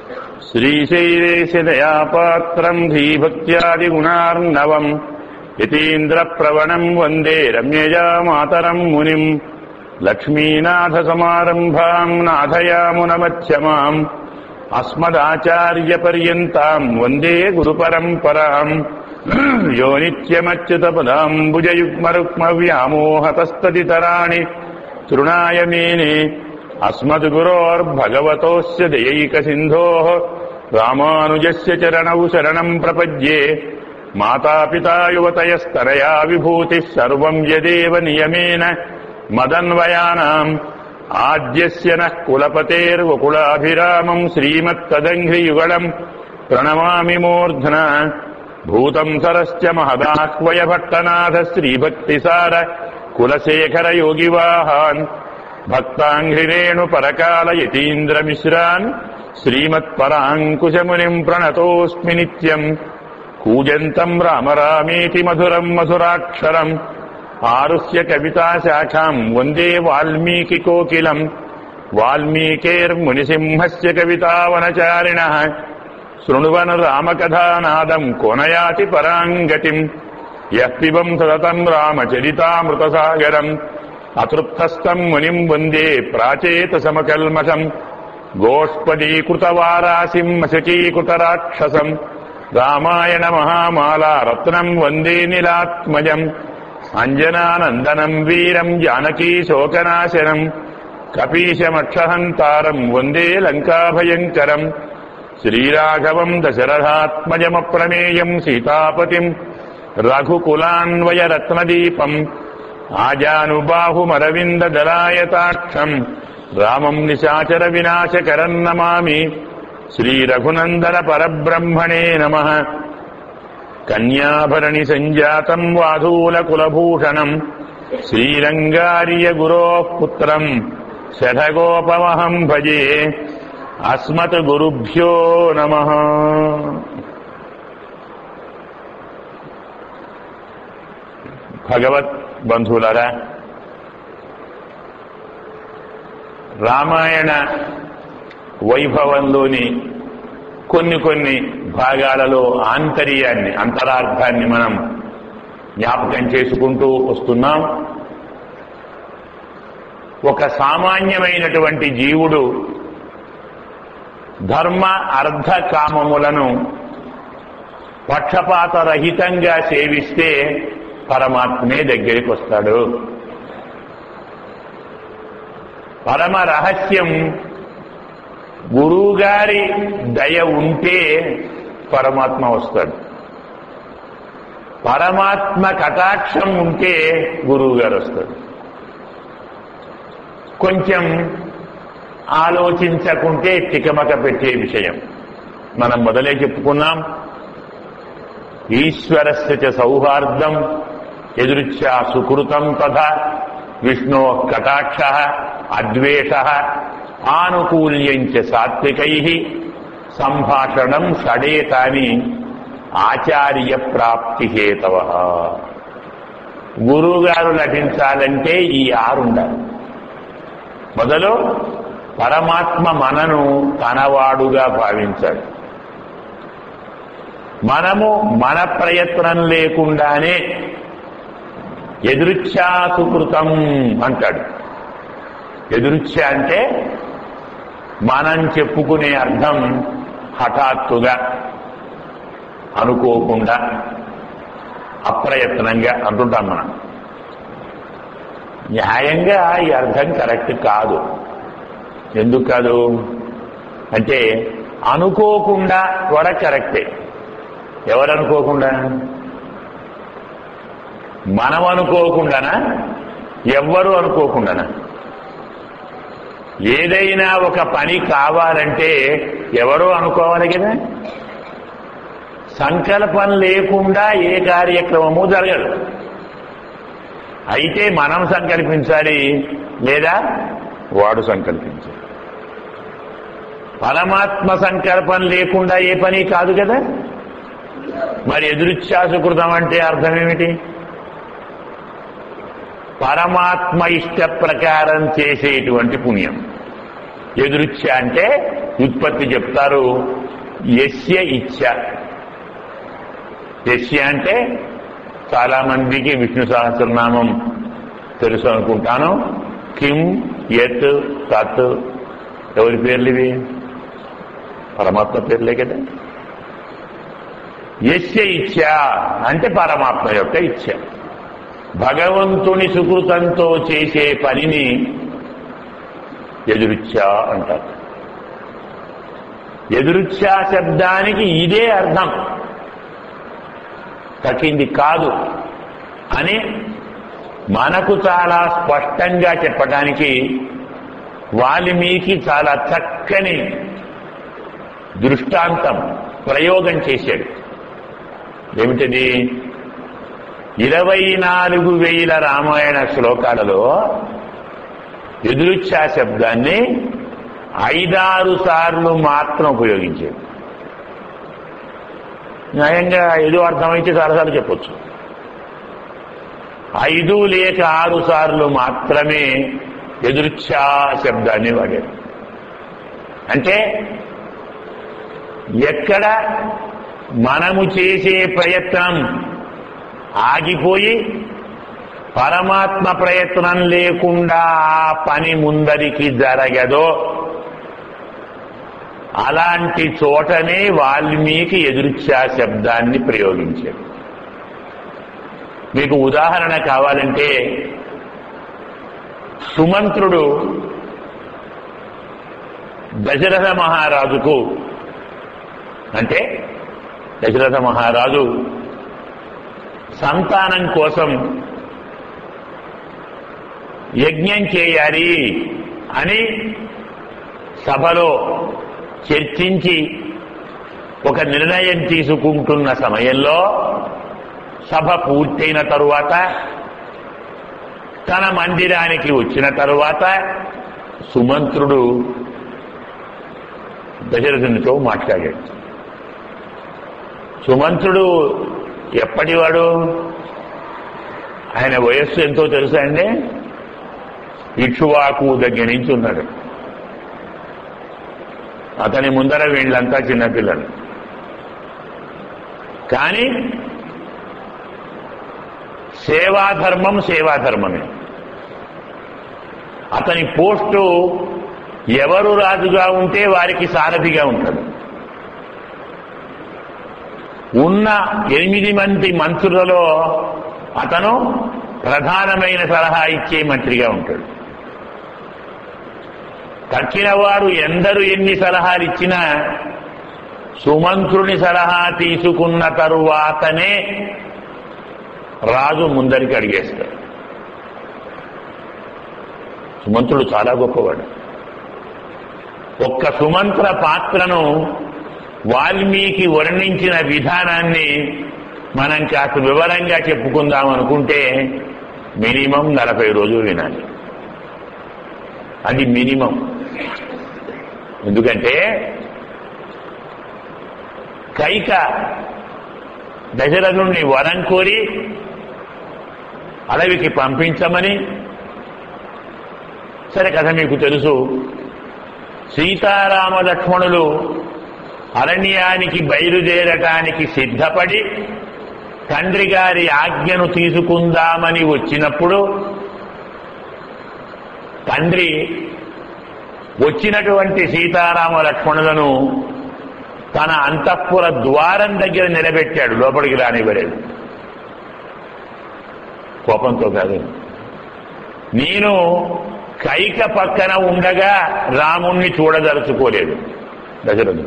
శ్రీశైలేశదయాపాత్రం ధీభక్త్యాదిగుణార్ణవం యతీంద్రప్రవణం వందే రమ్యజా మాతరం మునిం లక్ష్మీనాథసమారంభాం నాథయామునమధ్యమాం అస్మదాచార్యపర్యంతాం వందే గురుపరంపరాం యో నిత్యమచ్యుతపదాంబుజయుగ్మరుక్మవ్యామోహతస్తదితరాణి తృణాయ మేనే అస్మద్గురోర్భగవతోస్య దయైకసింధోः రామానుజస్య చరణౌ శరణం ప్రపద్యే మాతాపితా యువతయస్తరయా విభూతిः సర్వం యదేవ నియమేన మదన్వయానాం ఆద్యస్య నః కులపతేర్వకులాభిరామం శ్రీమత్తదంఘ్రియుగళం ప్రణమామి మూర్ధ్న భూతం సరశ్చ మహదాహ్వయ భట్టనాథ శ్రీభక్తిసార కులశేఖర యోగివాహాన్ భక్తాంఘ్రిరేణు పరకాల యతీంద్రమిశ్రాన్ శ్రీమత్పరాంకుశమునిం ప్రణతోస్మి నిత్యం కూజంతం రామ రామేతి మధురం మధురాక్షరం ఆరుష్య కవితాశాఖాం వందే వాల్మీకి కోకిలం వాల్మీకేర్మునిసింహస్య కవితావనచారిణ శృణువన్ రామకథానాదం కోనయాతి పరాంగతిం యః పిబం సతతం రామచరితామృతసాగరం అతృప్తస్థం మునిం వందే ప్రాచేతసమకల్మషం గోష్పదీకృతవారాసిం మశకీకృతరాక్షసం రామాయణ మహామాలా రత్నం వందే నిలాత్మజం అంజనానందనం వీరం జానకీ శోకనాశనం కపీశమక్షహంతారం వందే లంకాభయంకరం శ్రీరాఘవం దశరథాత్మజమప్రమేయం సీతాపతిం రఘుకులాన్వయరత్నదీపం ఆజానుబాహుమరవిందదలాయతాక్షం రామం నిశాచర వినాశకరం నమామి శ్రీరఘునందన పరబ్రహ్మణే నమ కన్యాభరణి సంజాతం వాధూలకులభూషణం శ్రీరంగార్య గురో పుత్రం శఠగోపమహం భజే అస్మత్ గురుభ్యో నమ భగవత్ బంధువులరా రామాయణ వైభవంలోని కొన్ని కొన్ని భాగాలలో ఆంతర్యాన్ని అంతరార్థాన్ని మనం జ్ఞాపకం చేసుకుంటూ వస్తున్నాం ఒక సామాన్యమైనటువంటి జీవుడు ధర్మ అర్ధ కామములను పక్షపాత రహితంగా సేవిస్తే పరమాత్మే దగ్గరికి వస్తాడు పరమ రహస్యం గురువుగారి దయ ఉంటే పరమాత్మ వస్తాడు పరమాత్మ కటాక్షం ఉంటే గురువు గారు వస్తాడు కొంచెం ఆలోచించకుంటే తికమక పెట్టే విషయం మనం మొదలే చెప్పుకున్నాం ఈశ్వరస్య చ సౌహార్దం ఎదురుచ్ఛా సుకృతం తథా విష్ణో కటాక్ష అద్వేష ఆనుకూల్యంచ సాత్వికై సంభాషణం షడేతాని ఆచార్య ప్రాప్తి హేతవ గురువుగారు లభించాలంటే ఈ ఆరుండాలి మొదలు పరమాత్మ మనను తనవాడుగా భావించాడు మనము మన ప్రయత్నం లేకుండానే ఎదురుచ్ఛా సుకృతం అంటాడు ఎదురుచ్ఛ అంటే మనం చెప్పుకునే అర్థం హఠాత్తుగా అనుకోకుండా అప్రయత్నంగా అంటుంటాం మనం న్యాయంగా ఈ అర్థం కరెక్ట్ కాదు ఎందుకు కాదు అంటే అనుకోకుండా కూడా కరెక్టే ఎవరు అనుకోకుండా మనం అనుకోకుండానా ఎవ్వరు అనుకోకుండానా ఏదైనా ఒక పని కావాలంటే ఎవరో అనుకోవాలి కదా సంకల్పం లేకుండా ఏ కార్యక్రమము జరగదు అయితే మనం సంకల్పించాలి లేదా వాడు సంకల్పించాలి పరమాత్మ సంకల్పం లేకుండా ఏ పని కాదు కదా మరి ఎదురుచ్ఛాసుకృతం అంటే అర్థం ఏమిటి పరమాత్మ ఇష్ట ప్రకారం చేసేటువంటి పుణ్యం ఎదురుచ్ఛ అంటే ఉత్పత్తి చెప్తారు యస్య ఇచ్ఛ యస్య అంటే చాలా మందికి విష్ణు సహస్రనామం తెలుసు అనుకుంటాను కిం యత్ తత్ ఎవరి పేర్లు ఇవి పరమాత్మ పేర్లే కదా యస్య ఇచ్ఛ అంటే పరమాత్మ యొక్క ఇచ్ఛ భగవంతుని సుకృతంతో చేసే పనిని ఎదురుచ్చ అంటారు ఎదురుచ్చ శబ్దానికి ఇదే అర్థం తక్కింది కాదు అని మనకు చాలా స్పష్టంగా చెప్పడానికి వాల్మీకి చాలా చక్కని దృష్టాంతం ప్రయోగం చేశాడు ఏమిటది ఇరవై నాలుగు వేల రామాయణ శ్లోకాలలో ఎదురుచ్చా శబ్దాన్ని ఐదారు సార్లు మాత్రం ఉపయోగించాడు న్యాయంగా ఏదో అర్థమైతే చాలాసార్లు చెప్పొచ్చు ఐదు లేక ఆరు సార్లు మాత్రమే ఎదురుచ్చా శబ్దాన్ని వాడాడు అంటే ఎక్కడ మనము చేసే ప్రయత్నం ఆగిపోయి పరమాత్మ ప్రయత్నం లేకుండా ఆ పని ముందరికి జరగదో అలాంటి చోటనే వాల్మీకి ఎదురుచ్చా శబ్దాన్ని ప్రయోగించాడు మీకు ఉదాహరణ కావాలంటే సుమంత్రుడు దశరథ మహారాజుకు అంటే దశరథ మహారాజు సంతానం కోసం యజ్ఞం చేయాలి అని సభలో చర్చించి ఒక నిర్ణయం తీసుకుంటున్న సమయంలో సభ పూర్తయిన తరువాత తన మందిరానికి వచ్చిన తరువాత సుమంత్రుడు దశరథునితో మాట్లాడాడు సుమంత్రుడు ఎప్పటివాడు ఆయన వయస్సు ఎంతో తెలుసా అండి ఇక్షువాకు దగ్గర నుంచి ఉన్నాడు అతని ముందర వీళ్ళంతా చిన్నపిల్లలు కానీ సేవాధర్మం సేవాధర్మమే అతని పోస్టు ఎవరు రాజుగా ఉంటే వారికి సారథిగా ఉంటాడు ఉన్న ఎనిమిది మంది మంత్రులలో అతను ప్రధానమైన సలహా ఇచ్చే మంత్రిగా ఉంటాడు తక్కిన వారు ఎందరు ఎన్ని సలహాలు ఇచ్చినా సుమంత్రుని సలహా తీసుకున్న తరువాతనే రాజు ముందరికి అడిగేస్తాడు సుమంత్రుడు చాలా గొప్పవాడు ఒక్క సుమంత్ర పాత్రను వాల్మీకి వర్ణించిన విధానాన్ని మనం కాస్త వివరంగా చెప్పుకుందాం అనుకుంటే మినిమం నలభై రోజులు వినాలి అది మినిమం ఎందుకంటే కైక దశరథుణ్ణి వరం కోరి అడవికి పంపించమని సరే కథ మీకు తెలుసు సీతారామ లక్ష్మణులు అరణ్యానికి బయలుదేరటానికి సిద్ధపడి తండ్రి గారి ఆజ్ఞను తీసుకుందామని వచ్చినప్పుడు తండ్రి వచ్చినటువంటి సీతారామ లక్ష్మణులను తన అంతఃపుర ద్వారం దగ్గర నిలబెట్టాడు లోపలికి రానివ్వలేదు కోపంతో కాదు నేను కైక పక్కన ఉండగా రాముణ్ణి చూడదలుచుకోలేదు దశరథుడు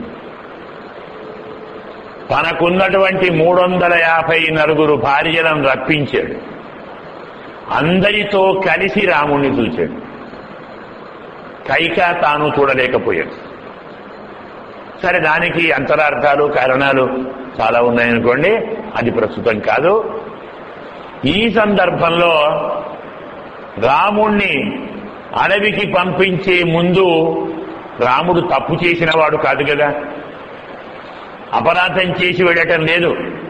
తనకున్నటువంటి మూడు వందల యాభై నలుగురు భార్యలను రప్పించాడు అందరితో కలిసి రాముణ్ణి చూశాడు కైక తాను చూడలేకపోయాడు సరే దానికి అంతరార్థాలు కారణాలు చాలా ఉన్నాయనుకోండి అది ప్రస్తుతం కాదు ఈ సందర్భంలో రాముణ్ణి అడవికి పంపించే ముందు రాముడు తప్పు చేసిన వాడు కాదు కదా అపరాధం చేసి వెళ్ళటం లేదు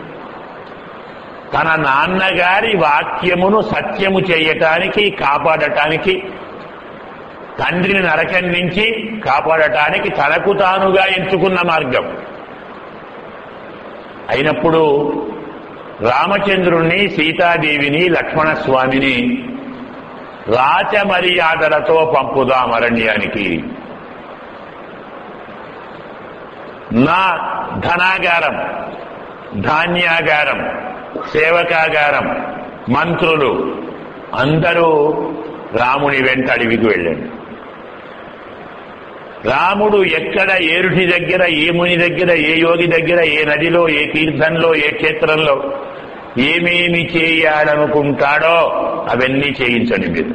తన నాన్నగారి వాక్యమును సత్యము చేయటానికి కాపాడటానికి తండ్రిని నరకం నుంచి కాపాడటానికి తనకు తానుగా ఎంచుకున్న మార్గం అయినప్పుడు రామచంద్రుణ్ణి సీతాదేవిని లక్ష్మణస్వామిని రాచ మర్యాదలతో పంపుదాం అరణ్యానికి నా ధనాగారం ధాన్యాగారం సేవకాగారం మంత్రులు అందరూ రాముని వెంట అడవికి వెళ్ళండి రాముడు ఎక్కడ ఏరుటి దగ్గర ఏ ముని దగ్గర ఏ యోగి దగ్గర ఏ నదిలో ఏ తీర్థంలో ఏ క్షేత్రంలో ఏమేమి చేయాలనుకుంటాడో అవన్నీ చేయించండి మీరు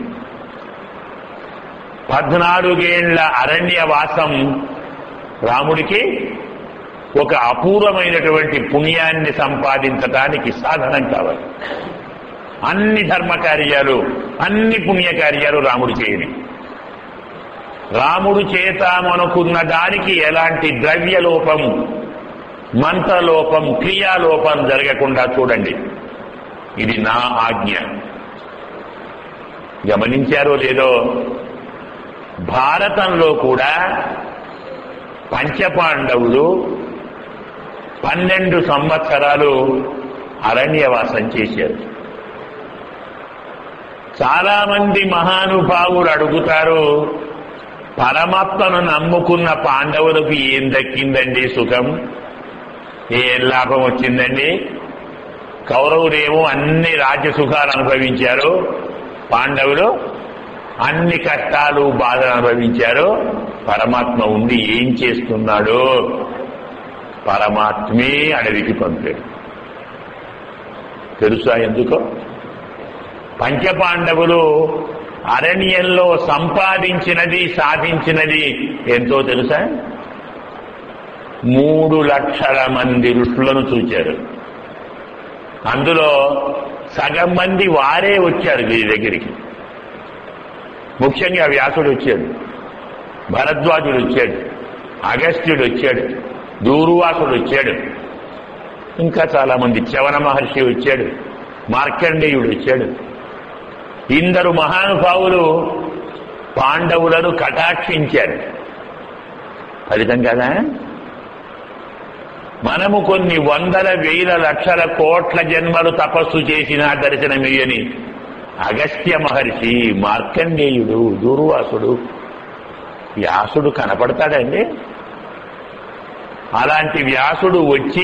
పద్నాలుగేళ్ల అరణ్యవాసం రాముడికి ఒక అపూర్వమైనటువంటి పుణ్యాన్ని సంపాదించటానికి సాధనం కావాలి అన్ని ధర్మ కార్యాలు అన్ని పుణ్యకార్యాలు రాముడు చేయని రాముడు చేతామనుకున్న దానికి ఎలాంటి ద్రవ్యలోపం మంత్రలోపం క్రియాలోపం జరగకుండా చూడండి ఇది నా ఆజ్ఞ గమనించారో లేదో భారతంలో కూడా పంచపాండవులు పన్నెండు సంవత్సరాలు అరణ్యవాసం చేశారు చాలా మంది మహానుభావులు అడుగుతారు పరమాత్మను నమ్ముకున్న పాండవులకు ఏం దక్కిందండి సుఖం ఏం లాభం వచ్చిందండి కౌరవులేమో అన్ని రాజ్య సుఖాలు అనుభవించారు పాండవులు అన్ని కష్టాలు బాధలు అనుభవించారు పరమాత్మ ఉండి ఏం చేస్తున్నాడు పరమాత్మే అడవికి పంపాడు తెలుసా ఎందుకో పంచపాండవులు అరణ్యంలో సంపాదించినది సాధించినది ఎంతో తెలుసా మూడు లక్షల మంది ఋషులను చూచారు అందులో సగం మంది వారే వచ్చారు వీరి దగ్గరికి ముఖ్యంగా వ్యాసుడు వచ్చాడు భరద్వాజుడు వచ్చాడు అగస్త్యుడు వచ్చాడు దూర్వాసుడు వచ్చాడు ఇంకా చాలా మంది చవన మహర్షి వచ్చాడు మార్కండేయుడు వచ్చాడు ఇందరు మహానుభావులు పాండవులను కటాక్షించారు ఫలితం కదా మనము కొన్ని వందల వేల లక్షల కోట్ల జన్మలు తపస్సు చేసిన దర్శనమియ్యని అగస్త్య మహర్షి మార్కండేయుడు దూర్వాసుడు వ్యాసుడు కనపడతాడండి అలాంటి వ్యాసుడు వచ్చి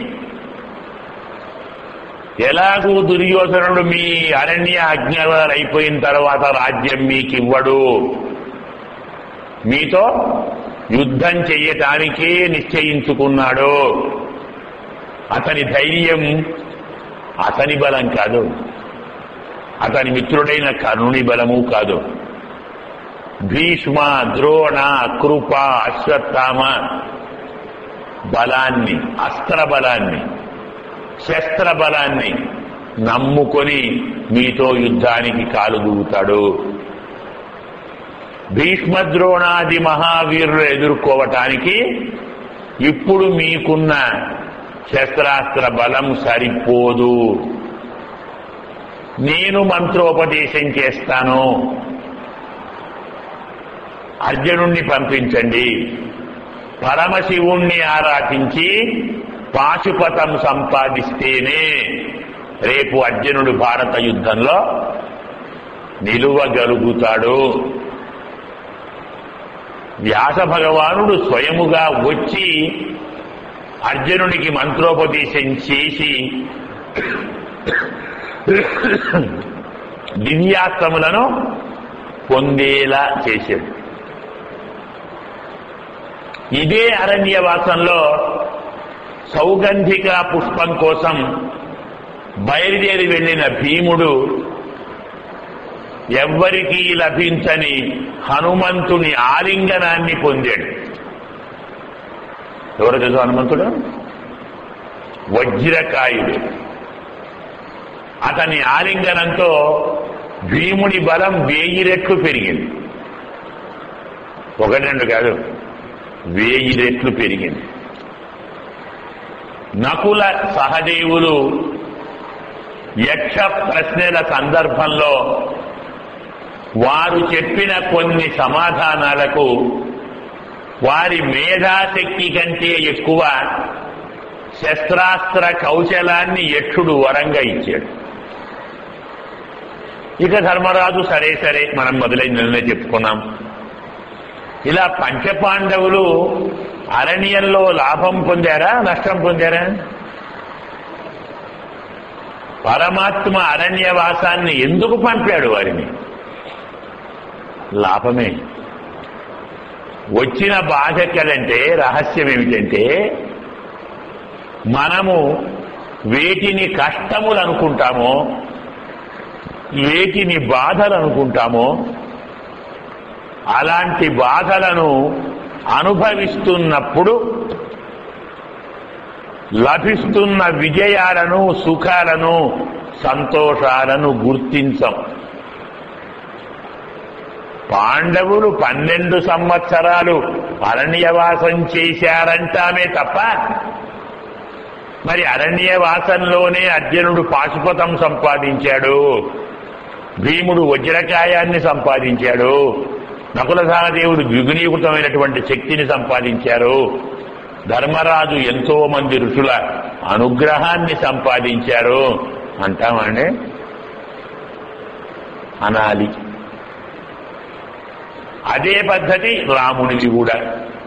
ఎలాగూ దుర్యోధనుడు మీ అరణ్య అజ్ఞానాలు అయిపోయిన తర్వాత రాజ్యం మీకు ఇవ్వడు మీతో యుద్ధం చెయ్యటానికే నిశ్చయించుకున్నాడు అతని ధైర్యం అతని బలం కాదు అతని మిత్రుడైన కర్ణుని బలము కాదు భీష్మ ద్రోణ కృప అశ్వత్థామ బలాన్ని అస్త్ర బలాన్ని శస్త్ర బలాన్ని నమ్ముకొని మీతో యుద్ధానికి కాలు దూగుతాడు భీష్మద్రోణాది మహావీరులు ఎదుర్కోవటానికి ఇప్పుడు మీకున్న శస్త్రాస్త్ర బలం సరిపోదు నేను మంత్రోపదేశం చేస్తాను అర్జునుణ్ణి పంపించండి పరమశివుణ్ణి ఆరాధించి పాశుపతం సంపాదిస్తేనే రేపు అర్జునుడు భారత యుద్ధంలో నిలువగలుగుతాడు వ్యాస భగవానుడు స్వయముగా వచ్చి అర్జునునికి మంత్రోపదేశం చేసి దివ్యాస్త్రములను పొందేలా చేశాడు ఇదే అరణ్యవాసంలో సౌగంధిక పుష్పం కోసం బయలుదేరి వెళ్లిన భీముడు ఎవ్వరికీ లభించని హనుమంతుని ఆలింగనాన్ని పొందాడు ఎవరు తెలుసు హనుమంతుడు వజ్రకాయుడు అతని ఆలింగనంతో భీముని బలం వేయి రెట్లు పెరిగింది ఒకటి రెండు కాదు వేయి రెట్లు పెరిగింది నకుల సహదేవులు యక్ష ప్రశ్నల సందర్భంలో వారు చెప్పిన కొన్ని సమాధానాలకు వారి మేధాశక్తి కంటే ఎక్కువ శస్త్రాస్త్ర కౌశలాన్ని యక్షుడు వరంగా ఇచ్చాడు ఇక ధర్మరాజు సరే సరే మనం మొదలైన నిన్నే చెప్పుకున్నాం ఇలా పంచపాండవులు అరణ్యంలో లాభం పొందారా నష్టం పొందారా పరమాత్మ అరణ్యవాసాన్ని ఎందుకు పంపాడు వారిని లాభమే వచ్చిన బాధకలంటే రహస్యం ఏమిటంటే మనము వేటిని కష్టములు అనుకుంటామో వేటిని బాధలు అనుకుంటామో అలాంటి బాధలను అనుభవిస్తున్నప్పుడు లభిస్తున్న విజయాలను సుఖాలను సంతోషాలను గుర్తించం పాండవులు పన్నెండు సంవత్సరాలు అరణ్యవాసం చేశారంటామే తప్ప మరి అరణ్యవాసంలోనే అర్జునుడు పాశుపతం సంపాదించాడు భీముడు వజ్రకాయాన్ని సంపాదించాడు నకుల సహదేవుడు ద్విగుణీకృతమైనటువంటి శక్తిని సంపాదించారు ధర్మరాజు ఎంతో మంది ఋషుల అనుగ్రహాన్ని సంపాదించారు అంటామండి అనాలి అదే పద్ధతి రాముడిది కూడా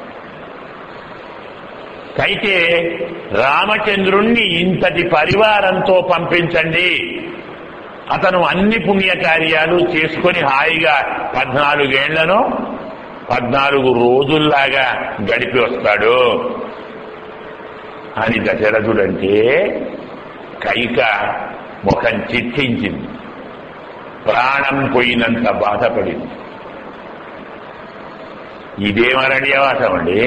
అయితే రామచంద్రుణ్ణి ఇంతటి పరివారంతో పంపించండి అతను అన్ని పుణ్యకార్యాలు చేసుకొని హాయిగా పద్నాలుగేళ్లను పద్నాలుగు రోజుల్లాగా గడిపి వస్తాడు అని దశరథుడంటే కైక ముఖం చిట్టించింది ప్రాణం పోయినంత బాధపడింది ఇదేం అరణ్యవాసం అండి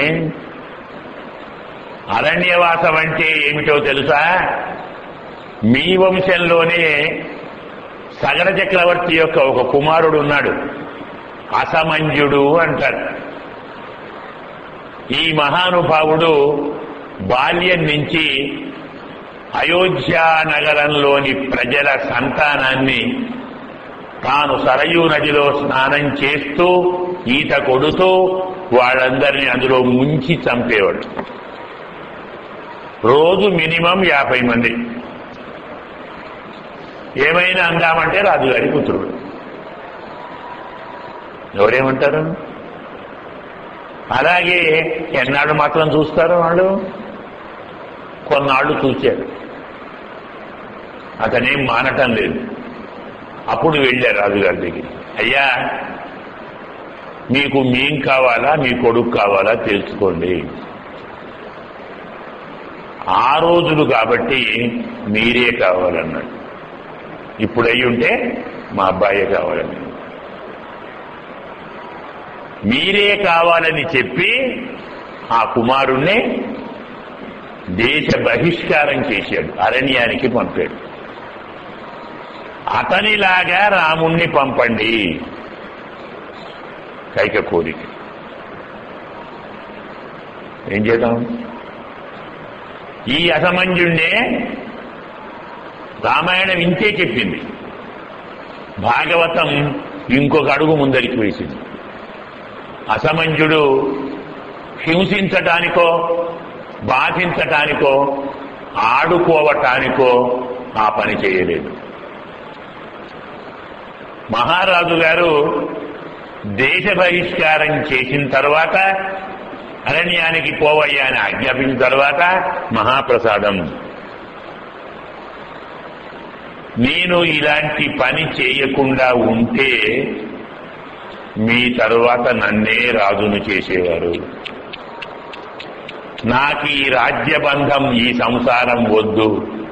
అరణ్యవాసం అంటే ఏమిటో తెలుసా మీ వంశంలోనే సగర చక్రవర్తి యొక్క ఒక కుమారుడు ఉన్నాడు అసమంజుడు అంటారు ఈ మహానుభావుడు బాల్యం నుంచి అయోధ్య నగరంలోని ప్రజల సంతానాన్ని తాను సరయూ నదిలో స్నానం చేస్తూ ఈత కొడుతూ వాళ్ళందరినీ అందులో ముంచి చంపేవాడు రోజు మినిమం యాభై మంది ఏమైనా అందామంటే రాజుగారి పుత్రుడు ఎవరేమంటారు అలాగే ఎన్నాళ్ళు మాత్రం చూస్తారు వాళ్ళు కొన్నాళ్ళు చూశారు అతనేం మానటం లేదు అప్పుడు వెళ్ళారు రాజుగారి దగ్గర అయ్యా మీకు మేం కావాలా మీ కొడుకు కావాలా తెలుసుకోండి ఆ రోజులు కాబట్టి మీరే కావాలన్నాడు ఇప్పుడు అయి ఉంటే మా అబ్బాయే కావాలని మీరే కావాలని చెప్పి ఆ కుమారుణ్ణి దేశ బహిష్కారం చేశాడు అరణ్యానికి పంపాడు అతనిలాగా రాముణ్ణి పంపండి కైక కోరిక ఏం చేద్దాం ఈ అసమంజుణ్ణే రామాయణం ఇంతే చెప్పింది భాగవతం ఇంకొక అడుగు ముందరికి వేసింది అసమంజుడు హింసించటానికో బాధించటానికో ఆడుకోవటానికో ఆ పని చేయలేదు మహారాజు గారు దేశ బహిష్కారం చేసిన తర్వాత అరణ్యానికి పోవయ్యా అని ఆజ్ఞాపించిన తర్వాత మహాప్రసాదం నేను ఇలాంటి పని చేయకుండా ఉంటే మీ తరువాత నన్నే రాజును చేసేవారు నాకు ఈ రాజ్యబంధం ఈ సంసారం వద్దు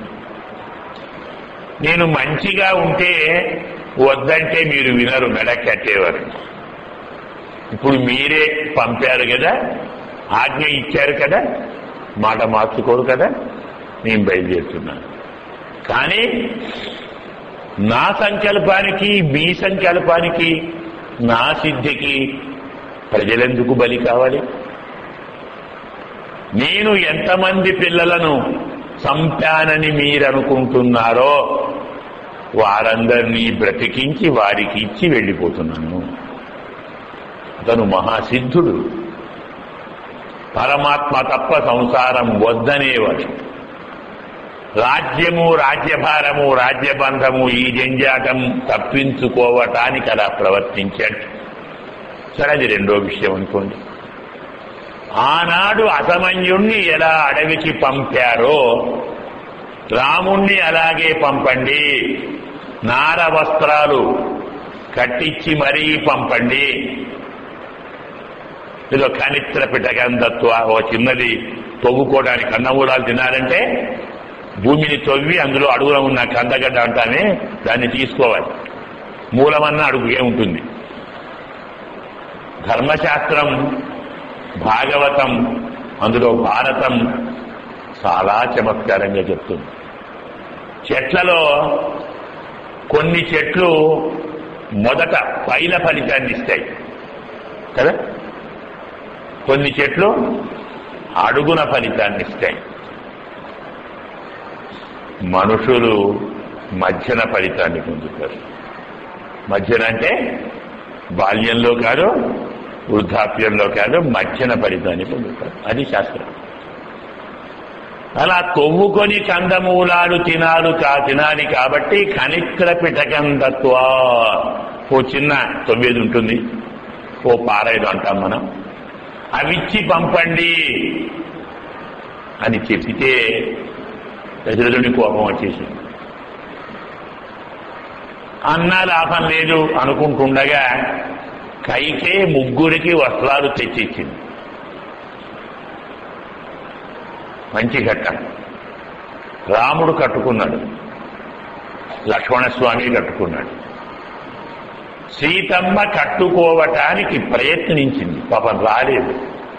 నేను మంచిగా ఉంటే వద్దంటే మీరు వినరు మెడ కట్టేవారు ఇప్పుడు మీరే పంపారు కదా ఆజ్ఞ ఇచ్చారు కదా మాట మార్చుకోరు కదా నేను బయలుదేరుతున్నాను కానీ నా సంకల్పానికి మీ సంకల్పానికి నా సిద్ధికి ప్రజలెందుకు బలి కావాలి నేను ఎంతమంది పిల్లలను చంపానని మీరనుకుంటున్నారో వారందరినీ బ్రతికించి వారికి ఇచ్చి వెళ్ళిపోతున్నాను అతను మహాసిద్ధుడు పరమాత్మ తప్ప సంసారం వద్దనేవాడు రాజ్యము రాజ్యభారము రాజ్యబంధము ఈ జంజాటం తప్పించుకోవటానికి అలా ప్రవర్తించాడు సరే అది రెండో విషయం అనుకోండి ఆనాడు అసమన్యుణ్ణి ఎలా అడవికి పంపారో రాముణ్ణి అలాగే పంపండి నార వస్త్రాలు కట్టించి మరీ పంపండి ఏదో కనిత్ర పిటకందత్వ ఓ చిన్నది తొవ్వుకోవడానికి కన్నమూలాలు తినాలంటే భూమిని తవ్వి అందులో అడుగులో ఉన్న కందగడ్డ అంటానే దాన్ని తీసుకోవాలి మూలమన్న అడుగుగే ఉంటుంది ధర్మశాస్త్రం భాగవతం అందులో భారతం చాలా చమత్కారంగా చెప్తుంది చెట్లలో కొన్ని చెట్లు మొదట పైన ఫలితాన్ని ఇస్తాయి కదా కొన్ని చెట్లు అడుగున ఫలితాన్ని ఇస్తాయి మనుషులు మధ్యన ఫలితాన్ని పొందుతారు మధ్యన అంటే బాల్యంలో కాదు వృద్ధాప్యంలో కాదు మధ్యన ఫలితాన్ని పొందుతారు అది శాస్త్రం అలా తొవ్వుకొని కందమూలాలు తినాలు కా తినాలి కాబట్టి కనిక్ర పిటకందత్వ ఓ చిన్న తొవ్వేది ఉంటుంది ఓ పారాయిలు అంటాం మనం అవిచ్చి పంపండి అని చెప్పితే దశరథుని కోపం వచ్చేసింది అన్నా లాభం లేదు అనుకుంటుండగా కైకే ముగ్గురికి వస్త్రాలు తెచ్చిచ్చింది మంచి ఘట్టం రాముడు కట్టుకున్నాడు లక్ష్మణస్వామి కట్టుకున్నాడు సీతమ్మ కట్టుకోవటానికి ప్రయత్నించింది పాపం రాలేదు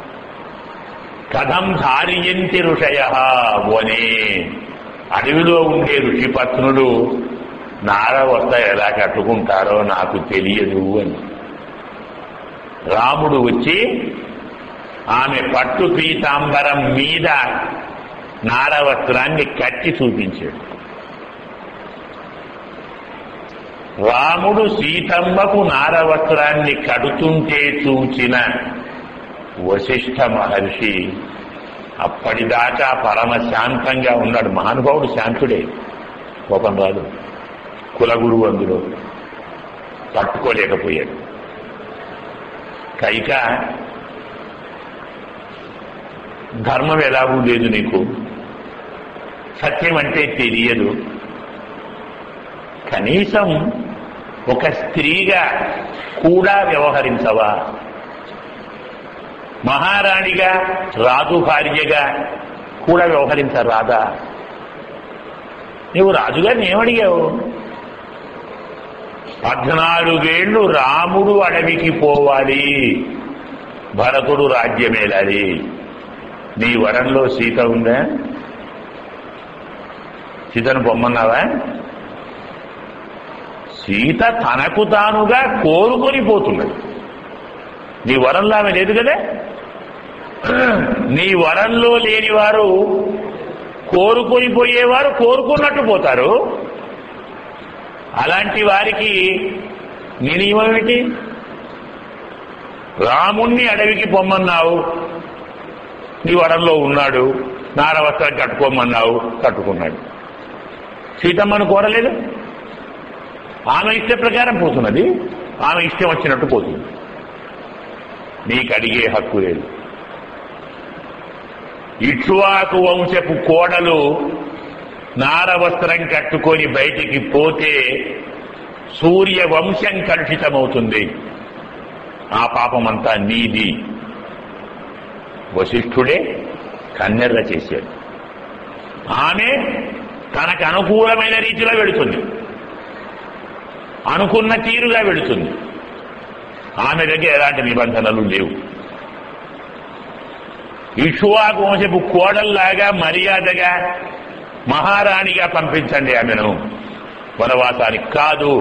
కథం ధారియంతి ఋషయ వనే అడవిలో ఉండే ఋషిపత్నులు నార వస్త ఎలా కట్టుకుంటారో నాకు తెలియదు అని రాముడు వచ్చి ఆమె పట్టు పీతాంబరం మీద నార వస్త్రాన్ని కట్టి చూపించాడు రాముడు సీతమ్మకు నార వస్త్రాన్ని కడుతుంటే చూచిన వశిష్ఠ మహర్షి అప్పటిదాకా పరమ శాంతంగా ఉన్నాడు మహానుభావుడు శాంతుడే కోపం రాదు కులగురువు అందులో తట్టుకోలేకపోయాడు కైక ధర్మం ఎలాగూ లేదు నీకు సత్యం అంటే తెలియదు కనీసం ఒక స్త్రీగా కూడా వ్యవహరించవా మహారాణిగా రాజు భార్యగా కూడా వ్యవహరించరాదా నువ్వు రాజుగారిని ఏమడిగావు పద్నాలుగేళ్లు రాముడు అడవికి పోవాలి భరతుడు రాజ్యమేలాలి నీ వరంలో సీత ఉందా సీతను పొమ్మన్నావా సీత తనకు తానుగా కోరుకొని పోతున్నది నీ వరంలో ఆమె లేదు కదా నీ వరంలో లేని వారు కోరుకొని పోయేవారు కోరుకున్నట్టు పోతారు అలాంటి వారికి నీ నియమం ఏమిటి రాముణ్ణి అడవికి పొమ్మన్నావు నీ వరంలో ఉన్నాడు నారవస్త్రం కట్టుకోమన్నావు కట్టుకున్నాడు సీతమ్మను కోరలేదు ఆమె ఇష్ట ప్రకారం పోతున్నది ఆమె ఇష్టం వచ్చినట్టు పోతుంది నీకు అడిగే హక్కు లేదు ఇక్ష్వాకు వంశపు కోడలు నారవస్త్రం కట్టుకొని బయటికి పోతే సూర్య వంశం కలుషితమవుతుంది ఆ పాపమంతా నీది వశిష్ఠుడే కన్నెర్ర చేశాడు ఆమె తనకు అనుకూలమైన రీతిలో వెడుతుంది అనుకున్న తీరుగా వెడుతుంది ఆమె దగ్గర ఎలాంటి నిబంధనలు లేవు ఇషువాకు వంశపు కోడల్లాగా మర్యాదగా మహారాణిగా పంపించండి ఆమెను వనవాసానికి కాదు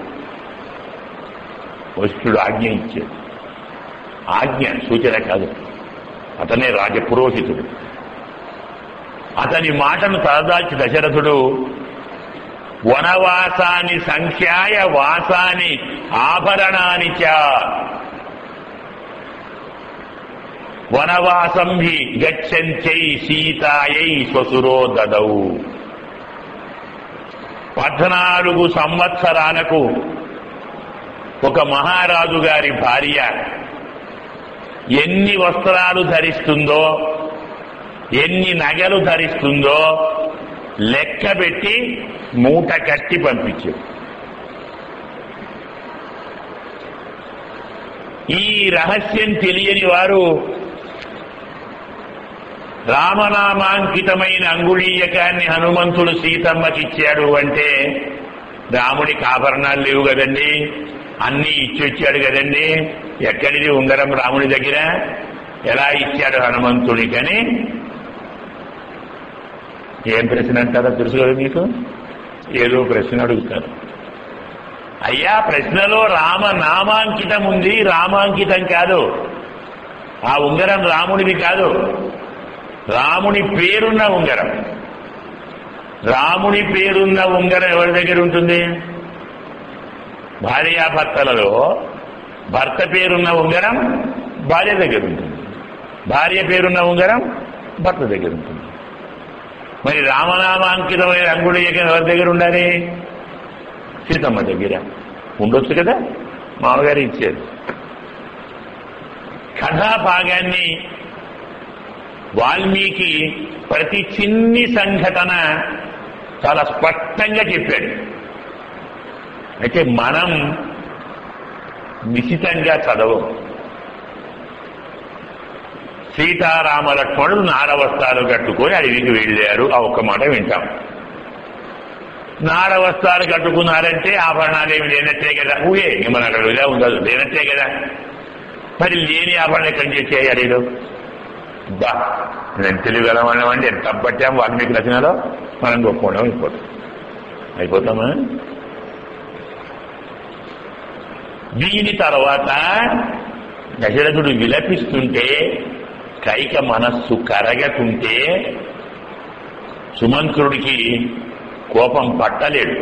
వశిష్ఠుడు ఆజ్ఞ ఇచ్చాడు ఆజ్ఞ సూచన కాదు అతనే రాజపురోహితుడు అతని మాటను తలదాల్చి దశరథుడు వనవాసాని సంఖ్యాయ వాసాని ఆభరణాని చ వనవాసం హి గచ్చంత్యై సీతాయై శ్వసురో దదౌ పద్నాలుగు సంవత్సరాలకు ఒక మహారాజు గారి భార్య ఎన్ని వస్త్రాలు ధరిస్తుందో ఎన్ని నగలు ధరిస్తుందో లెక్క పెట్టి మూట కట్టి పంపించారు ఈ రహస్యం తెలియని వారు రామనామాంకితమైన అంగుళీయకాన్ని హనుమంతుడు సీతమ్మకిచ్చాడు అంటే రాముడికి ఆభరణాలు లేవు కదండి అన్ని ఇచ్చొచ్చాడు కదండి ఎక్కడిది ఉంగరం రాముడి దగ్గర ఎలా ఇచ్చాడు హనుమంతుడికని ఏం ప్రశ్న అంటారో తెలుసు కదా మీకు ఏదో ప్రశ్న అడుగుతారు అయ్యా ప్రశ్నలో రామ నామాంకితం ఉంది రామాంకితం కాదు ఆ ఉంగరం రాముడిది కాదు రాముని పేరున్న ఉంగరం రాముని పేరున్న ఉంగరం ఎవరి దగ్గర ఉంటుంది భార్యాభర్తలలో భర్త పేరున్న ఉంగరం భార్య దగ్గర ఉంటుంది భార్య పేరున్న ఉంగరం భర్త దగ్గర ఉంటుంది మరి రామనామాంకితమైన అంగుళీయకం ఎవరి దగ్గర ఉండాలి సీతమ్మ దగ్గర ఉండొచ్చు కదా మామగారు ఇచ్చారు కథాభాగాన్ని వాల్మీకి ప్రతి చిన్ని సంఘటన చాలా స్పష్టంగా చెప్పాడు అయితే మనం నిశితంగా చదవం సీతారామ లక్ష్మణుడు నారవస్త్రాలు కట్టుకొని అడవికి వెళ్ళారు ఆ ఒక్క మాట వింటాం నారవస్త్రాలు కట్టుకున్నారంటే ఆభరణాలు ఏమి లేనట్టే కదా ఊయే మన అక్కడ ఇలా ఉండదు లేనట్టే కదా మరి లేని ఆభరణ ఎక్కడి నుంచి వచ్చాయి అడిలో బా నేను తెలియగలమని అంటే ఎంత పట్టాం వాల్మీకి రచనలో మనం గొప్పడం అయిపోతాం అయిపోతామా దీని తర్వాత దశరథుడు విలపిస్తుంటే కైక మనస్సు కరగకుంటే సుమంత్రుడికి కోపం పట్టలేడు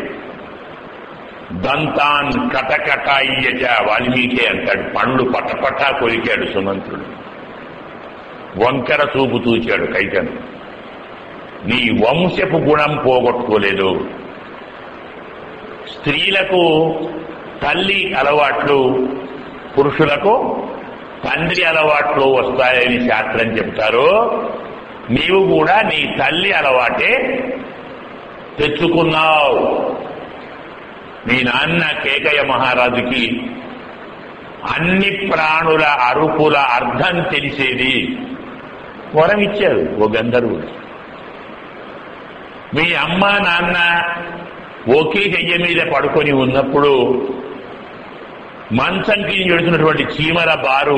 దంతాన్ కటకటాయ్యజ వాల్మీకి అంటాడు పండ్లు పటపటా కొలికాడు సుమంత్రుడు వంకర చూపు తూచాడు కైకను నీ వంశపు గుణం పోగొట్టుకోలేదు స్త్రీలకు తల్లి అలవాట్లు పురుషులకు తండ్రి అలవాట్లు వస్తాయని శాస్త్రం చెప్తారు నీవు కూడా నీ తల్లి అలవాటే తెచ్చుకున్నావు మీ నాన్న కేకయ్య మహారాజుకి అన్ని ప్రాణుల అరుపుల అర్థం తెలిసేది వరం ఇచ్చారు ఓ గంధర్వుడు మీ అమ్మ నాన్న ఒకే చెయ్య మీద పడుకొని ఉన్నప్పుడు మంచంకి ఎడుతున్నటువంటి చీమల బారు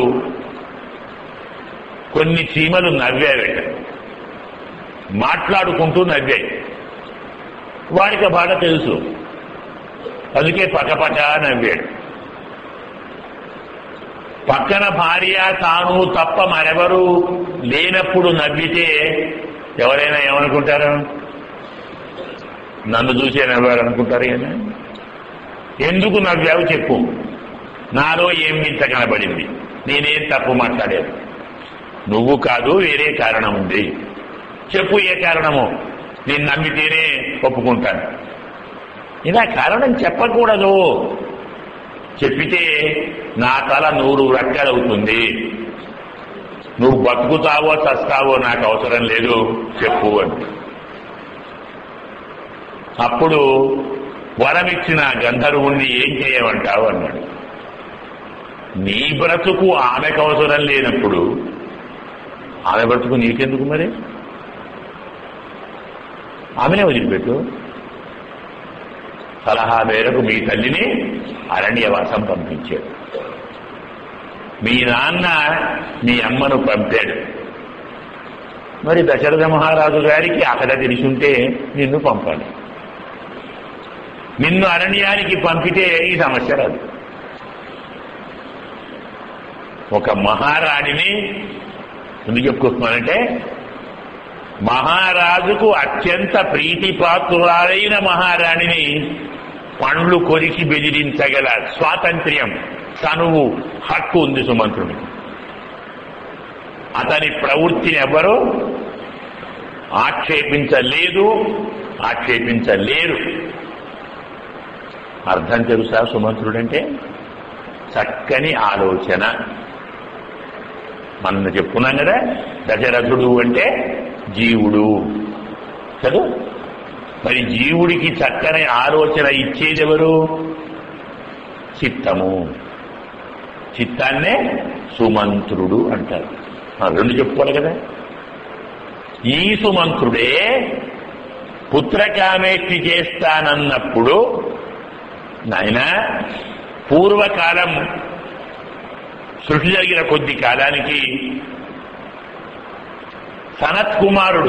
కొన్ని చీమలు నవ్వావట మాట్లాడుకుంటూ నవ్వాయి వాడికి బాగా తెలుసు అందుకే పక్కపక్క నవ్వాడు పక్కన భార్య తాను తప్ప మరెవరు లేనప్పుడు నవ్వితే ఎవరైనా ఏమనుకుంటారు నన్ను చూసే నవ్వారు అనుకుంటారు ఈయన ఎందుకు నవ్వావు చెప్పు నాలో ఏం వింత కనబడింది నేనేం తప్పు మాట్లాడాను నువ్వు కాదు వేరే కారణం ఉంది చెప్పు ఏ కారణము నేను నమ్మితేనే ఒప్పుకుంటాను ఇలా కారణం చెప్పకూడదు చెప్పితే నా తల నూరు రెక్కలవుతుంది నువ్వు బతుకుతావో చస్తావో నాకు అవసరం లేదు చెప్పు అని అప్పుడు వరమిచ్చిన గంధర్వుణ్ణి ఏం చేయమంటావు అన్నాడు నీ బ్రతుకు ఆమెకు అవసరం లేనప్పుడు ఆమె బ్రతుకు నీకెందుకు మరి ఆమెనే వదిలిపెట్టు సలహా మేరకు మీ తల్లిని అరణ్యవాసం పంపించాడు మీ నాన్న మీ అమ్మను పంపాడు మరి దశరథ మహారాజు గారికి అక్కడ తెలిసుంటే నిన్ను పంపాలి నిన్ను అరణ్యానికి పంపితే ఈ సమస్య రాదు ఒక మహారాణిని ఎందుకు చెప్పుకుంటున్నానంటే మహారాజుకు అత్యంత ప్రీతిపాత్రురాలైన మహారాణిని పండ్లు కొరికి బెదిరించగల స్వాతంత్ర్యం తనువు హక్కు ఉంది సుమంత్రునికి అతని ప్రవృత్తిని ఎవరు ఆక్షేపించలేదు ఆక్షేపించలేరు అర్థం తెలుసా సుమంత్రుడంటే చక్కని ఆలోచన మనం చెప్పుకున్నాం కదా దశరథుడు అంటే జీవుడు చదువు మరి జీవుడికి చక్కని ఆలోచన ఇచ్చేది ఎవరు చిత్తము చిత్తాన్నే సుమంత్రుడు అంటారు ఆ, రెండు చెప్పుకోవాలి కదా ఈ సుమంత్రుడే పుత్రకామేష్టి చేస్తానన్నప్పుడు నాయన పూర్వకాలం సృష్టి జరిగిన కొద్ది కాలానికి సనత్ కుమారుడు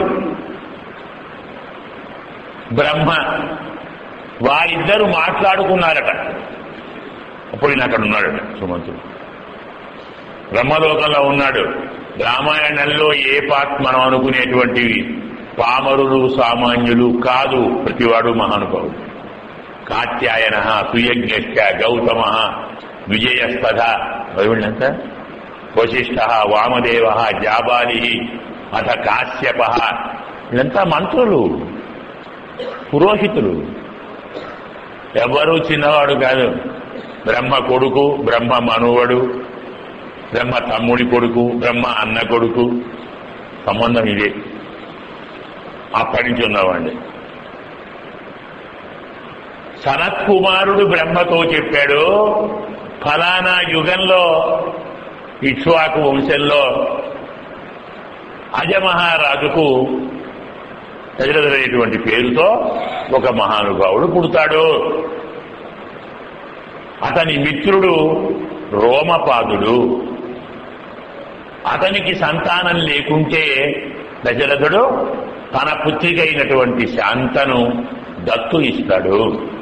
బ్రహ్మ వారిద్దరు మాట్లాడుకున్నారట అప్పుడు ఈయన అక్కడ ఉన్నాడట సుమంతుడు బ్రహ్మలోకంలో ఉన్నాడు రామాయణంలో ఏ పాత్ మనం అనుకునేటువంటివి పామరులు సామాన్యులు కాదు ప్రతివాడు మహానుభావుడు కాత్యాయన సుయజ్ఞశ్చ గౌతమ విజయస్తథ వీళ్ళంత వశిష్ఠ వామదేవ జాబాలి అథ కాశ్యప వీళ్ళంతా మంత్రులు పురోహితులు ఎవరు చిన్నవాడు కాదు బ్రహ్మ కొడుకు బ్రహ్మ మనువడు బ్రహ్మ తమ్ముడి కొడుకు బ్రహ్మ అన్న కొడుకు సంబంధం ఇదే అప్పటి నుంచి ఉన్నవాడిని సనత్ కుమారుడు బ్రహ్మతో చెప్పాడు ఫలానా యుగంలో ఇక్ష్వాకు వంశంలో అజమహారాజుకు దశరథుడైనటువంటి పేరుతో ఒక మహానుభావుడు పుడతాడు అతని మిత్రుడు రోమపాదుడు అతనికి సంతానం లేకుంటే దశరథుడు తన పుత్రిక అయినటువంటి శాంతను దత్తు ఇస్తాడు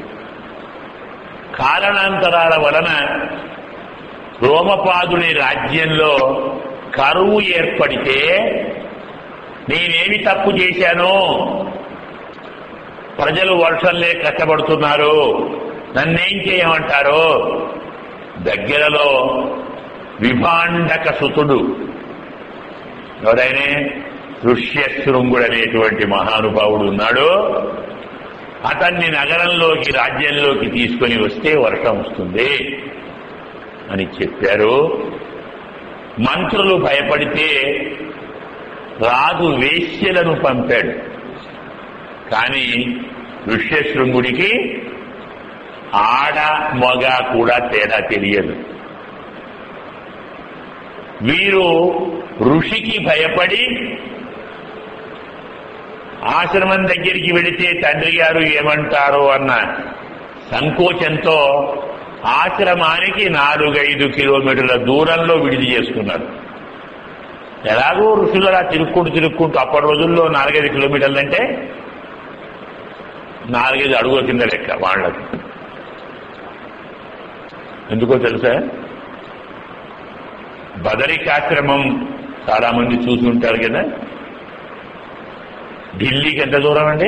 కారణాంతరాల వలన రోమపాదుని రాజ్యంలో కరువు ఏర్పడితే నేనేమి తప్పు చేశాను ప్రజలు వర్షంలే కష్టపడుతున్నారు నన్నేం చేయమంటారు దగ్గరలో విభాండక సుతుడు ఎవరైనా ఋష్యశృంగుడు అనేటువంటి మహానుభావుడు ఉన్నాడు అతన్ని నగరంలోకి రాజ్యంలోకి తీసుకొని వస్తే వర్షం వస్తుంది అని చెప్పారు మంత్రులు భయపడితే రాజు వేశ్యలను పంపాడు కానీ ఋష్యశృంగుడికి ఆడ మగ కూడా తేడా తెలియదు వీరు ఋషికి భయపడి ఆశ్రమం దగ్గరికి వెళితే తండ్రి గారు ఏమంటారో అన్న సంకోచంతో ఆశ్రమానికి నాలుగైదు కిలోమీటర్ల దూరంలో విడిది చేసుకున్నారు ఎలాగో ఋషులు అలా తిరుక్కుంటూ తిరుక్కుంటూ అప్పటి రోజుల్లో నాలుగైదు కిలోమీటర్లు అంటే నాలుగైదు అడుగుల కింద లెక్క వాళ్ళకి ఎందుకో తెలుసా బదరికాశ్రమం చాలా మంది చూసి ఉంటారు కదా ఢిల్లీకి ఎంత దూరం అండి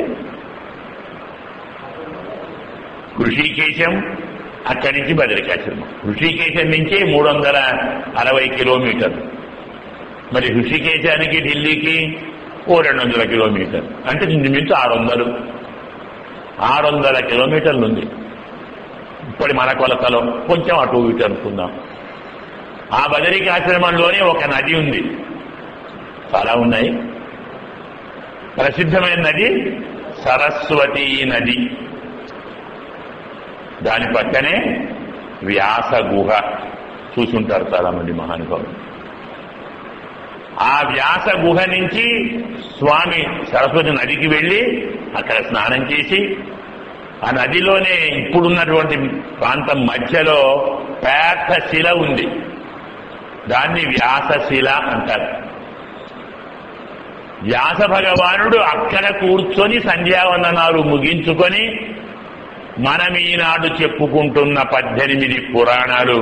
ఋషికేశం అక్కడి నుంచి బదరికాశ్రమం ఋషికేశం నుంచి మూడు వందల అరవై కిలోమీటర్లు మరి ఋషికేశానికి ఢిల్లీకి ఓ రెండు వందల కిలోమీటర్ అంటే ఇంచుమించు ఆరు వందలు ఆరు వందల కిలోమీటర్లు ఉంది ఇప్పటి మన కొలతలో కొంచెం అటు ఇటు అనుకుందాం ఆ బదరికాశ్రమంలోనే ఒక నది ఉంది చాలా ఉన్నాయి ప్రసిద్ధమైన నది సరస్వతీ నది దాని పక్కనే వ్యాస గుహ చూసుంటారు చాలా మంది మహానుభావులు ఆ వ్యాస గుహ నుంచి స్వామి సరస్వతి నదికి వెళ్ళి అక్కడ స్నానం చేసి ఆ నదిలోనే ఇప్పుడున్నటువంటి ప్రాంతం మధ్యలో పెద్ద శిల ఉంది దాన్ని వ్యాసశిల అంటారు వ్యాస భగవానుడు అక్కడ కూర్చొని సంధ్యావందనాలు ముగించుకొని మనం ఈనాడు చెప్పుకుంటున్న పద్దెనిమిది పురాణాలు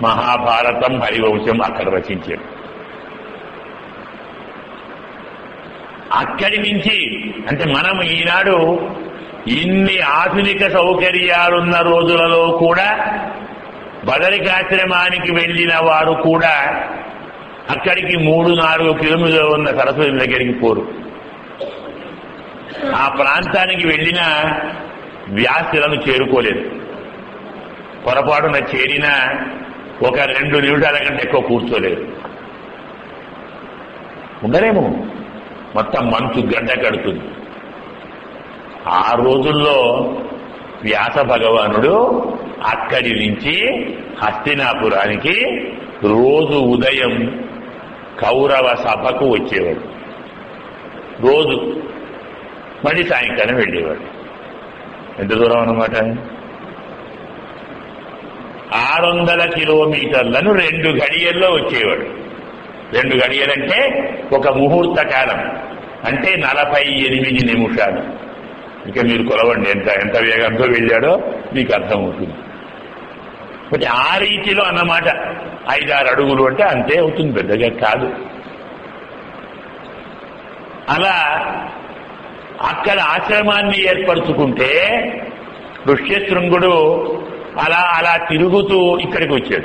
మహాభారతం హరివంశం అక్కడ రచించాడు అక్కడి నుంచి అంటే మనం ఈనాడు ఇన్ని ఆధునిక సౌకర్యాలున్న రోజులలో కూడా బదరికాశ్రమానికి వెళ్ళిన వారు కూడా అక్కడికి మూడు నాలుగు కిలోమీటర్లు ఉన్న సరస్వతి దగ్గరికి పోరు ఆ ప్రాంతానికి వెళ్ళిన వ్యాసులను చేరుకోలేదు పొరపాటున చేరిన ఒక రెండు నిమిషాల కంటే ఎక్కువ కూర్చోలేదు ఉండలేము మొత్తం మంచు గడ్డ కడుతుంది ఆ రోజుల్లో వ్యాస భగవానుడు అక్కడి నుంచి హస్తినాపురానికి రోజు ఉదయం కౌరవ సభకు వచ్చేవాడు రోజు మళ్ళీ సాయంకాలం వెళ్ళేవాడు ఎంత దూరం అన్నమాట ఆరు వందల కిలోమీటర్లను రెండు గడియల్లో వచ్చేవాడు రెండు గడియలంటే ఒక ముహూర్త కాలం అంటే నలభై ఎనిమిది నిమిషాలు ఇక మీరు కొలవండి ఎంత ఎంత వేగంతో వెళ్ళాడో మీకు అర్థమవుతుంది మరి ఆ రీతిలో అన్నమాట ఐదారు అడుగులు అంటే అంతే అవుతుంది పెద్దగా కాదు అలా అక్కడ ఆశ్రమాన్ని ఏర్పరచుకుంటే ఋష్యశృంగుడు అలా అలా తిరుగుతూ ఇక్కడికి వచ్చాడు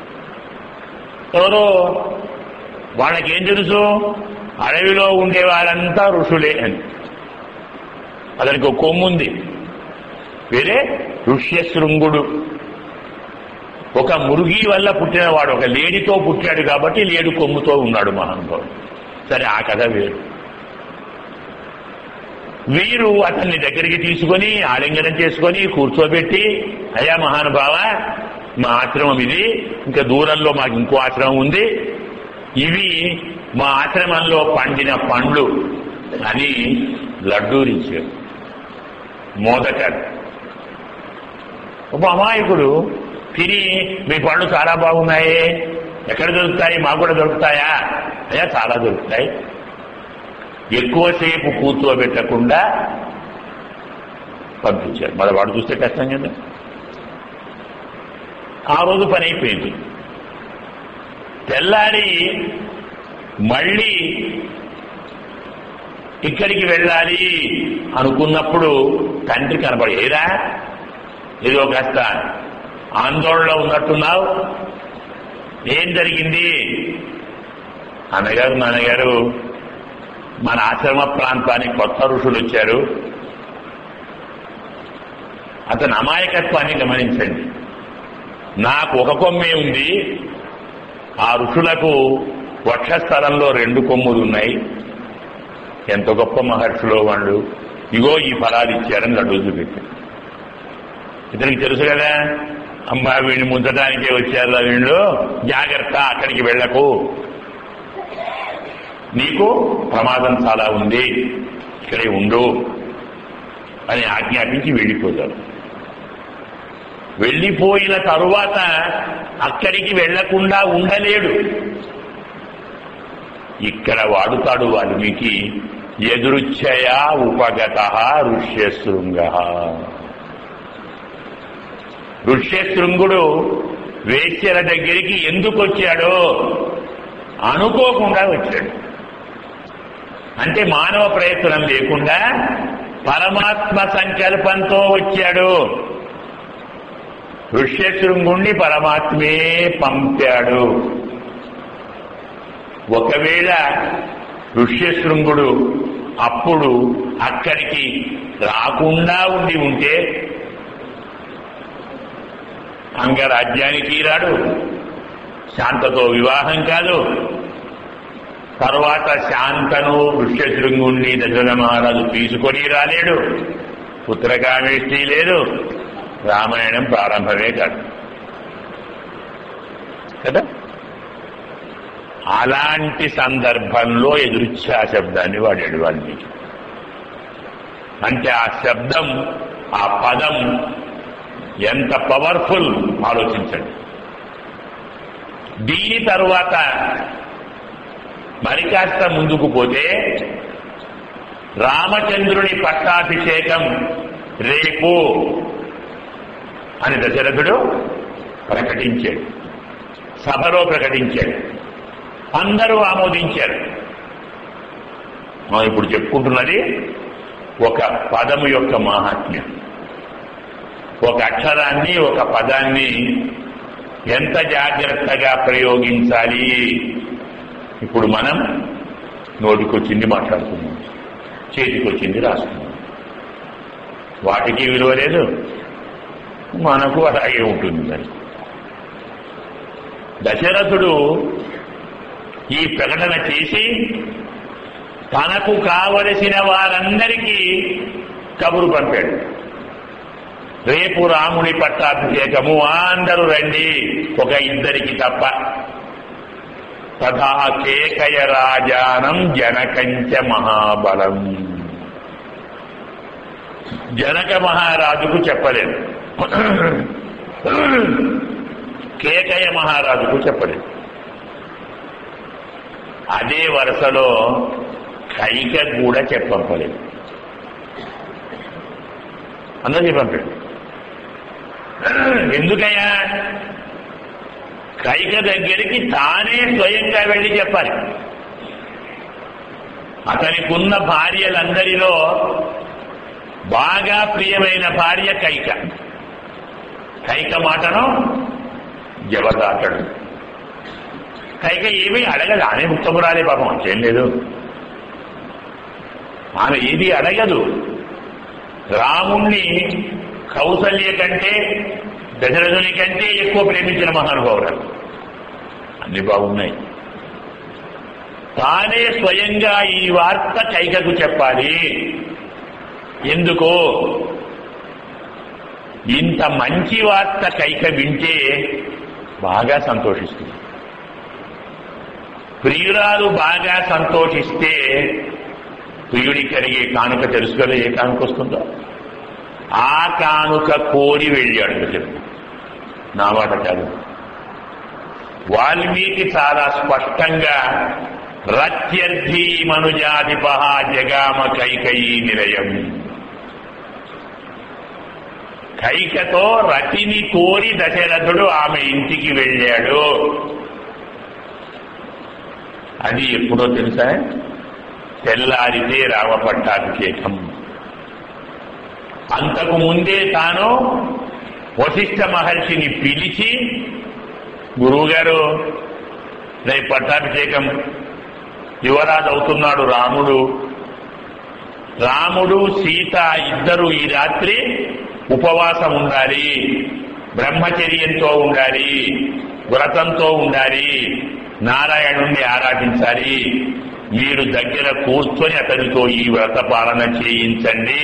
ఎవరో వాళ్ళకేం తెలుసు అడవిలో ఉండే వాళ్ళంతా ఋషులే అని అతనికి ఒక కొమ్ముంది వేరే ఋష్యశృంగుడు ఒక మురుగి వల్ల పుట్టినవాడు ఒక లేడితో పుట్టాడు కాబట్టి లేడు కొమ్ముతో ఉన్నాడు మహానుభావుడు సరే ఆ కథ వేరు వీరు అతన్ని దగ్గరికి తీసుకొని ఆలింగనం చేసుకొని కూర్చోబెట్టి అయ్యా మహానుభావ మా ఆశ్రమం ఇది ఇంకా దూరంలో మాకు ఇంకో ఆశ్రమం ఉంది ఇవి మా ఆశ్రమంలో పండిన పండ్లు అని లడ్డూరిచ్చారు మోదకాలు ఒక అమాయకుడు తిని మీ పళ్ళు చాలా బాగున్నాయి ఎక్కడ దొరుకుతాయి మాకు కూడా దొరుకుతాయా అయ్యా చాలా దొరుకుతాయి ఎక్కువసేపు కూర్చోబెట్టకుండా పంపించారు మరి వాడు చూస్తే కష్టం కదా ఆ రోజు పని అయిపోయింది తెల్లారి మళ్ళీ ఇక్కడికి వెళ్ళాలి అనుకున్నప్పుడు తండ్రి కనబడి ఏరా ఏదో కాస్త ఆందోళనలో ఉన్నట్టున్నావు ఏం జరిగింది అన్నగారు నాన్నగారు మన ఆశ్రమ ప్రాంతానికి కొత్త ఋషులు వచ్చారు అతని అమాయకత్వాన్ని గమనించండి నాకు ఒక కొమ్మే ఉంది ఆ ఋషులకు వక్షస్థలంలో రెండు కొమ్ములు ఉన్నాయి ఎంత గొప్ప మహర్షులో వాళ్ళు ఇగో ఈ ఫలాలు ఇచ్చారని లడ్డు చూపెట్టారు ఇతనికి తెలుసు కదా అమ్మా వీడిని ముంచడానికే వచ్చారు వీళ్ళు జాగ్రత్త అక్కడికి వెళ్ళకు నీకు ప్రమాదం చాలా ఉంది ఇక్కడే ఉండు అని ఆజ్ఞాపించి వెళ్ళిపోతారు వెళ్ళిపోయిన తరువాత అక్కడికి వెళ్లకుండా ఉండలేడు ఇక్కడ వాడుతాడు వాల్మీకి ఎదురుచ్చయా ఉపగత ఋష్యశృంగ ఋష్యశృంగుడు వేశ్యల దగ్గరికి ఎందుకు వచ్చాడో అనుకోకుండా వచ్చాడు అంటే మానవ ప్రయత్నం లేకుండా పరమాత్మ సంకల్పంతో వచ్చాడు ఋష్యశృంగుణ్ణి పరమాత్మే పంపాడు ఒకవేళ ఋష్యశృంగుడు అప్పుడు అక్కడికి రాకుండా ఉండి ఉంటే అంగరాజ్యానికి రాడు శాంతతో వివాహం కాదు తర్వాత శాంతను ఋష్యశృంగుణ్ణి దశరథ మహారాజు తీసుకొని రాలేడు పుత్రకామేష్టి లేదు రామాయణం ప్రారంభమే కాదు కదా అలాంటి సందర్భంలో ఎదురుచ్చా శబ్దాన్ని వాడాడు వాల్మీకి అంటే ఆ శబ్దం ఆ పదం ఎంత పవర్ఫుల్ ఆలోచించండి దీని తరువాత మరి కాస్త ముందుకు పోతే రామచంద్రుని పట్టాభిషేకం రేపు అని దశరథుడు ప్రకటించాడు సభలో ప్రకటించాడు అందరూ ఆమోదించారు మనం ఇప్పుడు చెప్పుకుంటున్నది ఒక పదము యొక్క మాహాత్మ్యం ఒక అక్షరాన్ని ఒక పదాన్ని ఎంత జాగ్రత్తగా ప్రయోగించాలి ఇప్పుడు మనం నోటికొచ్చింది మాట్లాడుతున్నాం చేతికొచ్చింది రాస్తున్నాం వాటికి విలువ లేదు మనకు అలాగే ఉంటుంది మరి దశరథుడు ఈ ప్రకటన చేసి తనకు కావలసిన వారందరికీ కబురు పంపాడు రేపు రాముడి పట్టాభిషేకము అందరూ రండి ఒక ఇద్దరికి తప్ప తథా కేకయ రాజానం జనకంచ మహాబలం జనక మహారాజుకు చెప్పలేదు కేకయ మహారాజుకు చెప్పలేదు అదే వరుసలో కైక కూడా చెప్పంపలేదు అందరికీ పంపాడు ఎందుకయ్యా కైక దగ్గరికి తానే స్వయంగా వెళ్ళి చెప్పాలి అతనికున్న భార్యలందరిలో బాగా ప్రియమైన భార్య కైక కైక మాటను జవదాటడు కైక ఏమీ అడగదు ఆమె ఉత్తమురాలే పాపం అంతేం లేదు ఆమె ఏది అడగదు రాముణ్ణి కౌసల్య కంటే దశరథుని కంటే ఎక్కువ ప్రేమించిన మహానుభావురాలు అన్ని బాగున్నాయి తానే స్వయంగా ఈ వార్త కైకకు చెప్పాలి ఎందుకు ఇంత మంచి వార్త కైక వింటే బాగా సంతోషిస్తుంది ప్రియురాలు బాగా సంతోషిస్తే ప్రియుడి కలిగే కానుక తెలుసు కదా ఏ కానుక వస్తుందో ఆ కానుక కోరి వెళ్ళాడు చెప్పు నా మాట కాదు వాల్మీకి చాలా స్పష్టంగా రత్యర్థి మనుజాధిప జగామ కైకయీ నిలయం కైకతో రతిని కోరి దశరథుడు ఆమె ఇంటికి వెళ్ళాడు అది ఎప్పుడో తెలుసా తెల్లారితే రామపట్టాభిషేకం అంతకు ముందే తాను వశిష్ఠ మహర్షిని పిలిచి గురువుగారు రేపు పట్టాభిషేకం యువరాజు అవుతున్నాడు రాముడు రాముడు సీత ఇద్దరు ఈ రాత్రి ఉపవాసం ఉండాలి బ్రహ్మచర్యంతో ఉండాలి వ్రతంతో ఉండాలి నారాయణుణ్ణి ఆరాధించాలి మీరు దగ్గర కూర్చొని అతనితో ఈ వ్రత పాలన చేయించండి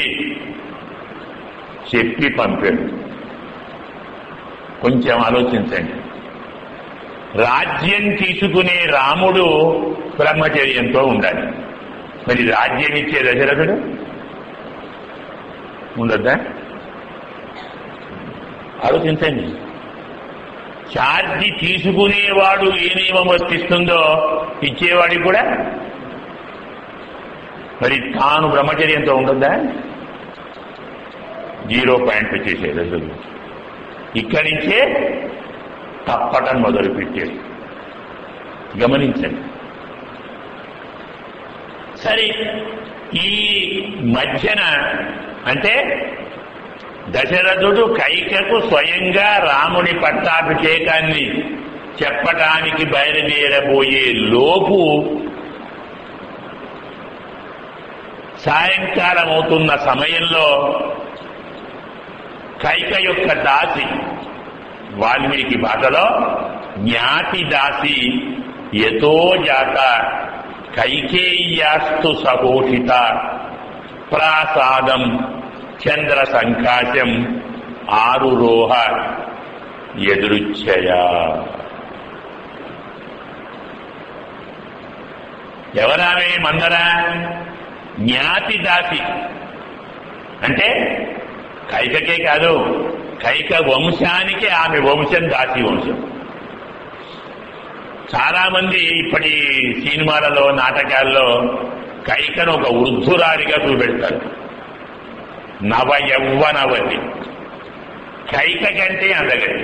చెప్పి పంపాడు కొంచెం ఆలోచించండి రాజ్యం తీసుకునే రాముడు బ్రహ్మచర్యంతో ఉండాలి మరి రాజ్యం ఇచ్చే దశరథుడు ఉండద్దా ఆలోచించండి ఛార్జీ తీసుకునేవాడు ఏ నియమం వర్తిస్తుందో ఇచ్చేవాడికి కూడా మరి తాను బ్రహ్మచర్యంతో ఉండొద్దా జీరో పాయింట్ వచ్చేసేది అసలు ఇక్కడి నుంచే తప్పటం మొదలు పెట్టేది గమనించండి సరే ఈ మధ్యన అంటే దశరథుడు కైకకు స్వయంగా రాముని పట్టాభిషేకాన్ని చెప్పటానికి బయలుదేరబోయే లోపు సాయంకాలం అవుతున్న సమయంలో కైక యొక్క దాసి వాల్మీకి భాషలో జ్ఞాతి దాసి ఎతో జాత కైకేయ్యాస్తు సహోషిత ప్రాసాదం చంద్ర సంకాశం ఆరురోహ ఎదురుచ్చయ ఎవరామే మందరా జ్ఞాతి దాసి అంటే కైకకే కాదు కైక వంశానికి ఆమె వంశం దాసి వంశం చాలా మంది ఇప్పటి సినిమాలలో నాటకాల్లో కైకను ఒక వృద్ధురాలిగా చూపెడతారు నవ యవ్వనవతి కైక కంటే అందగతి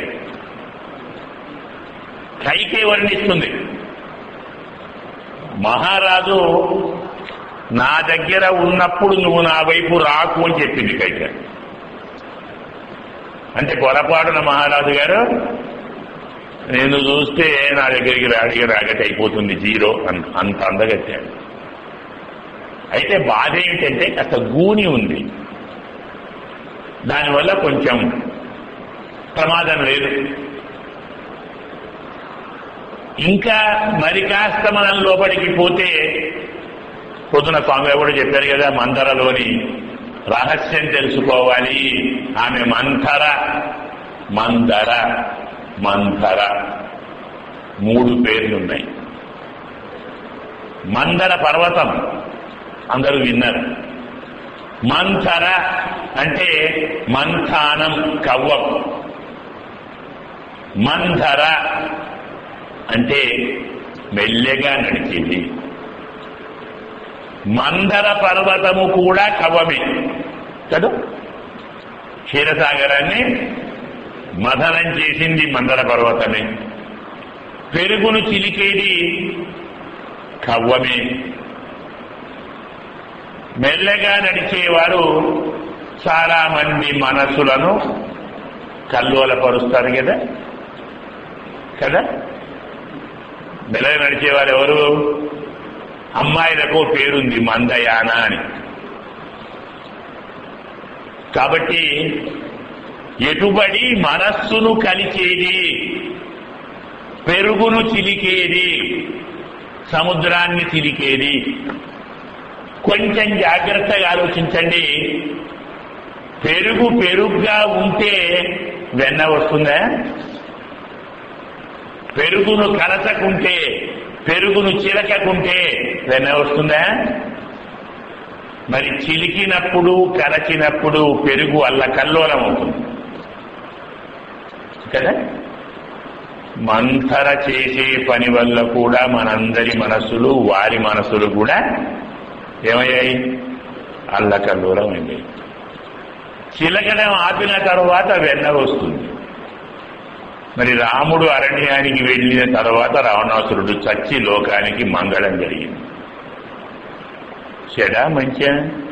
కైకే వర్ణిస్తుంది మహారాజు నా దగ్గర ఉన్నప్పుడు నువ్వు నా వైపు రాకు అని చెప్పింది కైక అంటే పొరపాటున మహారాజు గారు నేను చూస్తే నా దగ్గరికి రాడిగా రాగట్ అయిపోతుంది జీరో అన్- అంత అందగత్యాడు అయితే బాధ ఏమిటంటే కాస్త గూని ఉంది దానివల్ల కొంచెం ప్రమాదం లేదు ఇంకా మరి కాస్త మనం లోపలికి పోతే పొద్దున స్వామి కూడా చెప్పారు కదా మందరలోని రహస్యం తెలుసుకోవాలి ఆమె మంథర మందర మంథర మూడు పేర్లున్నాయి మందర పర్వతం అందరూ విన్నారు మంథర అంటే మంథానం కవ్వం మంథర అంటే మెల్లగా నడిచేది మందర పర్వతము కూడా కవమే కదా క్షీరసాగరాన్ని మథనం చేసింది మందర పర్వతమే పెరుగును చిలికేది కవ్వమే మెల్లగా నడిచేవారు చాలా మంది మనస్సులను కల్లోలపరుస్తారు కదా కదా మెల్లగా నడిచేవారు ఎవరు అమ్మాయిలకు పేరుంది మందయాన అని కాబట్టి ఎటుబడి మనస్సును కలిచేది పెరుగును చిలికేది సముద్రాన్ని చిలికేది కొంచెం జాగ్రత్తగా ఆలోచించండి పెరుగు పెరుగుగా ఉంటే వెన్న వస్తుందా పెరుగును కలచకుంటే పెరుగును చిలకకుంటే వెన్న వస్తుందా మరి చిలికినప్పుడు కలచినప్పుడు పెరుగు అల్ల కల్లోలం అవుతుంది కదా మంథర చేసే పని వల్ల కూడా మనందరి మనసులు వారి మనసులు కూడా ఏమయ్యాయి అల్లకల్లోలం అయ్యాయి చిలకడం ఆపిన తర్వాత వెన్న వస్తుంది మరి రాముడు అరణ్యానికి వెళ్ళిన తర్వాత రావణాసురుడు చచ్చి లోకానికి మంగళం జరిగింది చెడా మంచిగా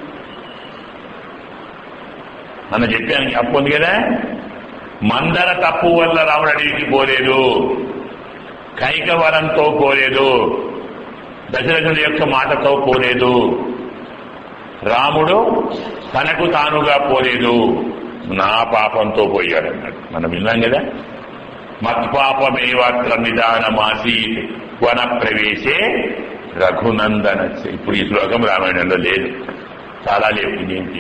మనం చెప్పాను తప్పు ఉంది కదా మందర తప్పు వల్ల రాముడు అడవికి పోలేదు కైకవరంతో పోలేదు దశరథుడి యొక్క మాటతో పోలేదు రాముడు తనకు తానుగా పోలేదు నా పాపంతో పోయాడు అన్నాడు మనం విన్నాం కదా మత్పాపమేవాత్ర నిదానమాసి వన ప్రవేశే రఘునందన ఇప్పుడు ఈ శ్లోకం రామాయణంలో లేదు చాలా లేవు ఇదేంటి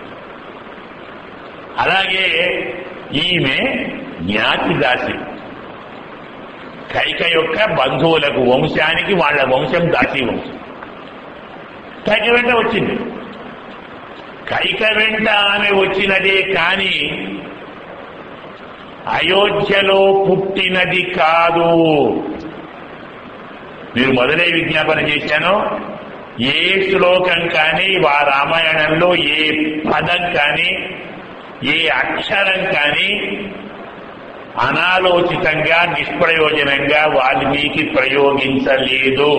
అలాగే ఈమె జ్ఞాతి దాసి కైక యొక్క బంధువులకు వంశానికి వాళ్ళ వంశం దాసి వంశం కైక వెంట వచ్చింది కైక వెంట ఆమె వచ్చినదే కాని అయోధ్యలో పుట్టినది కాదు మీరు మొదలే విజ్ఞాపన చేశాను ఏ శ్లోకం కానీ వా రామాయణంలో ఏ పదం కానీ ఏ అక్షరం కానీ అనాలోచితంగా నిష్ప్రయోజనంగా వాల్మీకి ప్రయోగించలేదు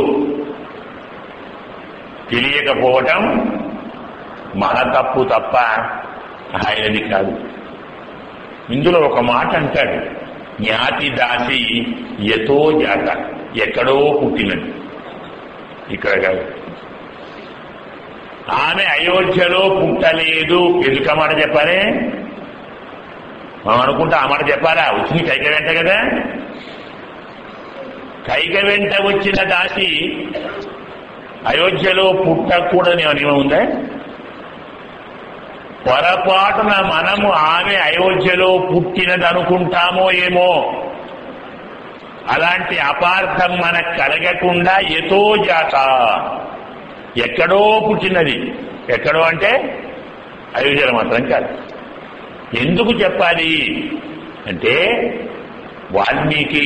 తెలియకపోవటం మన తప్పు తప్ప ఆయనది కాదు ఇందులో ఒక మాట అంటాడు జ్ఞాతి దాసి ఎతో జాత ఎక్కడో పుట్టినది ఇక్కడ కాదు ఆమె అయోధ్యలో పుట్టలేదు ఎందుకు మాట చెప్పాలి మనం అనుకుంటా ఆ మాట చెప్పాలా వచ్చింది కైక వెంట కదా కైక వెంట వచ్చిన దాసి అయోధ్యలో పుట్టకూడని నియమం ఉందా పొరపాటున మనము ఆమె అయోధ్యలో పుట్టినది అనుకుంటామో ఏమో అలాంటి అపార్థం మనకు కలగకుండా ఎతో జాత ఎక్కడో పుట్టినది ఎక్కడో అంటే అయోధ్యలో మాత్రం కాదు ఎందుకు చెప్పాలి అంటే వాల్మీకి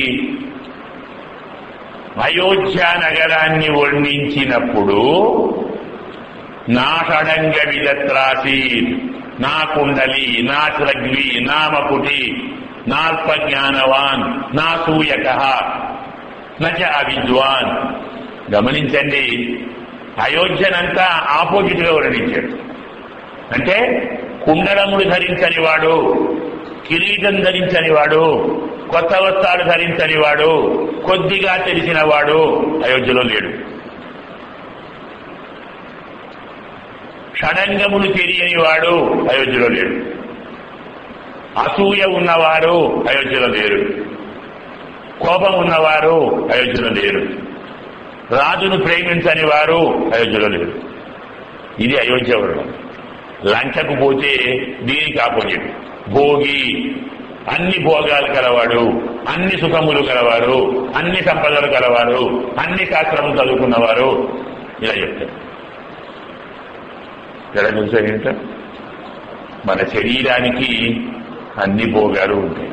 అయోధ్య నగరాన్ని వర్ణించినప్పుడు నా షడంగ విదత్రాసి నా కుండలి నా శ్రగ్వి నా మకుటి నాల్ప జ్ఞానవాన్ నా సూయక నచ అవిద్వాన్ గమనించండి అయోధ్యనంతా ఆపోజిట్ గా వర్ణించాడు అంటే కుండలములు ధరించని వాడు కిరీటం ధరించని వాడు కొత్త వస్త్రాలు ధరించని వాడు కొద్దిగా తెలిసిన వాడు అయోధ్యలో లేడు షడంగములు తెలియని వాడు అయోధ్యలో లేడు అసూయ ఉన్నవారు అయోధ్యలో లేరు కోపం ఉన్నవారు అయోధ్యలో లేరు రాజును ప్రేమించని వారు అయోధ్యలో లేరు ఇది అయోధ్య వర్ణం లంకకు పోతే దీనికి ఆపోజిట్ భోగి అన్ని భోగాలు కలవాడు అన్ని సుఖములు కలవారు అన్ని సంపదలు కలవారు అన్ని శాస్త్రము చదువుకున్నవారు ఇలా చెప్తారు ఎలా చూసారు ఏంట మన శరీరానికి అన్ని భోగాలు ఉంటాయి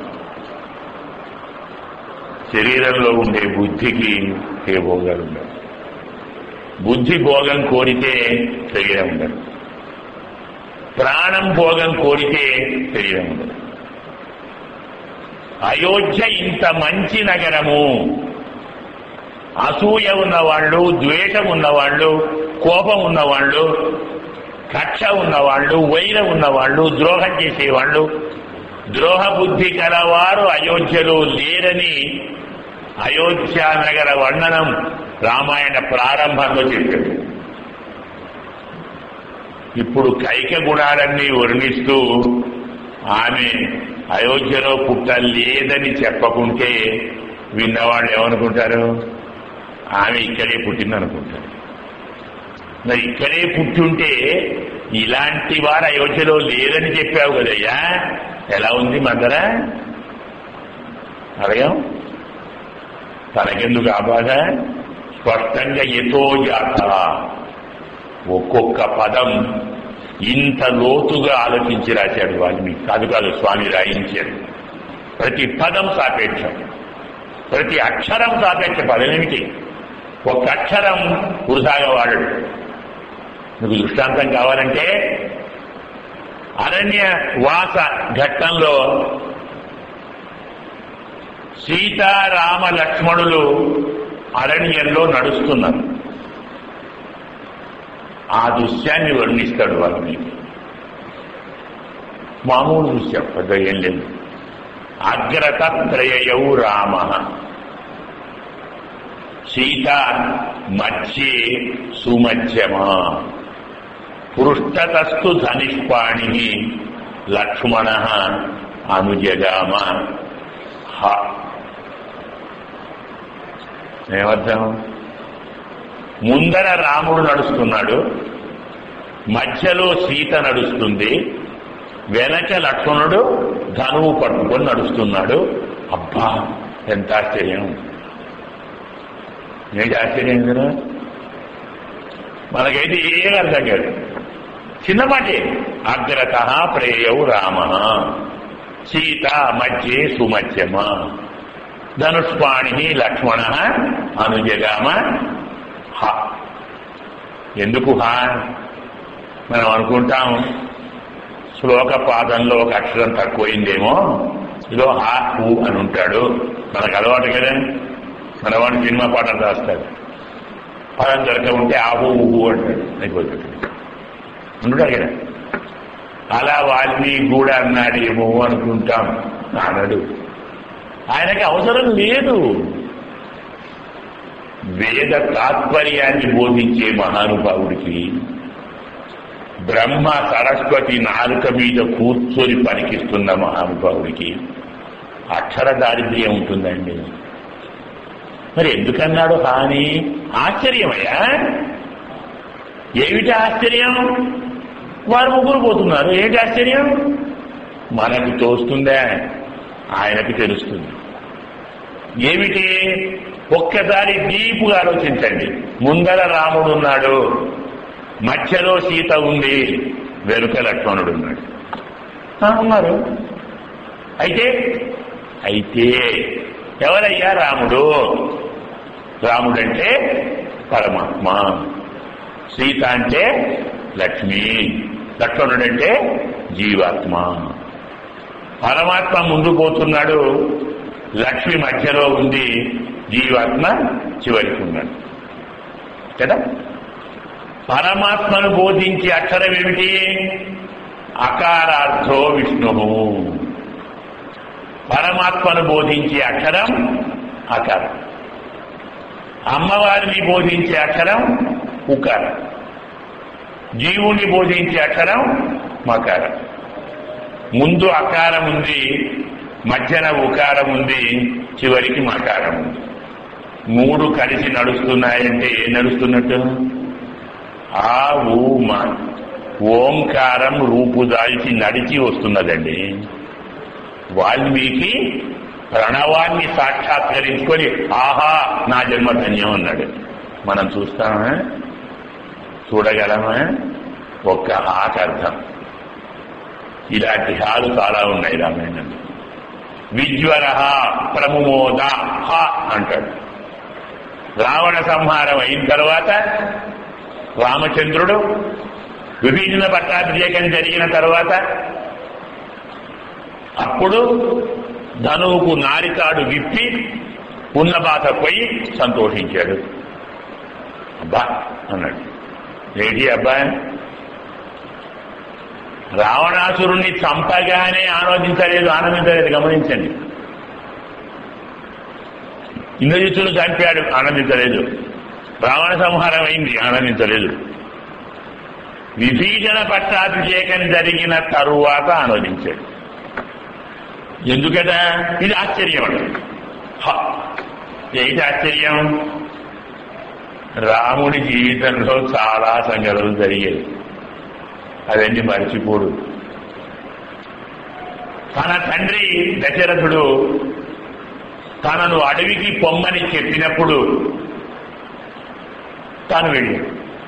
శరీరంలో ఉండే బుద్ధికి ఏ భోగాలు ఉండవు బుద్ధి భోగం కోరితే శరీరం ఉండదు ప్రాణం భోగం కోరితే శరీరం ఉండదు అయోధ్య ఇంత మంచి నగరము అసూయ ఉన్నవాళ్ళు ద్వేషం ఉన్నవాళ్ళు కోపం ఉన్నవాళ్ళు కక్ష ఉన్నవాళ్ళు వైరం ఉన్నవాళ్ళు ద్రోహం చేసేవాళ్ళు ద్రోహ బుద్ధి కలవారు అయోధ్యలో లేరని అయోధ్య నగర వర్ణనం రామాయణ ప్రారంభంలో చెప్పాడు ఇప్పుడు కైక గుణాలన్నీ వర్ణిస్తూ ఆమె అయోధ్యలో పుట్టలేదని చెప్పకుంటే విన్నవాళ్ళు ఏమనుకుంటారు ఆమె ఇక్కడే పుట్టిందనుకుంటారు మరి ఇక్కడే పుట్టుంటే ఇలాంటి వారు అయోధ్యలో లేదని చెప్పావు కదయ్యా ఎలా ఉంది మందర అడగాం తనకెందుకు ఆ బాధ స్పష్టంగా ఎతో జాత ఒక్కొక్క పదం ఇంత లోతుగా ఆలోచించి రాశాడు వాల్మీకి కాదు కాదు స్వామి రాయించాడు ప్రతి పదం సాపేక్షం ప్రతి అక్షరం సాపేక్ష పదం ఏమిటి ఒక్క అక్షరం వృధాగా వాడడు మీకు దృష్టాంతం కావాలంటే అరణ్య వాస ఘట్టంలో సీతారామ లక్ష్మణులు అరణ్యంలో నడుస్తున్నారు ఆ దృశ్యాన్ని వర్ణిస్తాడు వాల్మీకి మామూలు దృశ్యం పెద్ద ఏం లేదు అగ్రత త్రయయౌ రామ సీత మధ్యే సుమధ్యమా పృష్ఠతస్తు ధనిష్పాణి లక్ష్మణ అనుజగామ హ ఏమర్థం ముందర రాముడు నడుస్తున్నాడు మధ్యలో సీత నడుస్తుంది వెనక లక్ష్మణుడు ధనువు పట్టుకొని నడుస్తున్నాడు అబ్బా ఎంత ఆశ్చర్యం ఏంటి ఆశ్చర్యం కదా మనకైతే ఏం అర్థం కాదు చిన్నపాటి అగ్రత ప్రేయవు రామ సీత మధ్యే సుమధ్యమ ధనుష్పాణి లక్ష్మణ అనుజగామ హ ఎందుకు హ మనం అనుకుంటాం శ్లోక పాదంలో ఒక అక్షరం తక్కువైందేమో ఇదో హా హూ అని ఉంటాడు మనకు అలవాటు కదా మనవాడు సినిమా పాటలు రాస్తాడు పదం దొరక ఉంటే ఆహు ఊహు అంటాడు అయిపోతుంది ఉంటాడు కదా అలా వాల్మీకి కూడా అన్నాడేమో అనుకుంటాం అన్నాడు ఆయనకి అవసరం లేదు వేద తాత్పర్యాన్ని బోధించే మహానుభావుడికి బ్రహ్మ సరస్వతి నాలుక మీద కూర్చొని పలికిస్తున్న మహానుభావుడికి అక్షర దారిద్ర్యం ఉంటుందండి మరి ఎందుకన్నాడు హాని ఆశ్చర్యమయ్యా ఏమిటి ఆశ్చర్యం వారు ముగ్గురు పోతున్నారు ఏంటి ఆశ్చర్యం మనకు తోస్తుందా ఆయనకు తెలుస్తుంది ఏమిటి ఒక్కసారి డీపుగా ఆలోచించండి ముందర రాముడు ఉన్నాడు మధ్యలో సీత ఉంది వెనుక లక్ష్మణుడు ఉన్నాడు ఆ, ఉన్నారు అయితే అయితే ఎవరయ్యా రాముడు రాముడంటే పరమాత్మ సీత అంటే లక్ష్మి లక్ష్మణుడంటే జీవాత్మ పరమాత్మ ముందు పోతున్నాడు లక్ష్మి మధ్యలో ఉంది జీవాత్మ చివరికి ఉన్నాడు కదా పరమాత్మను బోధించే అక్షరం ఏమిటి అకారార్థో విష్ణు పరమాత్మను బోధించే అక్షరం అకారం అమ్మవారిని బోధించే అక్షరం ఉకారం జీవుని బోధించే అక్షరం మకారం ముందు అకారం ఉంది మధ్యన ఉకారం ఉంది చివరికి మకారం ఉంది మూడు కలిసి నడుస్తున్నాయంటే ఏం నడుస్తున్నట్టు ఆ ఊ మా ఓంకారం రూపుదాల్చి నడిచి వస్తున్నదండి వాల్మీకి ప్రణవాన్ని సాక్షాత్కరించుకొని ఆహా నా జన్మ ధన్యం అన్నాడు మనం చూస్తామా చూడగలమా ఒక్క హాకు అర్థం ఇలాంటి హాలు చాలా ఉన్నాయి రామాయణంలో విజ్వర ప్రముమోద హ అంటాడు రావణ సంహారం అయిన తర్వాత రామచంద్రుడు విభీషణ పట్టాభిషేకం జరిగిన తర్వాత అప్పుడు ధనువుకు నారికాడు విప్పి ఉన్న బాధ పోయి సంతోషించాడు అబ్బా అన్నాడు ఏంటి అబ్బా రావణాసురుణ్ణి చంపగానే ఆలోచించలేదు ఆనందించలేదు గమనించండి ఇంద్రజిత్తును చంపాడు ఆనందించలేదు రావణ సంహారం అయింది ఆనందించలేదు విభీషణ పట్టాభిషేకం జరిగిన తరువాత ఆనందించాడు ఎందుకట ఇది ఆశ్చర్యం అంట హ, ఏంటి ఆశ్చర్యం రాముడి జీవితంలో చాలా సంఘటనలు జరిగాయి అవన్నీ మర్చిపోడు తన తండ్రి దశరథుడు తనను అడవికి పొమ్మని చెప్పినప్పుడు తాను వెళ్ళాడు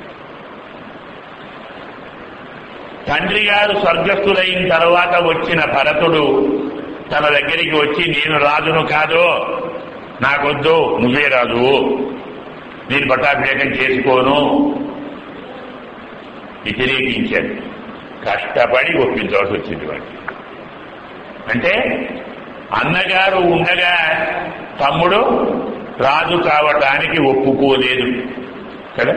తండ్రి గారు స్వర్గస్థులైన తర్వాత వచ్చిన భరతుడు తన దగ్గరికి వచ్చి నేను రాజును కాదు నాకొద్దు నువ్వే రాజు నేను పట్టాభిషేకం చేసుకోను వ్యతిరేకించాడు కష్టపడి ఒప్పించవలసి వచ్చింది వాడు అంటే అన్నగారు ఉండగా తమ్ముడు రాజు కావటానికి ఒప్పుకోలేదు కదా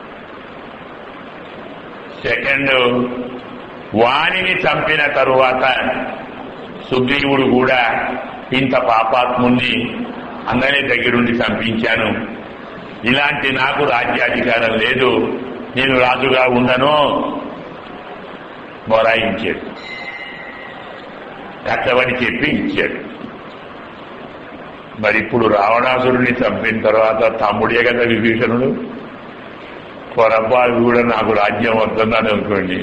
సెకండ్ వాణిని చంపిన తరువాత సుగ్రీవుడు కూడా ఇంత పాపాత్ముణ్ణి అన్ననే దగ్గరుండి చంపించాను ఇలాంటి నాకు రాజ్యాధికారం లేదు నేను రాజుగా ఉండను మొరాయించాడు కష్టపడి చెప్పి ఇచ్చాడు మరి ఇప్పుడు రావణాసురుడిని చంపిన తర్వాత తమ్ముడే కదా విభీషణుడు పొరపాటు కూడా నాకు రాజ్యం వస్తుందని అనుకోండి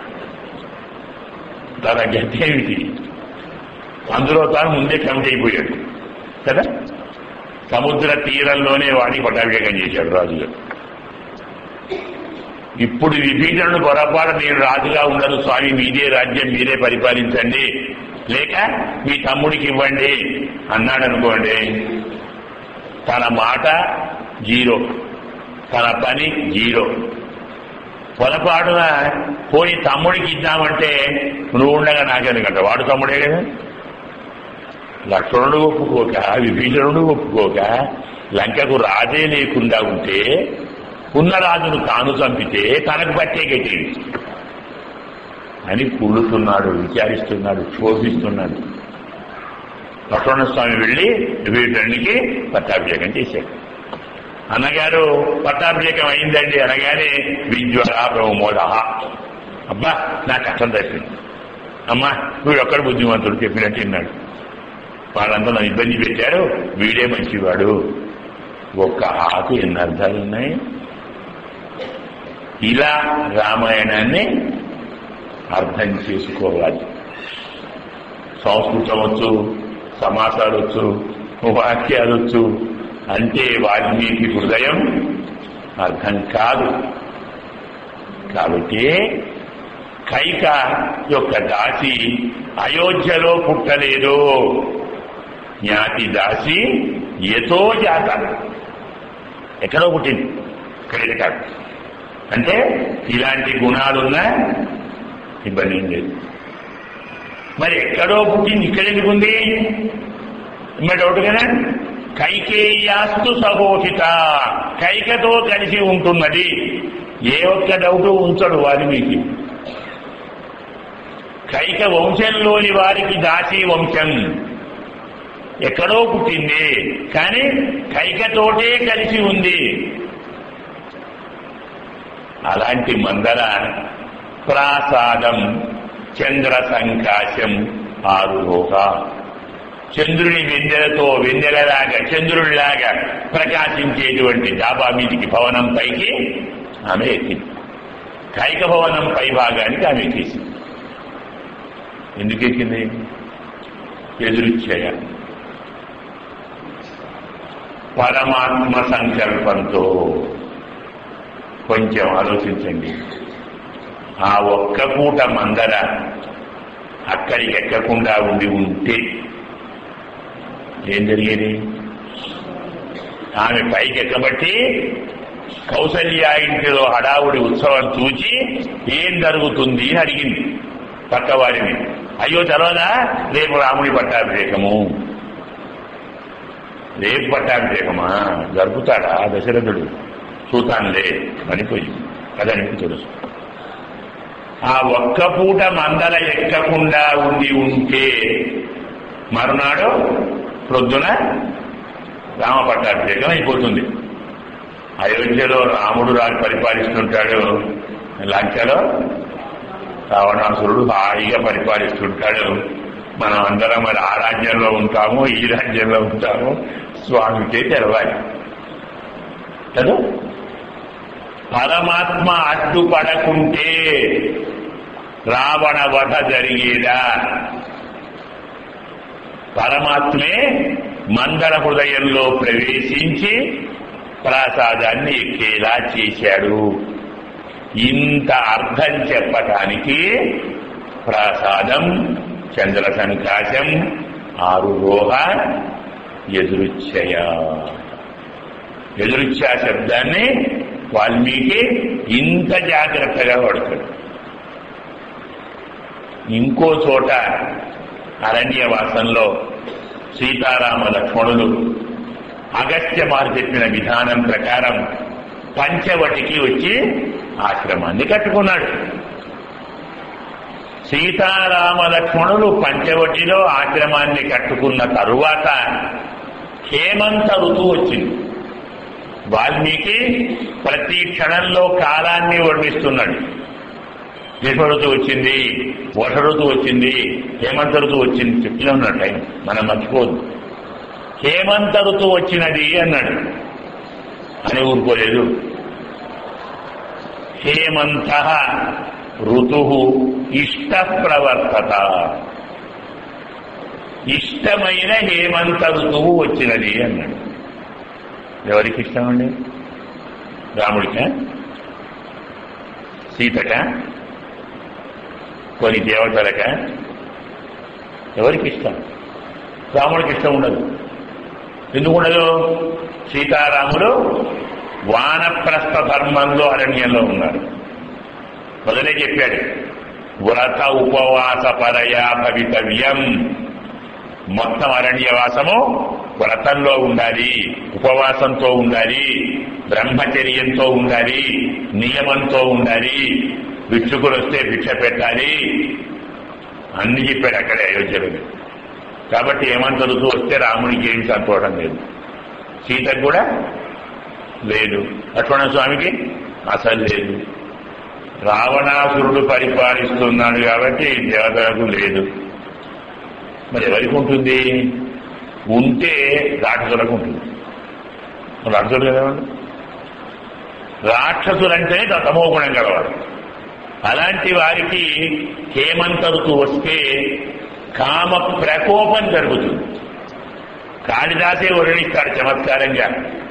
తన గతి ఏమిటి అందులో తాను ముందే కమిట్ అయిపోయాడు కదా సముద్ర తీరంలోనే వాడిని పట్టాభిషేకం చేశాడు రాజుగారు ఇప్పుడు విభీషణుడు పొరపాటు నేను రాజుగా ఉండను స్వామి మీదే రాజ్యం మీరే పరిపాలించండి లేక మీ తమ్ముడికి ఇవ్వండి అన్నాడు అనుకోండి తన మాట జీరో తన పని జీరో పొరపాటున పోయి తమ్ముడికి ఇద్దామంటే నువ్వు ఉండగా నాకెందుకంట వాడు తమ్ముడే కదా లక్ష్మణుడు ఒప్పుకోక విభీషణుడు ఒప్పుకోక లంకకు రాజే లేకుండా ఉంటే ఉన్న రాజును తాను చంపితే తనకు పట్టే గట్టి అని కుళ్ళుతున్నాడు విచారిస్తున్నాడు శోభిస్తున్నాడు లక్ష్మణస్వామి వెళ్ళి విభీషణునికి పట్టాభిషేకం చేశాడు అన్నగారు పట్టాభిషేకం అయిందండి అనగానే విజ్వర బ్రహ్మోద అబ్బా నా కష్టం తప్పింది అమ్మా వీడు ఒక్కడు బుద్ధిమంతుడు చెప్పినట్టు విన్నాడు వాళ్ళంతా నన్ను ఇబ్బంది పెట్టారు వీడే మంచివాడు ఒక్క ఆకు ఎన్ని అర్థాలు ఉన్నాయి ఇలా రామాయణాన్ని అర్థం చేసుకోవాలి సంస్కృతం వచ్చు సమాసాలు వచ్చు వాక్యాలు వచ్చు అంటే వాల్మీకి హృదయం అర్థం కాదు కాబట్టి కైక యొక్క దాసి అయోధ్యలో పుట్టలేదు జ్ఞాతి దాసి ఎతో జాత ఎక్కడో పుట్టింది ఇక్కడే కాదు అంటే ఇలాంటి గుణాలున్నా ఇబ్బంది ఏం లేదు మరి ఎక్కడో పుట్టింది ఇక్కడ ఎందుకు ఉంది మరి డౌట్ కదా కైకేయాస్తు సహోషిత కైకతో కలిసి ఉంటున్నది ఏ ఒక్క డౌటు ఉంచడు వాల్మీకి కైక వంశంలోని వారికి దాసి వంశం ఎక్కడో పుట్టింది కానీ కైకతోటే కలిసి ఉంది అలాంటి మందర ప్రాసాదం చంద్ర సంకాశం ఆరురోహ చంద్రుని వెన్నెలతో వెన్నెలలాగా చంద్రుడిలాగా ప్రకాశించేటువంటి డాబా మీదికి భవనం పైకి ఆమె ఎక్కింది కైక భవనం పై భాగానికి ఆమె ఎక్కేసింది ఎందుకు ఎక్కింది ఎదురుచ్ఛయ పరమాత్మ సంకల్పంతో కొంచెం ఆలోచించండి ఆ ఒక్క పూట మందర అక్కడికి ఎక్కకుండా ఉండి ఉంటే ఏం జరిగేది ఆమె పైకి ఎక్కబట్టి కౌసల్య ఇంటిలో హడావుడి ఉత్సవం చూచి ఏం జరుగుతుంది అని అడిగింది పక్కవారిని అయ్యో తెలవదా రేపు రాముడి పట్టాభిషేకము రేపు పట్టాభిషేకమా జరుపుతాడా దశరథుడు చూతానులే అనిపోయింది అదని తెలుసు ఆ ఒక్క పూట మందల ఎక్కకుండా ఉండి ఉంటే మరునాడు ప్రొద్దున రామ పట్టాభిషేకం అయిపోతుంది అయోధ్యలో రాముడు రాజు పరిపాలిస్తుంటాడు లంకలో రావణాసురుడు హాయిగా పరిపాలిస్తుంటాడు మనం అందరం మరి ఆ రాజ్యంలో ఉంటాము ఈ రాజ్యంలో ఉంటాము స్వామికే తెలవాలి కదా పరమాత్మ అడ్డుపడకుంటే రావణ వధ జరిగేదా పరమాత్మే మందర హృదయంలో ప్రవేశించి ప్రాసాదాన్ని ఎక్కేలా చేశాడు ఇంత అర్థం చెప్పటానికి ప్రాసాదం చంద్ర సంకాశం ఆరురోహ ఎదురుచ్చయ ఎదురుచ్చా శబ్దాన్ని వాల్మీకి ఇంత జాగ్రత్తగా వాడుతాడు ఇంకో చోట అరణ్యవాసంలో సీతారామ లక్ష్మణులు అగస్త్య వారు చెప్పిన విధానం ప్రకారం పంచవటికి వచ్చి ఆశ్రమాన్ని కట్టుకున్నాడు సీతారామ లక్ష్మణులు పంచవటిలో ఆశ్రమాన్ని కట్టుకున్న తరువాత హేమంత ఋతువు వచ్చింది వాల్మీకి ప్రతి క్షణంలో కాలాన్ని వర్ణిస్తున్నాడు గ్రీష్మ ఋతువు వచ్చింది వర్ష ఋతువు వచ్చింది హేమంత ఋతువు వచ్చింది చెప్తూనే ఉన్నాడు టైం మనం మర్చిపోవద్దు హేమంత ఋతువు వచ్చినది అన్నాడు అని ఊరుకోలేదు హేమంత ఋతు ఇష్ట ప్రవర్తత ఇష్టమైన హేమంత ఋతువు వచ్చినది అన్నాడు ఎవరికి ఇష్టమండి రాముడికా సీతక కొన్ని దేవతలక ఎవరికి ఇష్టం రాముడికి ఇష్టం ఉండదు ఎందుకు ఉండదు సీతారాముడు వానప్రస్థ ధర్మంలో అరణ్యంలో ఉన్నారు మొదలే చెప్పాడు వ్రత ఉపవాస పరయా భవితవ్యం మొత్తం అరణ్యవాసము వ్రతంలో ఉండాలి ఉపవాసంతో ఉండాలి బ్రహ్మచర్యంతో ఉండాలి నియమంతో ఉండాలి భిక్షుకులు వస్తే భిక్ష పెట్టాలి అన్ని చెప్పాడు అక్కడే అయోధ్యలో కాబట్టి ఏమంత ఋతువు వస్తే రాముడికి ఏం సంతోషం లేదు సీతకు కూడా లేదు లక్ష్మణ స్వామికి అసలు లేదు రావణాసురుడు పరిపాలిస్తున్నాడు కాబట్టి దేవతలకు లేదు మరి ఎవరికి ఉంటుంది ఉంటే రాక్షసులకు ఉంటుంది రాక్షసులు కదవాడు రాక్షసులంటే తమో గుణం గలవాడు అలాంటి వారికి హేమంత ఋతువు వస్తే కామ ప్రకోపం జరుగుతుంది కాళిదాసే వర్ణిస్తాడు చమత్కారంగా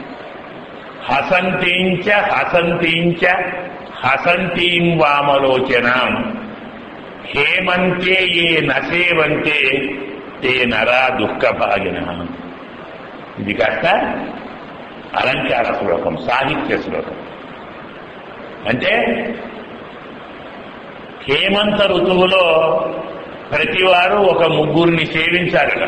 హసంతించ హసంతించ హసంతీం వామలోచనం హేమంతే ఏ నసేవంతే తే నరా దుఃఖ భాగిన ఇది కాస్త అలంకార శ్లోకం సాహిత్య శ్లోకం అంటే హేమంత ఋతువులో ప్రతివారు ఒక ముగ్గురిని సేవించారట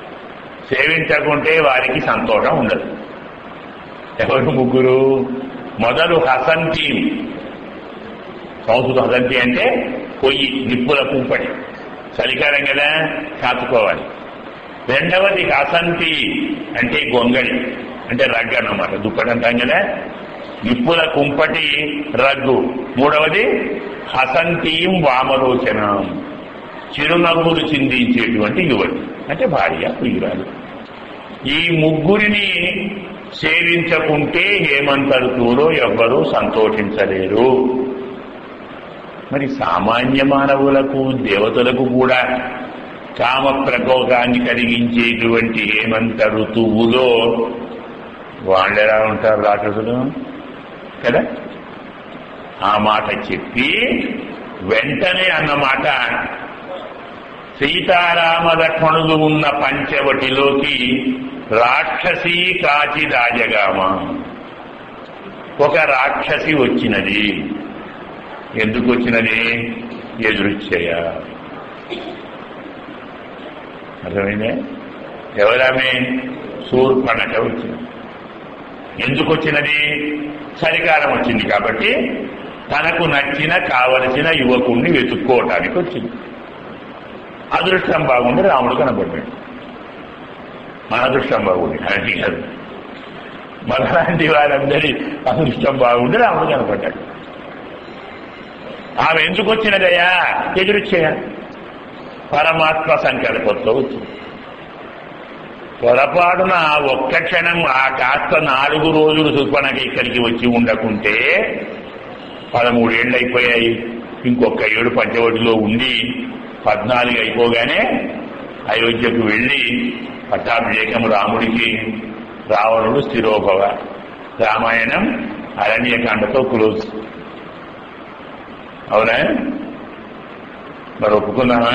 సేవించకుంటే వారికి సంతోషం ఉండదు ఎవరు ముగ్గురు మొదలు హసంతి సంస్కృత హసంతి అంటే పొయ్యి నిప్పుల కుంపడి చలికాలం కదా కాచుకోవాలి రెండవది హసంతి అంటే గొంగళి అంటే రగ్గు అన్నమాట దుప్పటి అంటాం కదా నిప్పుల కుంపటి రగ్గు మూడవది హసంతీం వామలోచనం చిరునవ్వులు చిందించేటువంటి యువతి అంటే భార్య ప్రియురాలు ఈ ముగ్గురిని సేవించకుంటే హేమంత ఋతువులో ఎవ్వరూ సంతోషించలేరు మరి సామాన్య మానవులకు దేవతలకు కూడా కామ ప్రకోపాన్ని కలిగించేటువంటి హేమంత ఋతువులో వాళ్ళు ఎలా ఉంటారు రాక్షసులు కదా ఆ మాట చెప్పి వెంటనే అన్నమాట సీతారామ లక్ష్మణులు ఉన్న పంచవటిలోకి రాక్షసి కాచి రాజగామ ఒక రాక్షసి వచ్చినది ఎందుకు వచ్చినది ఎదురుచ్చయ అర్థమైందే ఎవరామె శూర్పణక వచ్చినది ఎందుకు వచ్చినది చలికాలం వచ్చింది కాబట్టి తనకు నచ్చిన కావలసిన యువకుణ్ణి వెతుక్కోవటానికి వచ్చింది అదృష్టం బాగుండి రాముడు కనబడ్డాడు మన అదృష్టం బాగుండి అలాంటి కాదు మనలాంటి వారందరి అదృష్టం బాగుండి రాముడు కనపడ్డాడు ఆమె ఎందుకు వచ్చినదయ్యా ఎదురుచ్చేయ పరమాత్మ సంకల్పంతో వచ్చింది పొరపాటున ఒక్క క్షణం ఆ కాస్త నాలుగు రోజులు సుపనకి ఇక్కడికి వచ్చి ఉండకుంటే పదమూడేళ్ళు అయిపోయాయి ఇంకొక ఏడు పంచవటిలో ఉండి పద్నాలుగు అయిపోగానే అయోధ్యకు వెళ్లి పట్టాభిషేకం రాముడికి రావణుడు స్థిరోభవ రామాయణం అరణ్యకాండతో క్లోజ్ అవునా మరి ఒప్పుకున్నామా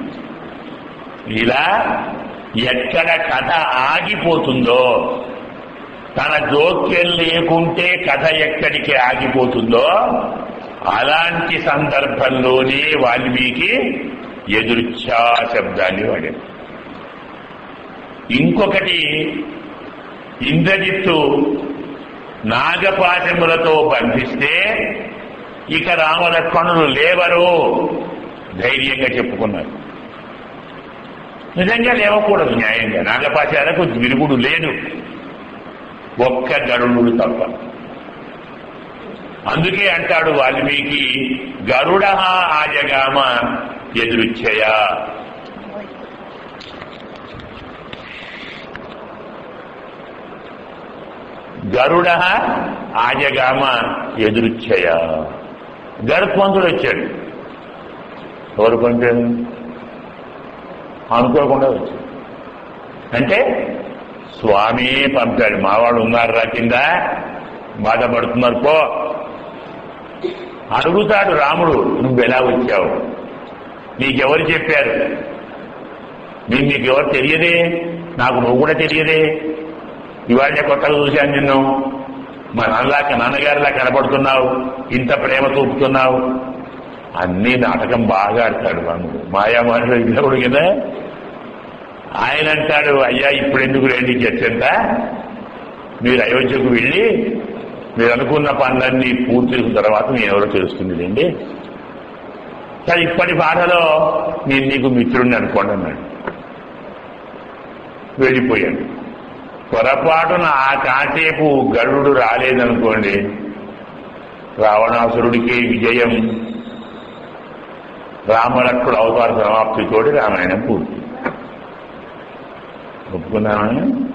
ఇలా ఎక్కడ కథ ఆగిపోతుందో తన జోక్యం లేకుంటే కథ ఎక్కడికి ఆగిపోతుందో అలాంటి సందర్భంలోనే వాల్మీకి ఎదురుచ్ఛా శబ్దాన్ని వాడారు ఇంకొకటి ఇంద్రజిత్తు నాగపాశములతో బంధిస్తే ఇక రామలక్ష్మణులు లేవరు ధైర్యంగా చెప్పుకున్నారు నిజంగా లేవకూడదు న్యాయంగా నాగపాశాలకు విరుగుడు లేదు ఒక్క గరుడు తప్ప అందుకే అంటాడు వాల్మీకి గరుడ ఆజగామ ఎదురుచ్చయ గరుడ ఆజగామ ఎదురుచ్చయ గరుత్మంతుడు వచ్చాడు ఎవరు పంపాడు అనుకోకుండా వచ్చాడు అంటే స్వామి పంపాడు మావాడు ఉన్నారా కింద బాధపడుతున్నారు పో అడుగుతాడు రాముడు నువ్వు ఎలా వచ్చావు నీకెవరు చెప్పారు నీకు నీకెవరు తెలియదే నాకు నువ్వు కూడా తెలియదే ఇవాళ కొత్తగా చూశాను నిన్ను మా నాన్నలాక నాన్నగారిలా కనపడుతున్నావు ఇంత ప్రేమ చూపుతున్నావు అన్ని నాటకం బాగా ఆడతాడు రాముడు మాయా మనుషులు విగ్రహుడు కదా ఆయన అంటాడు అయ్యా ఇప్పుడు ఎందుకు రండి చర్చంత మీరు అయోధ్యకు వెళ్ళి మీరు అనుకున్న పనులన్నీ పూర్తి చేసిన తర్వాత నేను ఎవరో తెలుస్తుందిలేండి సరే ఇప్పటి పాటలో నేను నీకు మిత్రుడిని అనుకోండి అన్నాడు వెళ్ళిపోయాడు పొరపాటున ఆ కాసేపు గరుడు రాలేదనుకోండి రావణాసురుడికి విజయం రామలక్ష్మణుడు అవతార సమాప్తితోటి రామాయణం పూర్తి ఒప్పుకున్నామా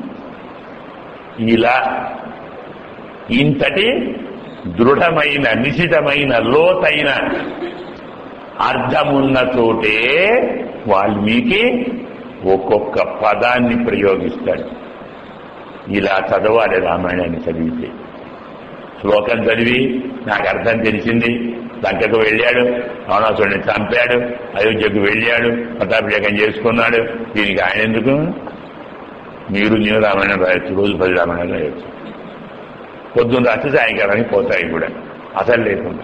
ఇలా ఇంతటి దృఢమైన నిశితమైన లోతైన అర్థమున్న చోటే వాల్మీకి ఒక్కొక్క పదాన్ని ప్రయోగిస్తాడు ఇలా చదవాలి రామాయణాన్ని చదివితే శ్లోకం చదివి నాకు అర్థం తెలిసింది లంకకు వెళ్ళాడు రావణాసుడిని చంపాడు అయోధ్యకు వెళ్ళాడు పట్టాభిషేకం చేసుకున్నాడు దీనికి ఆయన ఎందుకు మీరు నేను రామాయణం రాయొచ్చు రోజు పది రామాయణం రాయొచ్చు పొద్దున్న రాస్తే సాయంకాలానికి పోతాయి కూడా అసలు లేకుండా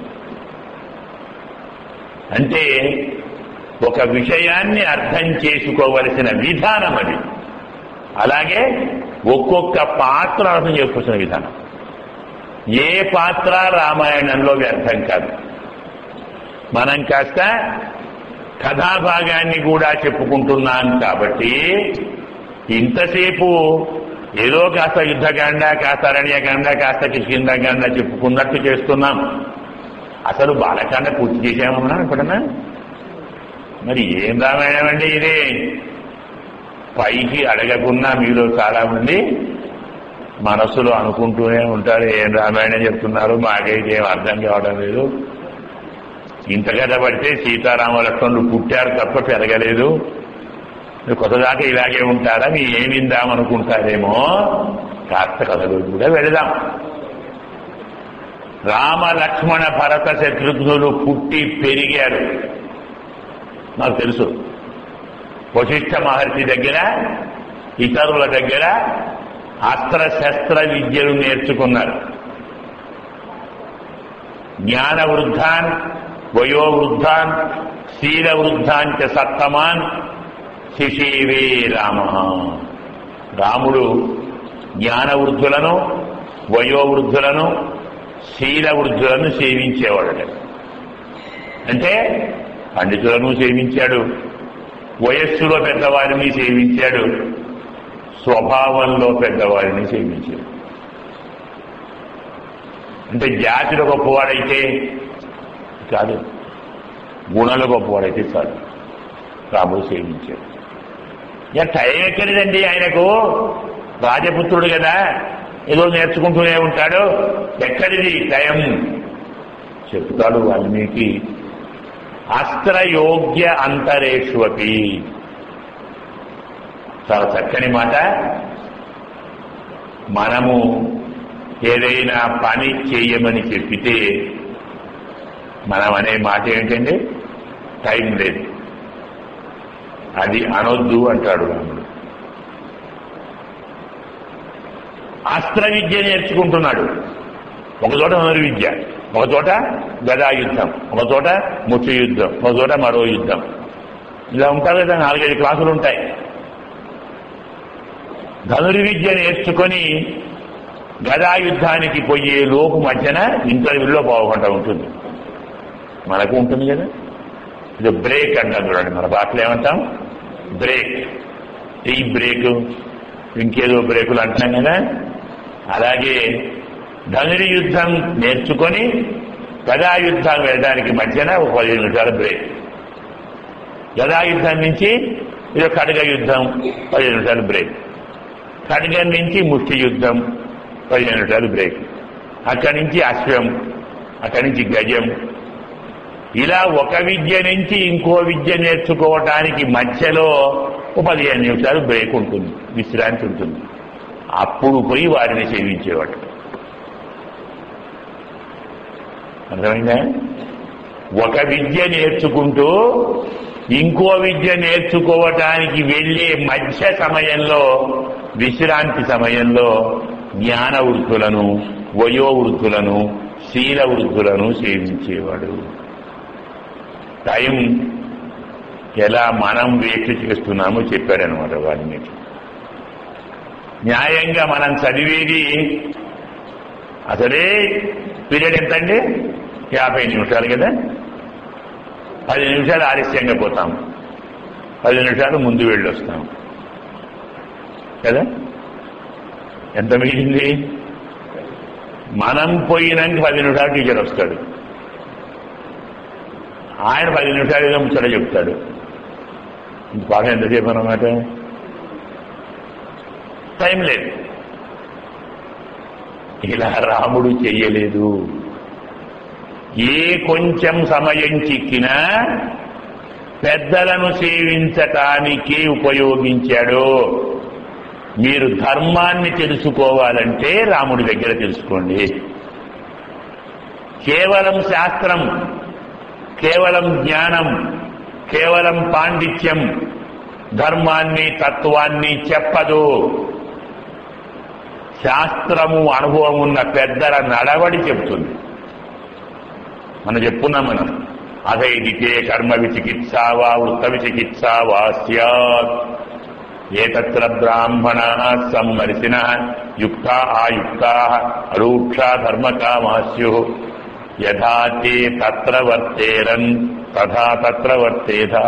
అంటే ఒక విషయాన్ని అర్థం చేసుకోవలసిన విధానం అది అలాగే ఒక్కొక్క పాత్ర అర్థం చేసుకోవాల్సిన విధానం ఏ పాత్ర రామాయణంలో వ్యర్థం కాదు మనం కాస్త కథాభాగాన్ని కూడా చెప్పుకుంటున్నాం కాబట్టి ఇంతసేపు ఏదో కాస్త యుద్ధకాండ కాస్త అరణ్యకాండ కాస్త కిష్కిందకాండ చెప్పుకున్నట్టు చేస్తున్నాం అసలు బాలకాండ పూర్తి చేసామన్నా ఎప్పుడన్నా మరి ఏం రామాయణం అండి ఇది పైకి అడగకున్నా మీలో చాలా మంది మనస్సులో అనుకుంటూనే ఉంటారు ఏం రామాయణం చెప్తున్నారు మాకైతే ఏం అర్థం కావడం లేదు ఇంత కథ పడితే సీతారామ లక్ష్మణులు పుట్టారు తప్ప పెరగలేదు మీరు కొత్తదాకా ఇలాగే ఉంటారా మీ ఏమిందామనుకుంటారేమో కాస్త కథలు కూడా వెళదాం రామ లక్ష్మణ భరత శత్రుఘ్నులు పుట్టి పెరిగారు నాకు తెలుసు వశిష్ఠ మహర్షి దగ్గర ఇతరుల దగ్గర అస్త్ర శస్త్ర విద్యలు నేర్చుకున్నారు జ్ఞాన వృద్ధాన్ వయోవృద్ధాన్ శీల వృద్ధాన్ చ సత్తమాన్ శిశీవే రామ రాముడు జ్ఞాన వృద్ధులను వయోవృద్ధులను శీల వృద్ధులను సేవించేవాడట అంటే పండితులను సేవించాడు వయస్సులో పెద్దవారిని సేవించాడు స్వభావంలో పెద్దవారిని సేవించాడు అంటే జాతిలో గొప్పవాడైతే కాదు గుణాలు గొప్పవాడైతే చాలు రాముడు సేవించాడు ఇక టైం ఎక్కడిదండి ఆయనకు రాజపుత్రుడు కదా ఏదో నేర్చుకుంటూనే ఉంటాడు ఎక్కడిది టైం చెప్తాడు వాల్మీకి అస్త్రయోగ్య అంతరేష్వపి చాలా చక్కని మాట మనము ఏదైనా పని చేయమని చెప్పితే మనం అనే మాట ఏంటంటే టైం లేదు అది అనొద్దు అంటాడు రాముడు అస్త్ర విద్య నేర్చుకుంటున్నాడు ఒక చోట ధనుర్ విద్య ఒక చోట గదా యుద్ధం ఒక చోట ముచ్చు యుద్ధం ఒక చోట మరో యుద్ధం ఇలా ఉంటారు కదా నాలుగైదు క్లాసులు ఉంటాయి ధనుర్విద్య నేర్చుకొని గదా యుద్ధానికి పోయే లోపు మధ్యన ఇంటర్వ్యూలో పోకుండా ఉంటుంది మనకు ఉంటుంది కదా ఇది బ్రేక్ అంటాం చూడండి మన భాషలో ఏమంటాం బ్రేక్ ఈ బ్రేక్ ఇంకేదో బ్రేకులు అంటాం కదా అలాగే ధనురి యుద్ధం నేర్చుకొని గదా యుద్ధం వెళ్ళడానికి మధ్యన ఒక పదిహేను నిమిషాలు బ్రేక్ గదా యుద్ధం నుంచి ఇది ఖడ్గ యుద్ధం పదిహేను నిమిషాలు బ్రేక్ ఖడ్గం నుంచి ముష్టి యుద్ధం పదిహేను నిమిషాలు బ్రేక్ అక్కడి నుంచి అశ్వం అక్కడి నుంచి గజం ఇలా ఒక విద్య నుంచి ఇంకో విద్య నేర్చుకోవటానికి మధ్యలో ఒక పదిహేను నిమిషాలు బ్రేక్ ఉంటుంది విశ్రాంతి ఉంటుంది అప్పుడు పోయి వారిని సేవించేవాడు అర్థమైందా ఒక విద్య నేర్చుకుంటూ ఇంకో విద్య నేర్చుకోవటానికి వెళ్ళే మధ్య సమయంలో విశ్రాంతి సమయంలో జ్ఞాన వృద్ధులను వయో వృద్ధులను శీల వృద్ధులను సేవించేవాడు టైం ఎలా మనం వేస్ట్ చేస్తున్నామో చెప్పాడనమాట వాల్మీకి న్యాయంగా మనం చదివేది అసలే పీరియడ్ ఎంతండి యాభై నిమిషాలు కదా పది నిమిషాలు ఆలస్యంగా పోతాం పది నిమిషాలు ముందు వెళ్ళి వస్తాం కదా ఎంత మిగిలింది మనం పోయినాక పది నిమిషాలు టీచర్ వస్తాడు ఆయన పది నిమిషాలు ఏదో ముచ్చట చెప్తాడు ఇంక పాఠం ఎంతసేపు అన్నమాట టైం లేదు ఇలా రాముడు చెయ్యలేదు ఏ కొంచెం సమయం చిక్కినా పెద్దలను సేవించటానికే ఉపయోగించాడు మీరు ధర్మాన్ని తెలుసుకోవాలంటే రాముడి దగ్గర తెలుసుకోండి కేవలం శాస్త్రం కేవలం జ్ఞానం కేవలం పాండిత్యం ధర్మాన్ని తత్వాన్ని చెప్పదు శాస్త్రము అనుభవం ఉన్న పెద్దల నడవడి చెప్తుంది మనం చెప్పున్నాం మనం అధైదితే కర్మ విచికిత్సా వా వృత్త విచికిత్సా వా స్యాత్ ఏతత్ర బ్రాహ్మణా సమ్మరిసిన యుక్తా ఆయుక్తా అరూక్షా ధర్మకామా స్యు యథా తే తత్ర వర్తేరన్ తథా తత్ర వర్తేధా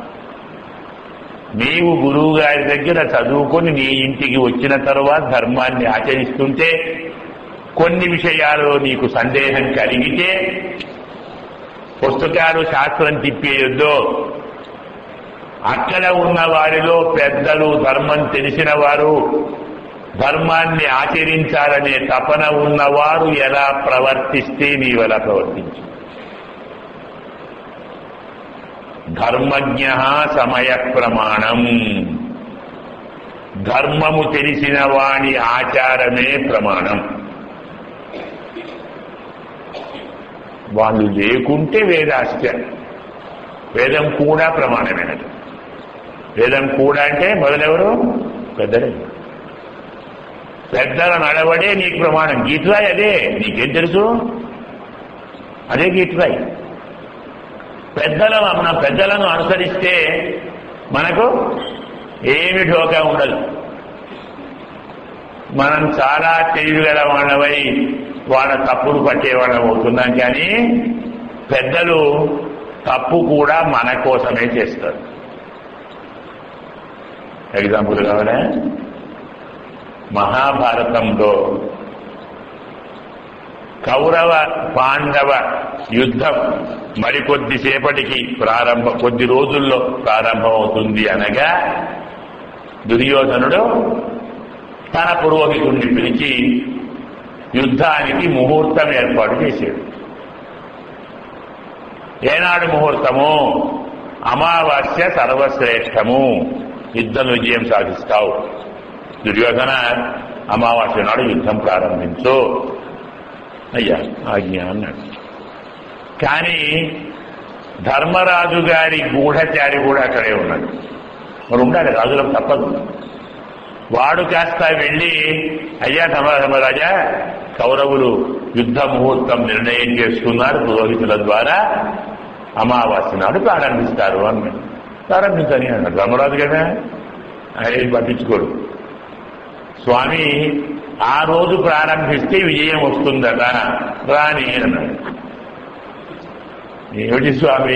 నీవు గురువు గారి దగ్గర చదువుకొని నీ ఇంటికి వచ్చిన తర్వాత ధర్మాన్ని ఆచరిస్తుంటే కొన్ని విషయాల్లో నీకు సందేహం కలిగితే పుస్తకాలు శాస్త్రం తిప్పేయొద్దు అక్కడ ఉన్న వారిలో పెద్దలు ధర్మం తెలిసిన వారు ధర్మాన్ని ఆచరించాలనే తపన ఉన్నవారు ఎలా ప్రవర్తిస్తే నీవెలా ప్రవర్తించు ధర్మజ్ఞ సమయ ప్రమాణం ధర్మము తెలిసిన వాణి ఆచారమే ప్రమాణం వాళ్ళు లేకుంటే వేదాస్య వేదం కూడా ప్రమాణమైనది వేదం కూడా అంటే మొదలెవరు పెద్దలే పెద్దల నడవడే నీకు ప్రమాణం గీతురాయి అదే నీకేం తెలుసు అదే గీతురాయి పెద్దల మన పెద్దలను అనుసరిస్తే మనకు ఏమి ఢోకా ఉండదు మనం చాలా తెలివిగల వాళ్ళవై వాళ్ళ తప్పులు పట్టేవాళ్ళం అవుతున్నాం కానీ పెద్దలు తప్పు కూడా మన కోసమే చేస్తారు ఎగ్జాంపుల్ కావాలా మహాభారతంలో కౌరవ పాండవ యుద్ధం మరికొద్దిసేపటికి ప్రారంభ కొద్ది రోజుల్లో ప్రారంభమవుతుంది అనగా దుర్యోధనుడు తన పురోహితుడిని పిలిచి యుద్ధానికి ముహూర్తం ఏర్పాటు చేశాడు ఏనాడు ముహూర్తము అమావాస్య సర్వశ్రేష్టము యుద్ధం విజయం సాధిస్తావు దుర్యోధన అమావాస్య నాడు యుద్ధం ప్రారంభించు అయ్యా ఆజ్ఞ అన్నాడు కానీ ధర్మరాజు గారి గూఢచారి కూడా అక్కడే ఉన్నాడు మరి ఉండాలి రాజులకు తప్పదు వాడు కాస్త వెళ్ళి అయ్యా ధర్మ ధర్మరాజా కౌరవులు యుద్ధ ముహూర్తం నిర్ణయం చేసుకున్నారు పురోహితుల ద్వారా అమావాస్య నాడు ప్రారంభిస్తారు అన్నాడు ప్రారంభించని అన్నాడు ధర్మరాజు కదా ఆయన పట్టించుకోడు స్వామి ఆ రోజు ప్రారంభిస్తే విజయం వస్తుందట రాని అన్నాడు ఏమిటి స్వామి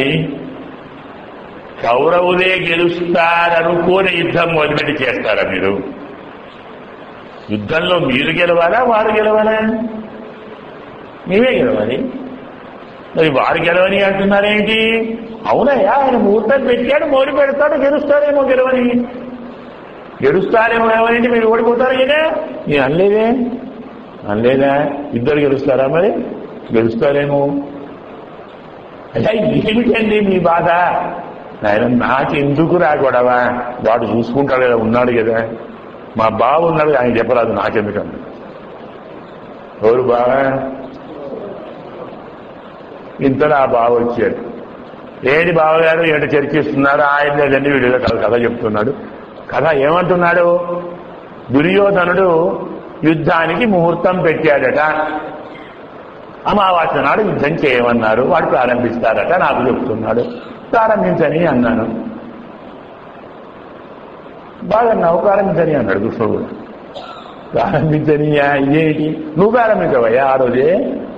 కౌరవులే గెలుస్తారనుకోని యుద్ధం మొదలుపెట్టి చేస్తారా మీరు యుద్ధంలో మీరు గెలవాలా వారు గెలవాలా మీవే గెలవాలి మరి వారు గెలవని అంటున్నారేంటి అవునయ్యా ఆయన ముహూర్తం పెట్టాడు మోడి పెడతాడు గెలుస్తారేమో గెలవని గెలుస్తారేమో గెలవని మీరు ఓడిపోతారు కదా నేను అనలేదే అనలేదా ఇద్దరు గెలుస్తారా మరి గెలుస్తారేమో అయ్యా ఏమిటండి మీ బాధ ఆయన నాకెందుకు రా గొడవ వాడు చూసుకుంటాడు కదా ఉన్నాడు కదా మా బావ ఉన్నాడు ఆయన చెప్పరాదు నాకెందుకండి ఎవరు బాగా ఇంతలో ఆ బావ వచ్చాడు ఏంటి బావగారు ఏంటి చర్చిస్తున్నారు ఆయన లేదండి వీడియో కథ కథ చెప్తున్నాడు కథ ఏమంటున్నాడు దుర్యోధనుడు యుద్ధానికి ముహూర్తం పెట్టాడట అమావాస్య నాడు యుద్ధం చేయమన్నారు వాడు ప్రారంభిస్తారట నాకు చెప్తున్నాడు ప్రారంభించని అన్నాను బాగా నవ్వు ప్రారంభించని అన్నాడు కృష్ణుడు ప్రారంభించని ఇదేంటి నువ్వు ప్రారంభించవయ్యా ఆ రోజే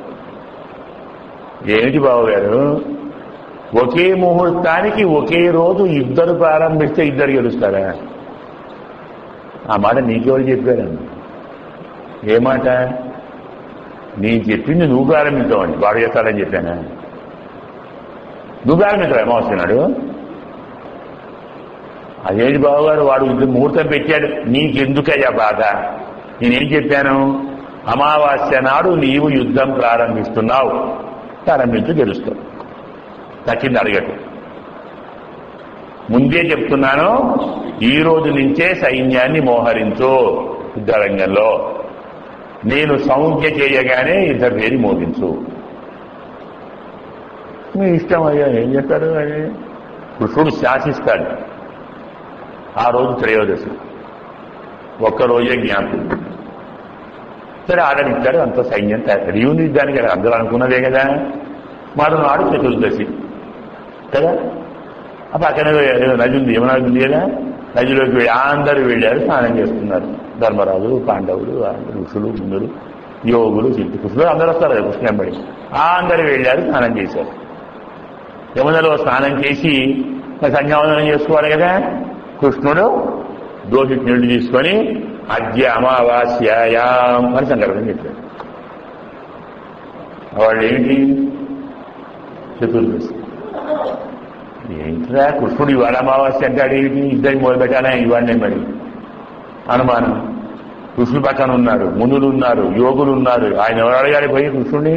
ఏమిటి బావగారు ఒకే ముహూర్తానికి ఒకే రోజు ఇద్దరు ప్రారంభిస్తే ఇద్దరు గెలుస్తారా ఆ మాట నీకెవరు చెప్పారు ఏ మాట నేను చెప్పింది నువ్వు ప్రారంభించవండి వాడు చేస్తాడని చెప్పానా నువ్వు ప్రారంభించరా అమావాస్య నాడు అదేంటి బావగారు వాడు ఇది ముహూర్తం పెట్టాడు నీకెందుకయ్యా బాధ నేనేం చెప్పాను అమావాస్య నాడు నీవు యుద్ధం ప్రారంభిస్తున్నావు ప్రారంభించు గెలుస్తావు తక్కింది అడగటు ముందే చెప్తున్నాను ఈ రోజు నుంచే సైన్యాన్ని మోహరించు యుద్ధరంగంలో నేను సౌఖ్య చేయగానే ఇద్దరు పేరు మోగించు మీ ఇష్టం అయ్యా ఏం చేస్తాడు అది కృష్ణుడు శాసిస్తాడు ఆ రోజు త్రయోదశి ఒక్క రోజే జ్ఞాపకం సరే ఆర్డర్ ఇచ్చాడు అంత సైన్యం రెడీ ఉంది దానికి కదా అందరూ అనుకున్నదే కదా మరునాడు చతుర్దశి కదా ఆ పక్కన ఏదో నది ఉంది యమునా నది ఉంది కదా నదిలోకి వెళ్ళి అందరూ వెళ్ళారు స్నానం చేస్తున్నారు ధర్మరాజు పాండవులు ఋషులు మునులు యోగులు సిద్ధకృష్ణులు అందరూ వస్తారు కదా కృష్ణంబడి అందరూ వెళ్ళారు స్నానం చేశారు యమునలో స్నానం చేసి మరి సంధ్యావందనం చేసుకోవాలి కదా కృష్ణుడు దోషి నీళ్లు తీసుకొని అద్య అమావాస్యాయాం అని సంకల్పం చెప్పాడు వాళ్ళు ఏంటి చతుర్దశి ఏంటిరా కృష్ణుడు ఇవాళ అమావాస్య అంటాడు ఏంటి ఇద్దరికి మొదలు పెట్టాలా ఇవాళనే మరి అనుమానం కృష్ణుడు పక్కన ఉన్నారు మునులు ఉన్నారు యోగులు ఉన్నారు ఆయన ఎవరు అడగాలి పోయి కృష్ణుడిని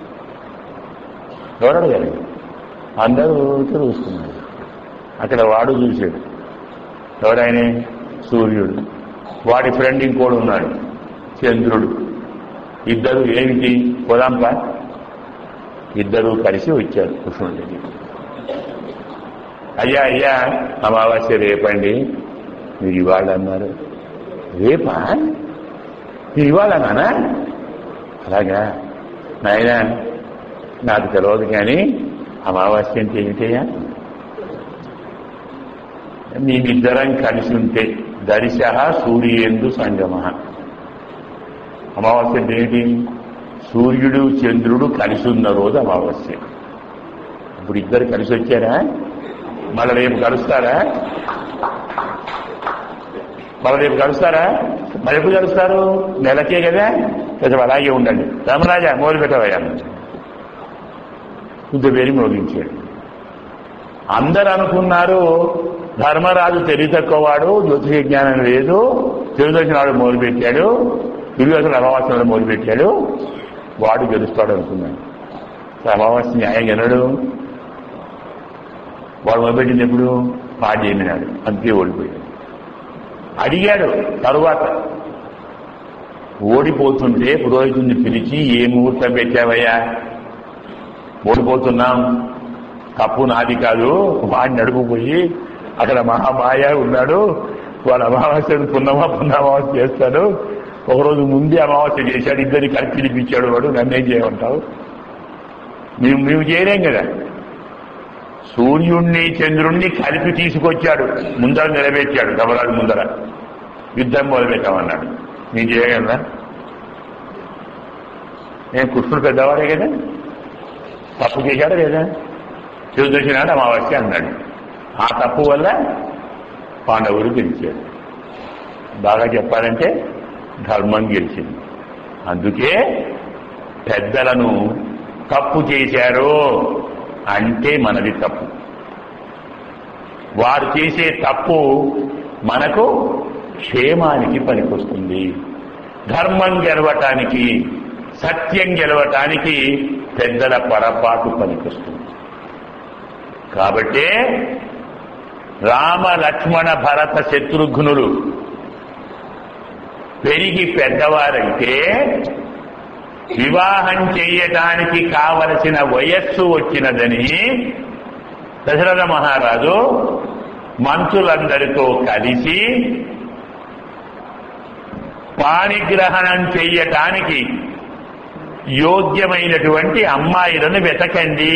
ఎవరు అడగాలి అందరూ చూస్తున్నారు అక్కడ వాడు చూశాడు ఎవరైనా సూర్యుడు వాడి ఫ్రెండ్ ఇంకోడు ఉన్నాడు చంద్రుడు ఇద్దరు ఏమిటి పోదాంప ఇద్దరు కలిసి వచ్చారు కృష్ణుడి దగ్గరికి అయ్యా అయ్యా అమావాస్య రేపండి మీరు ఇవాళ అన్నారు రేపా మీరు ఇవాళ నానా అలాగా నాయన నాకు తెలియదు కానీ అమావాస్య అంటే ఏమిటయ్యా మేమిద్దరం కలిసి ఉంటే దర్శ సూర్యేందు సంగమ అమావాస్య అంటే ఏంటి సూర్యుడు చంద్రుడు కలిసి ఉన్న రోజు అమావాస్య ఇప్పుడు ఇద్దరు కలిసి వచ్చారా మళ్ళీ రేపు కలుస్తారా మళ్ళీ రేపు కలుస్తారా మరి ఎప్పుడు కలుస్తారు నెలకే కదా కొంచెం అలాగే ఉండండి రామరాజా మొదలు పెట్టవయ్యా ఇంత పేరు మోగించాడు అందరు అనుకున్నారు ధర్మరాజు తెలివి తక్కువవాడు జ్యోతిష జ్ఞానం లేదు తెలుదొచ్చిన వాడు మొదలుపెట్టాడు దుర్యోధన అమావాస్య మొదలుపెట్టాడు వాడు గెలుస్తాడు అనుకున్నాడు అమావాస్య న్యాయం గెలడు వాడు మొదలుపెట్టింది ఎప్పుడు పాడ్యమినాడు అంతే ఓడిపోయాడు అడిగాడు తరువాత ఓడిపోతుంటే పురోహితుడిని పిలిచి ఏ ముహూర్తం పెట్టావయ్యా ఓడిపోతున్నాం తప్పు నాది కాదు వాడిని అడుగుపోయి అక్కడ మహామాయ ఉన్నాడు వాడు అమావాస్య పున్నమా పున్నమావాస్య చేస్తాడు ఒకరోజు ముందే అమావాస్య చేశాడు ఇద్దరిని కలిపి పిలిపించాడు వాడు నన్నేం చేయమంటావు మేము మేము చేయలేం కదా సూర్యుణ్ణి చంద్రుణ్ణి కలిపి తీసుకొచ్చాడు ముందర నిలబెట్టాడు ధవరాజు ముందర యుద్ధం మొదలుపెట్టామన్నాడు నేను చేయగలరా నేను కృష్ణుడు పెద్దవాడే కదా తప్పు చేశాడు లేదా చతుర్దశినాడు అమావాస్య అన్నాడు ఆ తప్పు వల్ల పాండవులు గెలిచాడు బాగా చెప్పాలంటే ధర్మం గెలిచింది అందుకే పెద్దలను తప్పు చేశారు అంటే మనది తప్పు వారు చేసే తప్పు మనకు క్షేమానికి పనికొస్తుంది ధర్మం గెలవటానికి సత్యం గెలవటానికి పెద్దల పొరపాటు పనికొస్తుంది కాబట్టే రామ లక్ష్మణ భరత శత్రుఘ్నులు పెరిగి పెద్దవారైతే వివాహం చేయటానికి కావలసిన వయస్సు వచ్చినదని దశరథ మహారాజు మంత్రులందరితో కలిసి పాణిగ్రహణం చెయ్యటానికి యోగ్యమైనటువంటి అమ్మాయిలను వెతకండి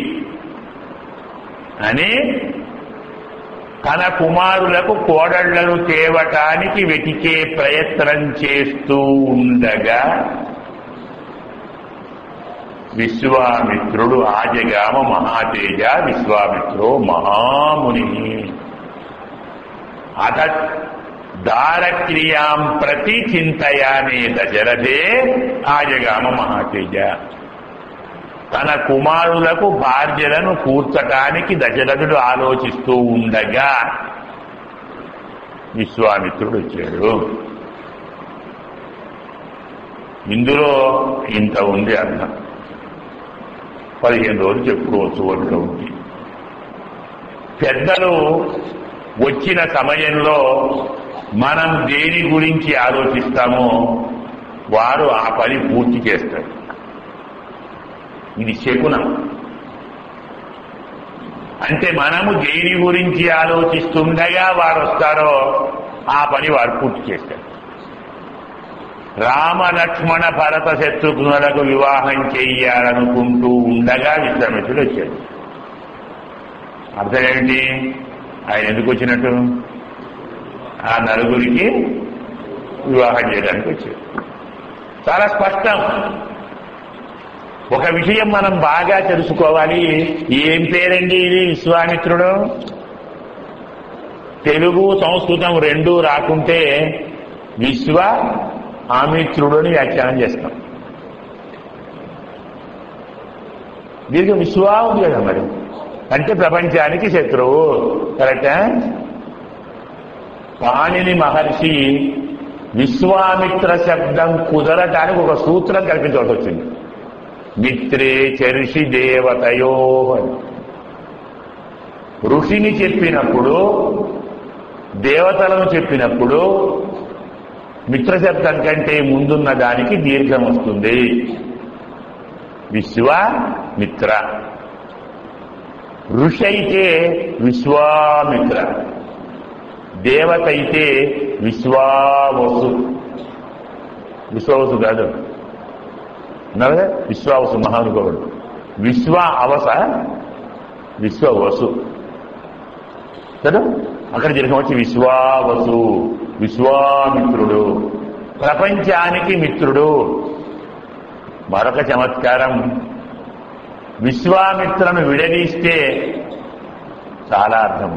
అని తన కుమారులకు కోడళ్లను తేవటానికి వెతికే ప్రయత్నం చేస్తూ ఉండగా విశ్వామిత్రుడు ఆజగామ మహాతేజ విశ్వామిత్రో మహాముని అత దారక్రియాం ప్రతి చింతయానే దశరథే ఆజగామ మహాతేజ తన కుమారులకు భార్యలను కూర్చటానికి దశరథుడు ఆలోచిస్తూ ఉండగా విశ్వామిత్రుడు వచ్చాడు ఇందులో ఇంత ఉంది అర్థం పదిహేను రోజులు చెప్పుకోవచ్చు ఒంట్లో ఉంది పెద్దలు వచ్చిన సమయంలో మనం దేని గురించి ఆలోచిస్తామో వారు ఆ పని పూర్తి చేస్తారు ఇది శకునం అంటే మనము దేని గురించి ఆలోచిస్తుండగా వారు వస్తారో ఆ పని వారు పూర్తి చేస్తారు రామ లక్ష్మణ భరత శత్రుఘ్నులకు వివాహం చెయ్యాలనుకుంటూ ఉండగా విశ్వామిత్రుడు వచ్చాడు అర్థం ఏమిటి ఆయన ఎందుకు వచ్చినట్టు ఆ నలుగురికి వివాహం చేయడానికి వచ్చాడు చాలా స్పష్టం ఒక విషయం మనం బాగా తెలుసుకోవాలి ఏం పేరండి ఇది విశ్వామిత్రుడు తెలుగు సంస్కృతం రెండూ రాకుంటే విశ్వ ఆమిత్రుడు అని వ్యాఖ్యానం చేస్తాం దీనికి విశ్వా ఉంది కదా మరి అంటే ప్రపంచానికి శత్రువు కరెక్టా పాణిని మహర్షి విశ్వామిత్ర శబ్దం కుదరటానికి ఒక సూత్రం కల్పించవలసి వచ్చింది మిత్రే చర్షి దేవతయో అని ఋషిని చెప్పినప్పుడు దేవతలను చెప్పినప్పుడు మిత్ర శబ్దం కంటే ముందున్న దానికి దీర్ఘం వస్తుంది విశ్వ మిత్ర ఋషి అయితే విశ్వామిత్ర దేవత అయితే విశ్వావసు విశ్వావసు కాదు ఉన్నారు కదా విశ్వావసు మహానుభావుడు విశ్వ అవస విశ్వవసు కదా అక్కడ జరిగిన వచ్చి విశ్వావసు విశ్వామిత్రుడు ప్రపంచానికి మిత్రుడు మరొక చమత్కారం విశ్వామిత్రను విడదీస్తే చాలా అర్థం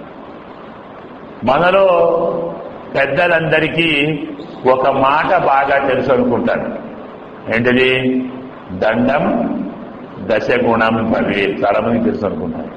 మనలో పెద్దలందరికీ ఒక మాట బాగా తెలుసు అనుకుంటారు ఏంటిది దండం దశగుణం పది చాలా మంది తెలుసు అనుకుంటారు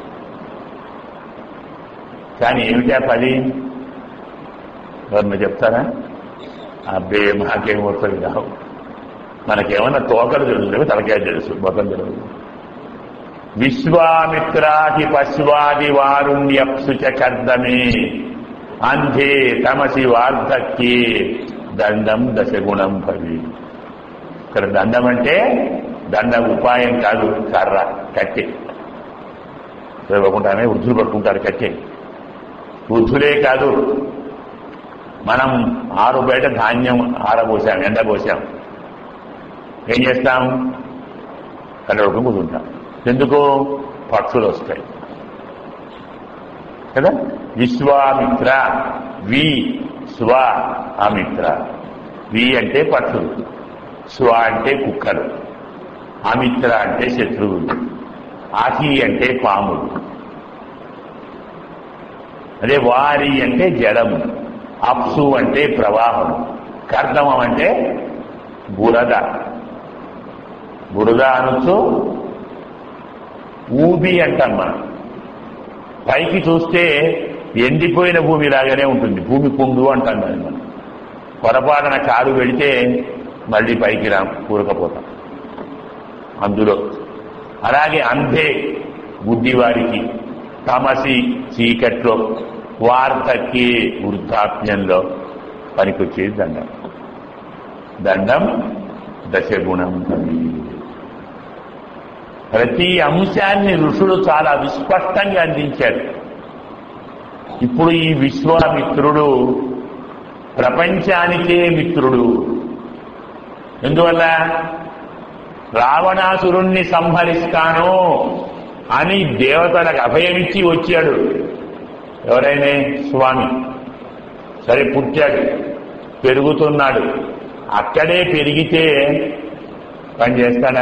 కానీ ఏమిటా పది ఎవరన్నా చెప్తారా అబ్బే మాకేం వస్తుంది రావు మనకేమన్నా తోకలు తెలుసు తలకాయ తెలుసు బొక్కలు తెలుసు విశ్వామిత్రాది పశ్వాది వారుణ్యప్సు చ కర్దమే అంధే తమసి వార్ధక్యే దండం దశగుణం భవి ఇక్కడ దండం అంటే దండ ఉపాయం కాదు కర్ర కట్టె ఇవ్వకుండానే వృద్ధులు పట్టుకుంటారు కట్టె వృద్ధులే కాదు మనం ఆరు బయట ధాన్యం ఆరబోసాం ఎండబోసాం ఏం చేస్తాం కళ్ళొడుకు కూర్చుంటాం ఎందుకు పక్షులు వస్తాయి కదా విశ్వామిత్ర వి స్వ అమిత్ర వి అంటే పక్షులు స్వ అంటే కుక్కలు అమిత్ర అంటే శత్రువులు ఆహి అంటే పాములు అదే వారి అంటే జడము అప్సు అంటే ప్రవాహం కర్దమం అంటే బురద బురద అనొచ్చు ఊబి అంటాం మనం పైకి చూస్తే ఎండిపోయిన భూమి లాగానే ఉంటుంది భూమి కుండు అంటాం దాన్ని మనం పొరపాటున కాలు వెళితే మళ్ళీ పైకి రాం కూరకపోతాం అందులో అలాగే అంధే బుద్ధివారికి తమసి చీకట్లో వార్తకి వృద్ధాప్యంలో పనికొచ్చేది దండం దండం దశగుణం కవి ప్రతి అంశాన్ని ఋషులు చాలా విస్పష్టంగా అందించారు ఇప్పుడు ఈ విశ్వామిత్రుడు ప్రపంచానికే మిత్రుడు ఎందువల్ల రావణాసురుణ్ణి సంహరిస్తాను అని దేవతలకు అభయమిచ్చి వచ్చాడు ఎవరైనా స్వామి సరే పుట్టాడు పెరుగుతున్నాడు అక్కడే పెరిగితే పని చేస్తాడా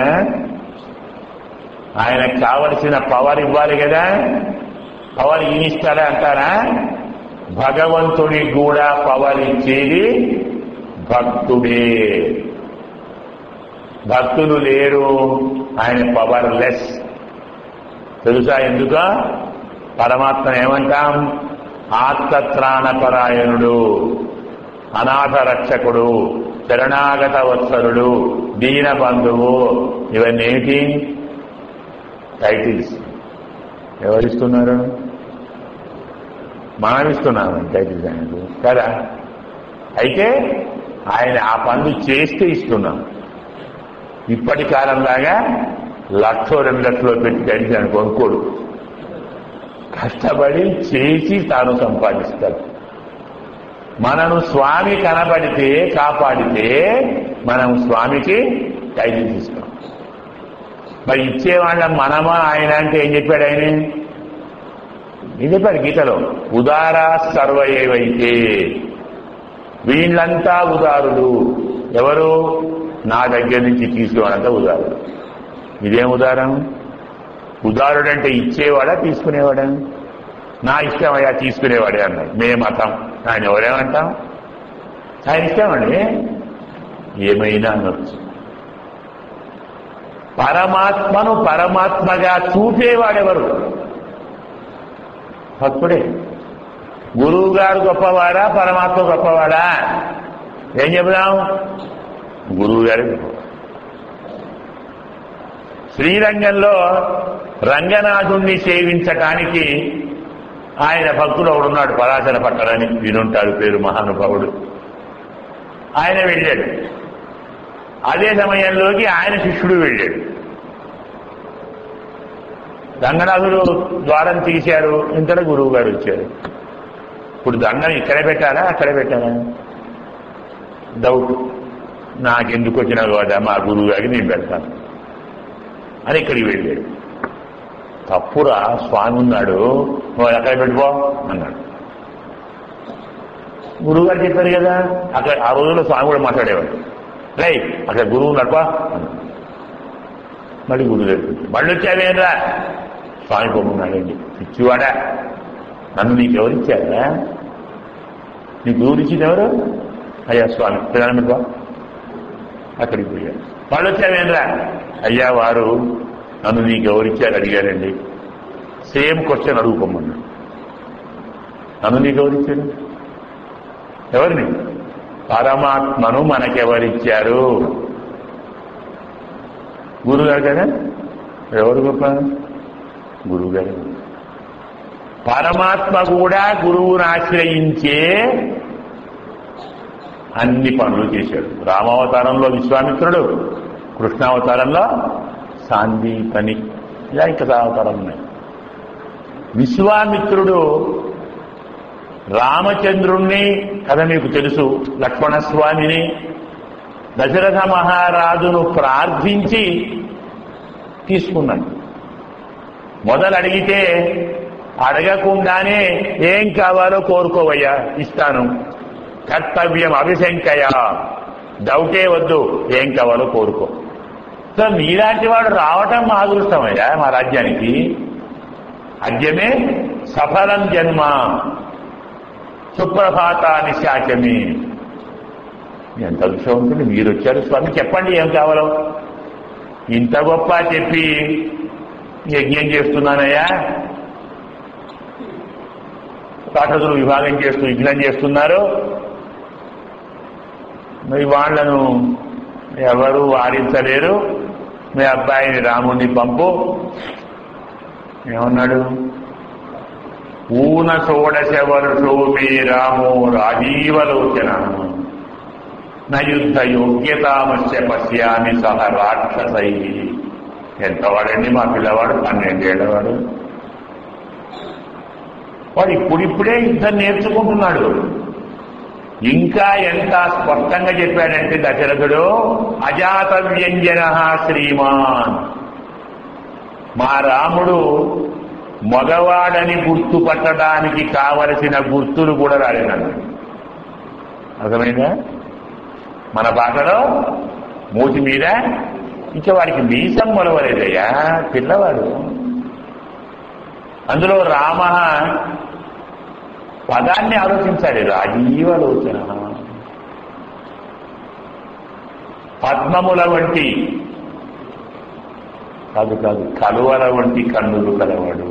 ఆయనకు కావలసిన పవర్ ఇవ్వాలి కదా పవర్ ఈనిస్తాడా అంటారా భగవంతుడికి కూడా పవర్ ఇచ్చేది భక్తుడే భక్తులు లేరు ఆయన పవర్ లెస్ తెలుసా ఎందుక పరమాత్మ ఏమంటాం ఆత్మత్రాణపరాయణుడు అనాథ రక్షకుడు శరణాగత వత్సరుడు దీనబంధువు ఇవన్నీ ఏమిటి టైటిల్స్ ఎవరిస్తున్నారు మనం ఇస్తున్నాం టైటిల్స్ ఆయనకు కదా అయితే ఆయన ఆ పనులు చేస్తే ఇస్తున్నాం ఇప్పటి కాలంలాగా లక్షో రెండు లక్షలో పెట్టి టైటిల్స్ ఆయన కొనుక్కోడు కష్టపడి చేసి తాను సంపాదిస్తాడు మనను స్వామి కనబడితే కాపాడితే మనం స్వామికి టైటిల్స్ ఇస్తాం మరి ఇచ్చేవాళ్ళం మనమా ఆయన అంటే ఏం చెప్పాడు ఆయన ఏం చెప్పాడు గీతలో ఉదారా సర్వ ఏవైతే వీళ్ళంతా ఉదారులు ఎవరు నా దగ్గర నుంచి తీసుకోవాలంతా ఉదారుడు ఇదేం ఉదారం ఉదారుడంటే ఇచ్చేవాడా తీసుకునేవాడా నా ఇష్టం అయ్యా తీసుకునేవాడే అన్నాడు మే మతం ఆయన ఎవరేమంటాం ఆయన ఇష్టం అండి ఏమైనా అనొచ్చు పరమాత్మను పరమాత్మగా చూపేవాడెవరు భక్తుడే గురువు గారు గొప్పవాడా పరమాత్మ గొప్పవాడా ఏం చెబుదాం గురువు గారు గొప్పవాడు శ్రీరంగంలో రంగనాథుణ్ణి సేవించటానికి ఆయన భక్తుడు ఒకడున్నాడు పరాశర పట్టణని వినుంటాడు పేరు మహానుభావుడు ఆయన వెళ్ళాడు అదే సమయంలోకి ఆయన శిష్యుడు వెళ్ళాడు రంగనాథుడు ద్వారం తీశారు ఇంతలో గురువు గారు వచ్చారు ఇప్పుడు దండం ఇక్కడ పెట్టాలా అక్కడ పెట్టాలా డౌట్ నాకెందుకు వచ్చినా కదా మా గురువు గారికి నేను పెడతాను అని ఇక్కడికి వెళ్ళాడు తప్పురా స్వామి ఉన్నాడు నువ్వు ఎక్కడ పెట్టుకో అన్నాడు గురువు గారు చెప్పారు కదా అక్కడ ఆ రోజుల్లో స్వామి కూడా మాట్లాడేవాడు రై అక్కడ గురువు ఉన్నాడుపా అన్నాడు. మళ్ళీ గురువు గారు చెప్పారు. మళ్ళీ వచ్చావేరా స్వామి పొమ్మున్నాడండి పిచ్చివాడా నన్ను నీకు ఎవరిచ్చారా నీకు గురువు ఇచ్చింది ఎవరు అయ్యా స్వామి ప్రధానమంత్రి అక్కడికి పోయారు వాళ్ళు వచ్చావేంద్రా అయ్యా వారు నన్ను నీకు ఎవరిచ్చారు అడిగారండి సేమ్ క్వశ్చన్ అడుగుకోమన్నాడు నన్ను నీకు ఎవరిచ్చారు ఎవరిని పరమాత్మను మనకెవరిచ్చారు గురుగారు కదా ఎవరు గొప్ప గురువు గారు పరమాత్మ కూడా గురువును ఆశ్రయించే అన్ని పనులు చేశాడు రామావతారంలో విశ్వామిత్రుడు కృష్ణావతారంలో సాందీపని ఇలా ఇంకా అవతారం ఉన్నాయి విశ్వామిత్రుడు రామచంద్రుణ్ణి కథ మీకు తెలుసు లక్ష్మణస్వామిని దశరథ మహారాజును ప్రార్థించి తీసుకున్నాడు మొదలు అడిగితే అడగకుండానే ఏం కావాలో కోరుకోవయ్యా ఇస్తాను కర్తవ్యం అభిశంకయ డౌటే వద్దు ఏం కావాలో కోరుకో సో మీలాంటి వాడు రావటం మా అదృష్టమయ్యా మా రాజ్యానికి అద్యమే సఫలం జన్మ సుప్రభాతాన్ని శాచమి ఎంత అదృష్టవంతుడు మీరు వచ్చారు స్వామి చెప్పండి ఏం కావాలో ఇంత గొప్ప చెప్పి యజ్ఞం చేస్తున్నానయ్యా రాక్షసులు విభాగం చేస్తూ యజ్ఞం చేస్తున్నారు మరి వాళ్లను ఎవరు వారించలేరు మీ అబ్బాయిని రాముణ్ణి పంపు ఏమన్నాడు ఊన షోడశవరుషో మీ రామో రాజీవలోచన నయుద్ధ యోగ్యతామస్య పశ్యామి సహ రాక్షసై ఎంత వాడండి మా పిల్లవాడు పన్నెండేళ్లవాడు వాడు ఇప్పుడిప్పుడే యుద్ధం నేర్చుకుంటున్నాడు ఇంకా ఎంత స్పష్టంగా చెప్పాడంటే దశరథుడు అజాత వ్యంజన శ్రీమాన్ మా రాముడు మగవాడని గుర్తుపట్టడానికి కావలసిన గుర్తులు కూడా రాలేదన్నాడు అర్థమైందా మన భాషలో మూతి మీద ఇంకా వాడికి మీసం మొలవలేదయ్యా పిల్లవాడు అందులో రామ పదాన్ని ఆలోచించాలి రాజీవలోచన పద్మముల వంటి కాదు కాదు కలువల వంటి కన్నులు కలవాడు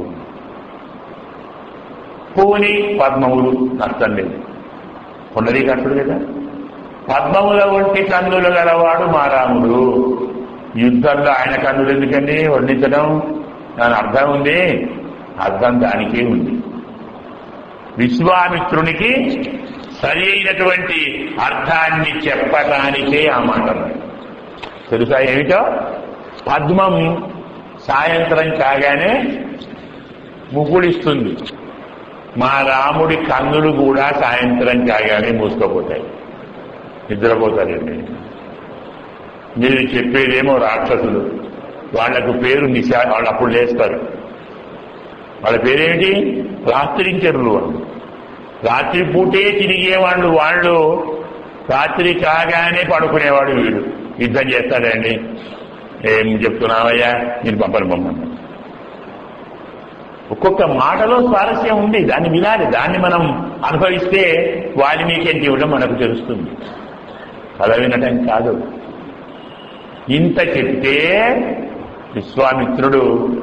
పూని పద్మములు నష్టం లేదు పుండరీకాక్షుడు కదా పద్మముల వంటి కన్నులు గలవాడు మా రాముడు యుద్ధంలో ఆయన కన్నులు ఎందుకండి వర్ణించడం దాని అర్థం ఉంది అర్థం దానికే ఉంది విశ్వామిత్రునికి సరి అయినటువంటి అర్థాన్ని చెప్పటానికే ఆ మాట అన్నాడు. తెలుసా ఏమిటో పద్మం సాయంత్రం కాగానే ముగుడిస్తుంది మా రాముడి కన్నులు కూడా సాయంత్రం కాగానే మూసుకుపోతాయి నిద్రపోతారండి మీరు చెప్పేదేమో రాక్షసులు వాళ్లకు పేరు నిశా వాళ్ళు అప్పుడు లేస్తారు వాళ్ళ పేరేమిటి రాత్రించరులు వాళ్ళు రాత్రి పూటే తిరిగే వాళ్ళు వాళ్ళు రాత్రి కాగానే పడుకునేవాడు వీడు యుద్ధం చేస్తాడండి ఏం చెప్తున్నావయ్యా నేను పంపను పంపను ఒక్కొక్క మాటలో స్వారస్యం ఉంది దాన్ని వినాలి దాన్ని మనం అనుభవిస్తే వాల్మీకి ఎంత ఇవ్వడం మనకు తెలుస్తుంది అలా వినటం కాదు ఇంత చెప్తే విశ్వామిత్రుడు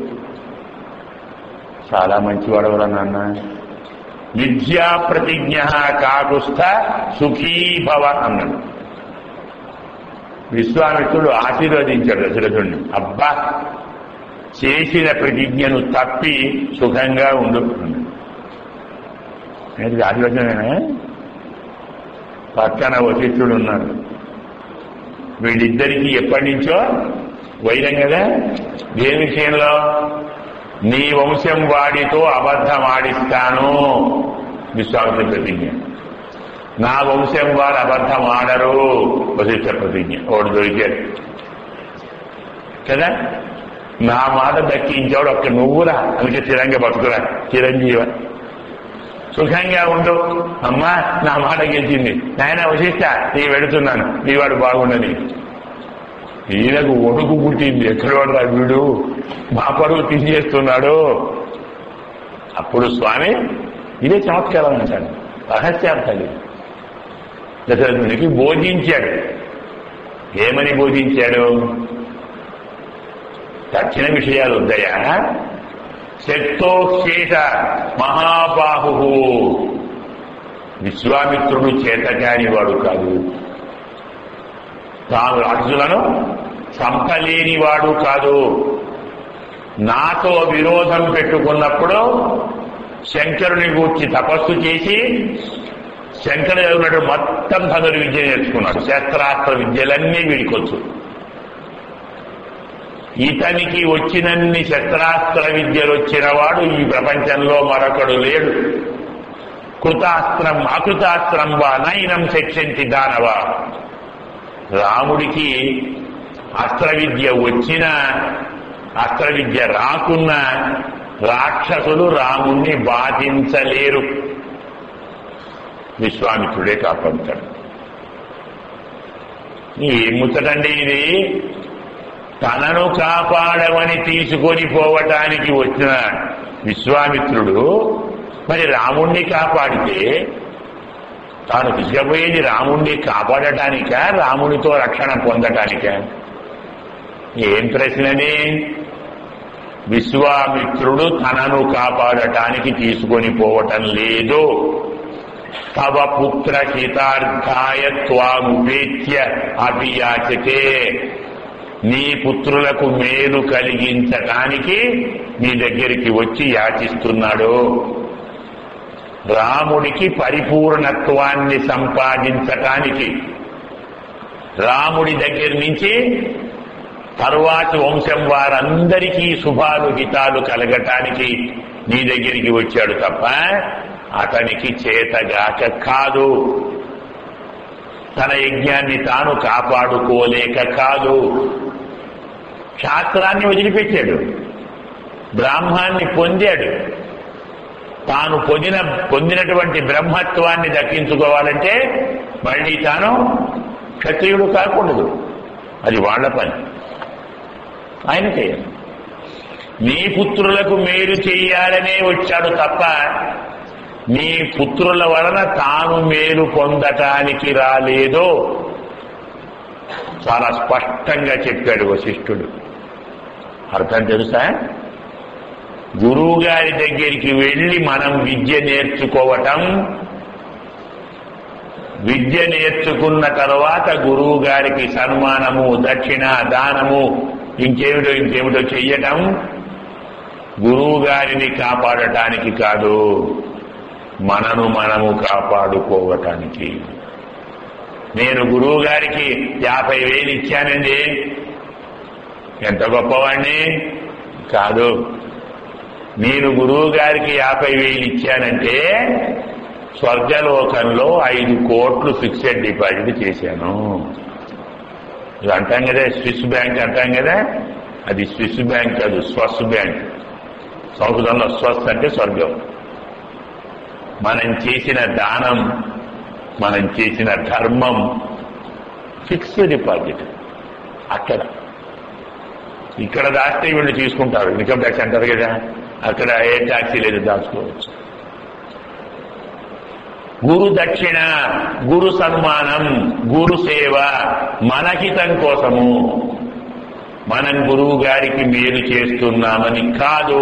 చాలా మంచివాడవరా నాన్న విద్యా ప్రతిజ్ఞ కాకుస్థ సుఖీభవ అన్నాడు విశ్వామిత్రుడు ఆశీర్వదించాడు దశరథుడిని అబ్బా చేసిన ప్రతిజ్ఞను తప్పి సుఖంగా ఉండు అనేది ఆశీర్వచనమేనా పక్కన వశిష్ఠుడు ఉన్నాడు వీళ్ళిద్దరికీ ఎప్పటి నుంచో వైరం కదా దేని విషయంలో నీ వంశం వాడితో అబద్ధం ఆడిస్తాను విశ్వామిత్ర ప్రతిజ్ఞ నా వంశం వారు అబద్ధం ఆడరు వశిష్ఠ ప్రతిజ్ఞ ఒకడు దొరికాడు కదా నా మాట దక్కించాడు ఒక్క నువ్వురా అందుకే స్థిరంగా బతుకురా చిరంజీవ సుఖంగా ఉండు అమ్మా నా మాట గెలిచింది నాయన వశిష్ట నీ వెడుతున్నాను నీ వాడు బాగుండని ఈయనకు ఒడుకు పుట్టింది ఎక్కడ వాడు వీడు మా పరువు తీసేస్తున్నాడు అప్పుడు స్వామి ఇదే చమత్కారం అంటాడు రహస్యార్థాలు దశరథునికి బోధించాడు ఏమని బోధించాడు తక్షణ విషయాలు వద్దయా శక్తోశేష మహాబాహు విశ్వామిత్రుడు చేతకాని వాడు కాదు తాను రాక్షసులను చంపలేని వాడు కాదు నాతో విరోధం పెట్టుకున్నప్పుడు శంకరుని గూర్చి తపస్సు చేసి శంకరుడు ఉన్నట్టు మొత్తం ధనుర్విద్య నేర్చుకున్నాడు శస్త్రాస్త్ర విద్యలన్నీ వీడికొచ్చు ఇతనికి వచ్చినన్ని శస్త్రాస్త్ర విద్యలు వచ్చిన వాడు ఈ ప్రపంచంలో మరొకడు లేడు కృతాస్త్రం అకృతాస్త్రం వా నైనం శిక్షంతి దానవ రాముడికి అస్త్ర విద్య వచ్చిన అస్త్ర విద్య రాకున్న రాక్షసులు రాముణ్ణి బాధించలేరు విశ్వామిత్రుడే కాపాడుతాడు ఏం ముచ్చటండి ఇది తనను కాపాడమని తీసుకొని పోవటానికి వచ్చిన విశ్వామిత్రుడు మరి రాముణ్ణి కాపాడితే తాను తీసుకుపోయేది రాముణ్ణి కాపాడటానిక రామునితో రక్షణ పొందటానిక ఏం ప్రశ్నని విశ్వామిత్రుడు తనను కాపాడటానికి తీసుకొని పోవటం లేదు తవ పుత్ర హితార్థాయ త్వాముపేత్య అభియాచతే నీ పుత్రులకు మేలు కలిగించటానికి నీ దగ్గరికి వచ్చి యాచిస్తున్నాడు రాముడికి పరిపూర్ణత్వాన్ని సంపాదించటానికి రాముడి దగ్గర నుంచి తరువాతి వంశం వారందరికీ శుభాలు హితాలు కలగటానికి నీ దగ్గరికి వచ్చాడు తప్ప అతనికి చేతగాక కాదు తన యజ్ఞాన్ని తాను కాపాడుకోలేక కాదు శాస్త్రాన్ని వదిలిపెట్టాడు బ్రాహ్మాన్ని పొందాడు తాను పొందిన పొందినటువంటి బ్రహ్మత్వాన్ని దక్కించుకోవాలంటే మళ్ళీ తాను క్షత్రియుడు కాకూడదు అది వాళ్ళ పని ఆయన చేయాలి నీ పుత్రులకు మేలు చెయ్యాలనే వచ్చాడు తప్ప నీ పుత్రుల వలన తాను మేలు పొందటానికి రాలేదో చాలా స్పష్టంగా చెప్పాడు వశిష్ఠుడు అర్థం తెలుసా గురువు గారి దగ్గరికి వెళ్ళి మనం విద్య నేర్చుకోవటం విద్య నేర్చుకున్న తర్వాత గురువు గారికి సన్మానము దక్షిణ దానము ఇంకేమిటో ఇంకేమిటో చెయ్యటం గురువు గారిని కాపాడటానికి కాదు మనను మనము కాపాడుకోవటానికి నేను గురువు గారికి యాభై వేలు ఇచ్చానండి ఎంత గొప్పవాణ్ణి కాదు నేను గురువు గారికి యాభై వేలు ఇచ్చానంటే స్వర్గలోకంలో ఐదు కోట్లు ఫిక్సెడ్ డిపాజిట్ చేశాను ఇది అంటాం కదా స్విస్ బ్యాంక్ అంటాం కదా అది స్విస్ బ్యాంక్ కాదు స్వస్ బ్యాంక్ సంస్కృతంలో స్వస్ అంటే స్వర్గం మనం చేసిన దానం మనం చేసిన ధర్మం ఫిక్స్డ్ డిపాజిట్ అక్కడ ఇక్కడ దాస్తే వీళ్ళు తీసుకుంటారు ఇన్కమ్ ట్యాక్స్ అంటారు కదా అక్కడ ఏ ట్యాక్సీ లేదు దాచుకోవచ్చు గురు దక్షిణ గురు సన్మానం గురు సేవ మనహితం కోసము మనం గురువు గారికి మేలు చేస్తున్నామని కాదు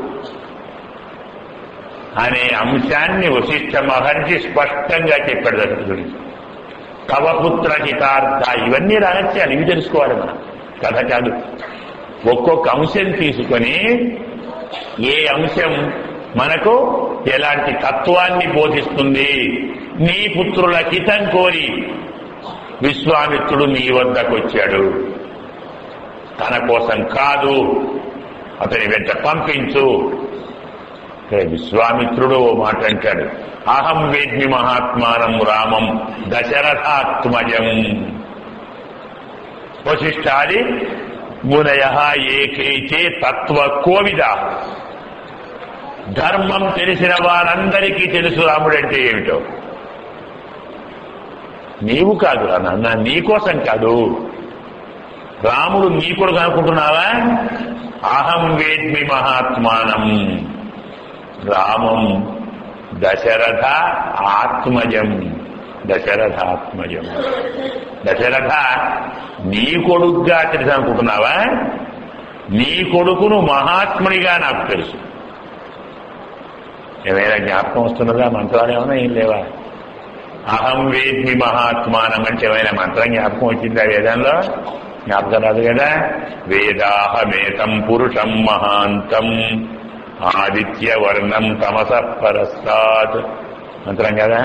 అనే అంశాన్ని వశిష్ఠ మహర్షి స్పష్టంగా చెప్పాడు దాని గురించి కవపుత్ర హితార్థ ఇవన్నీ రహస్యాలు ఇవి తెలుసుకోవాలి మనం కథ కాదు ఒక్కొక్క అంశం తీసుకొని ఏ అంశం మనకు ఎలాంటి తత్వాన్ని బోధిస్తుంది నీ పుత్రుల హితం కోరి విశ్వామిత్రుడు నీ వద్దకు వచ్చాడు తన కోసం కాదు అతని వెంట పంపించు ఇక్కడ విశ్వామిత్రుడు ఓ మాట అంటాడు అహం వేద్మి మహాత్మానం రామం దశరథాత్మజం వశిష్టాది మునయ ఏకైతే తత్వ కోవిద ధర్మం తెలిసిన వారందరికీ తెలుసు రాముడంటే ఏమిటో నీవు కాదు రా నాన్న నీ కోసం కాదు రాముడు నీ కొడుకు అనుకుంటున్నావా అహం వేద్మి మహాత్మానం రామం దశరథ ఆత్మజం దశరథ ఆత్మజం దశరథ నీ కొడుకుగా తెలుసు అనుకుంటున్నావా నీ కొడుకును మహాత్మునిగా నాకు తెలుసు ఏమైనా జ్ఞాపకం వస్తున్నదా మంత్రాలు ఏమైనా ఏం లేవా అహం వేద్మి మహాత్మానం అంటే ఏమైనా మంత్రం జ్ఞాపకం వచ్చిందా వేదంలో జ్ఞాపకం రాదు కదా వేదాహమేతం పురుషం మహాంతం ఆదిత్య వర్ణం తమస పరస్తాత్ మంత్రం కదా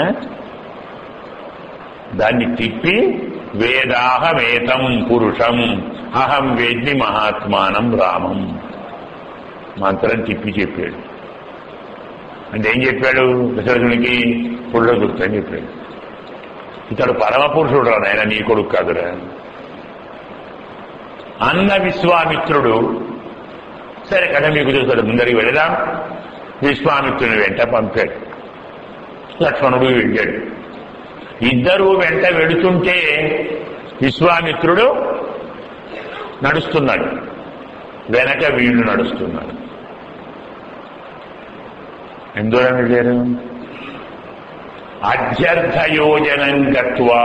దాన్ని తిప్పి వేదాహమేతం పురుషం అహం వేద్మి మహాత్మానం రామం మంత్రం తిప్పి చెప్పాడు అంటే ఏం చెప్పాడు దశరథునికి పుల్లో అని చెప్పాడు ఇతడు పరమ పురుషుడు రా నాయన నీ కొడుకు కాదురా అన్న విశ్వామిత్రుడు సరే కథ మీకు చూస్తాడు ముందరికి వెళదాం విశ్వామిత్రుని వెంట పంపాడు లక్ష్మణుడు వెళ్ళాడు ఇద్దరు వెంట వెడుతుంటే విశ్వామిత్రుడు నడుస్తున్నాడు వెనక వీళ్ళు నడుస్తున్నాడు ఎందువలన వెళ్ళారు అధ్యర్థ యోజనం గత్వా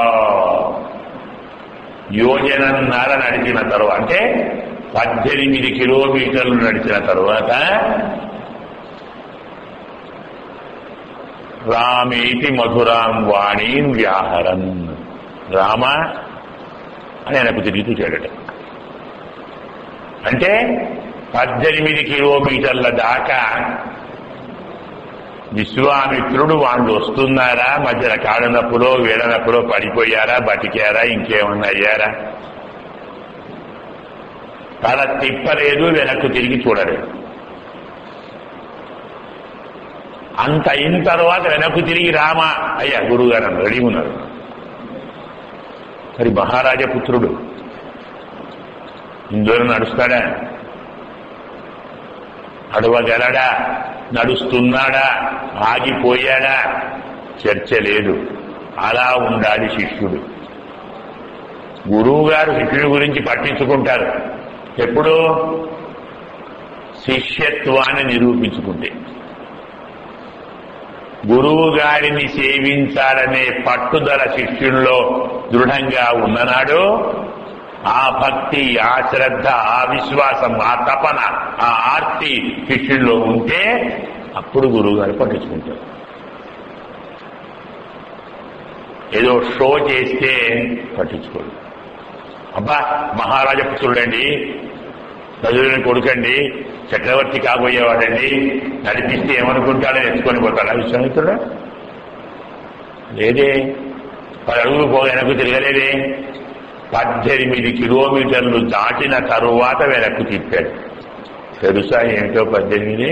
యోజనన్నర నడిచిన తర్వాత అంటే పద్దెనిమిది కిలోమీటర్లు నడిచిన తర్వాత రామేతి మధురాం వాణీం వ్యాహరన్ రామ అని ఆయనకు తిరిగి చూచాడట అంటే పద్దెనిమిది కిలోమీటర్ల దాకా విశ్వామిత్రుడు వాళ్ళు వస్తున్నారా మధ్యన కాడనప్పులో వీడనప్పులో పడిపోయారా బతికారా ఇంకేమన్నా అయ్యారా తల తిప్పలేదు వెనక్కు తిరిగి చూడలేదు అంత అయిన తర్వాత వెనక్కు తిరిగి రామ అయ్యా గురువుగారు అని రెడీ ఉన్నారు మరి మహారాజ పుత్రుడు ఇందులో నడుస్తాడా అడవగలడా నడుస్తున్నాడా ఆగిపోయాడా చర్చ లేదు అలా ఉండాలి శిష్యుడు గురువు గారు శిష్యుడి గురించి పట్టించుకుంటారు ఎప్పుడు శిష్యత్వాన్ని నిరూపించుకుంటే గురువు గారిని సేవించాలనే పట్టుదల శిష్యుల్లో దృఢంగా ఉన్ననాడు ఆ భక్తి ఆ శ్రద్ధ ఆ విశ్వాసం ఆ తపన ఆ ఆర్తి శిష్యుల్లో ఉంటే అప్పుడు గురువు గారు పట్టించుకుంటారు ఏదో షో చేస్తే పట్టించుకోడు అబ్బా మహారాజ పుత్రుడండి ప్రజలని కొడుకండి చక్రవర్తి కాబోయేవాడండి నడిపిస్తే ఏమనుకుంటాడని ఎత్తుకొని పోతాడా విశ్వామిత్రుడు లేదే పది అడుగులు పో వెనక్కు తిరగలేదే పద్దెనిమిది కిలోమీటర్లు దాటిన తరువాత వెనక్కు తిప్పాడు తెలుసా ఏమిటో పద్దెనిమిది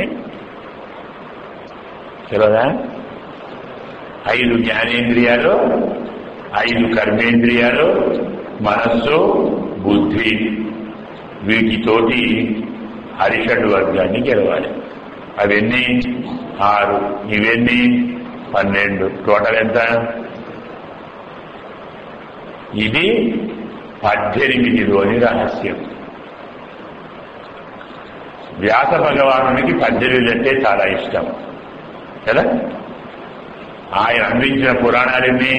తెలియదా ఐదు జ్ఞానేంద్రియాలు ఐదు కర్మేంద్రియాలు మనస్సు బుద్ధి వీటితోటి హరిషడ్ వర్గాన్ని గెలవాలి అవన్నీ ఆరు ఇవన్నీ పన్నెండు టోటల్ ఎంత ఇది పద్దెనిమిదిలోని రహస్యం వ్యాస భగవానునికి పద్దెనిమిది అంటే చాలా ఇష్టం కదా ఆయన అందించిన పురాణాలెన్ని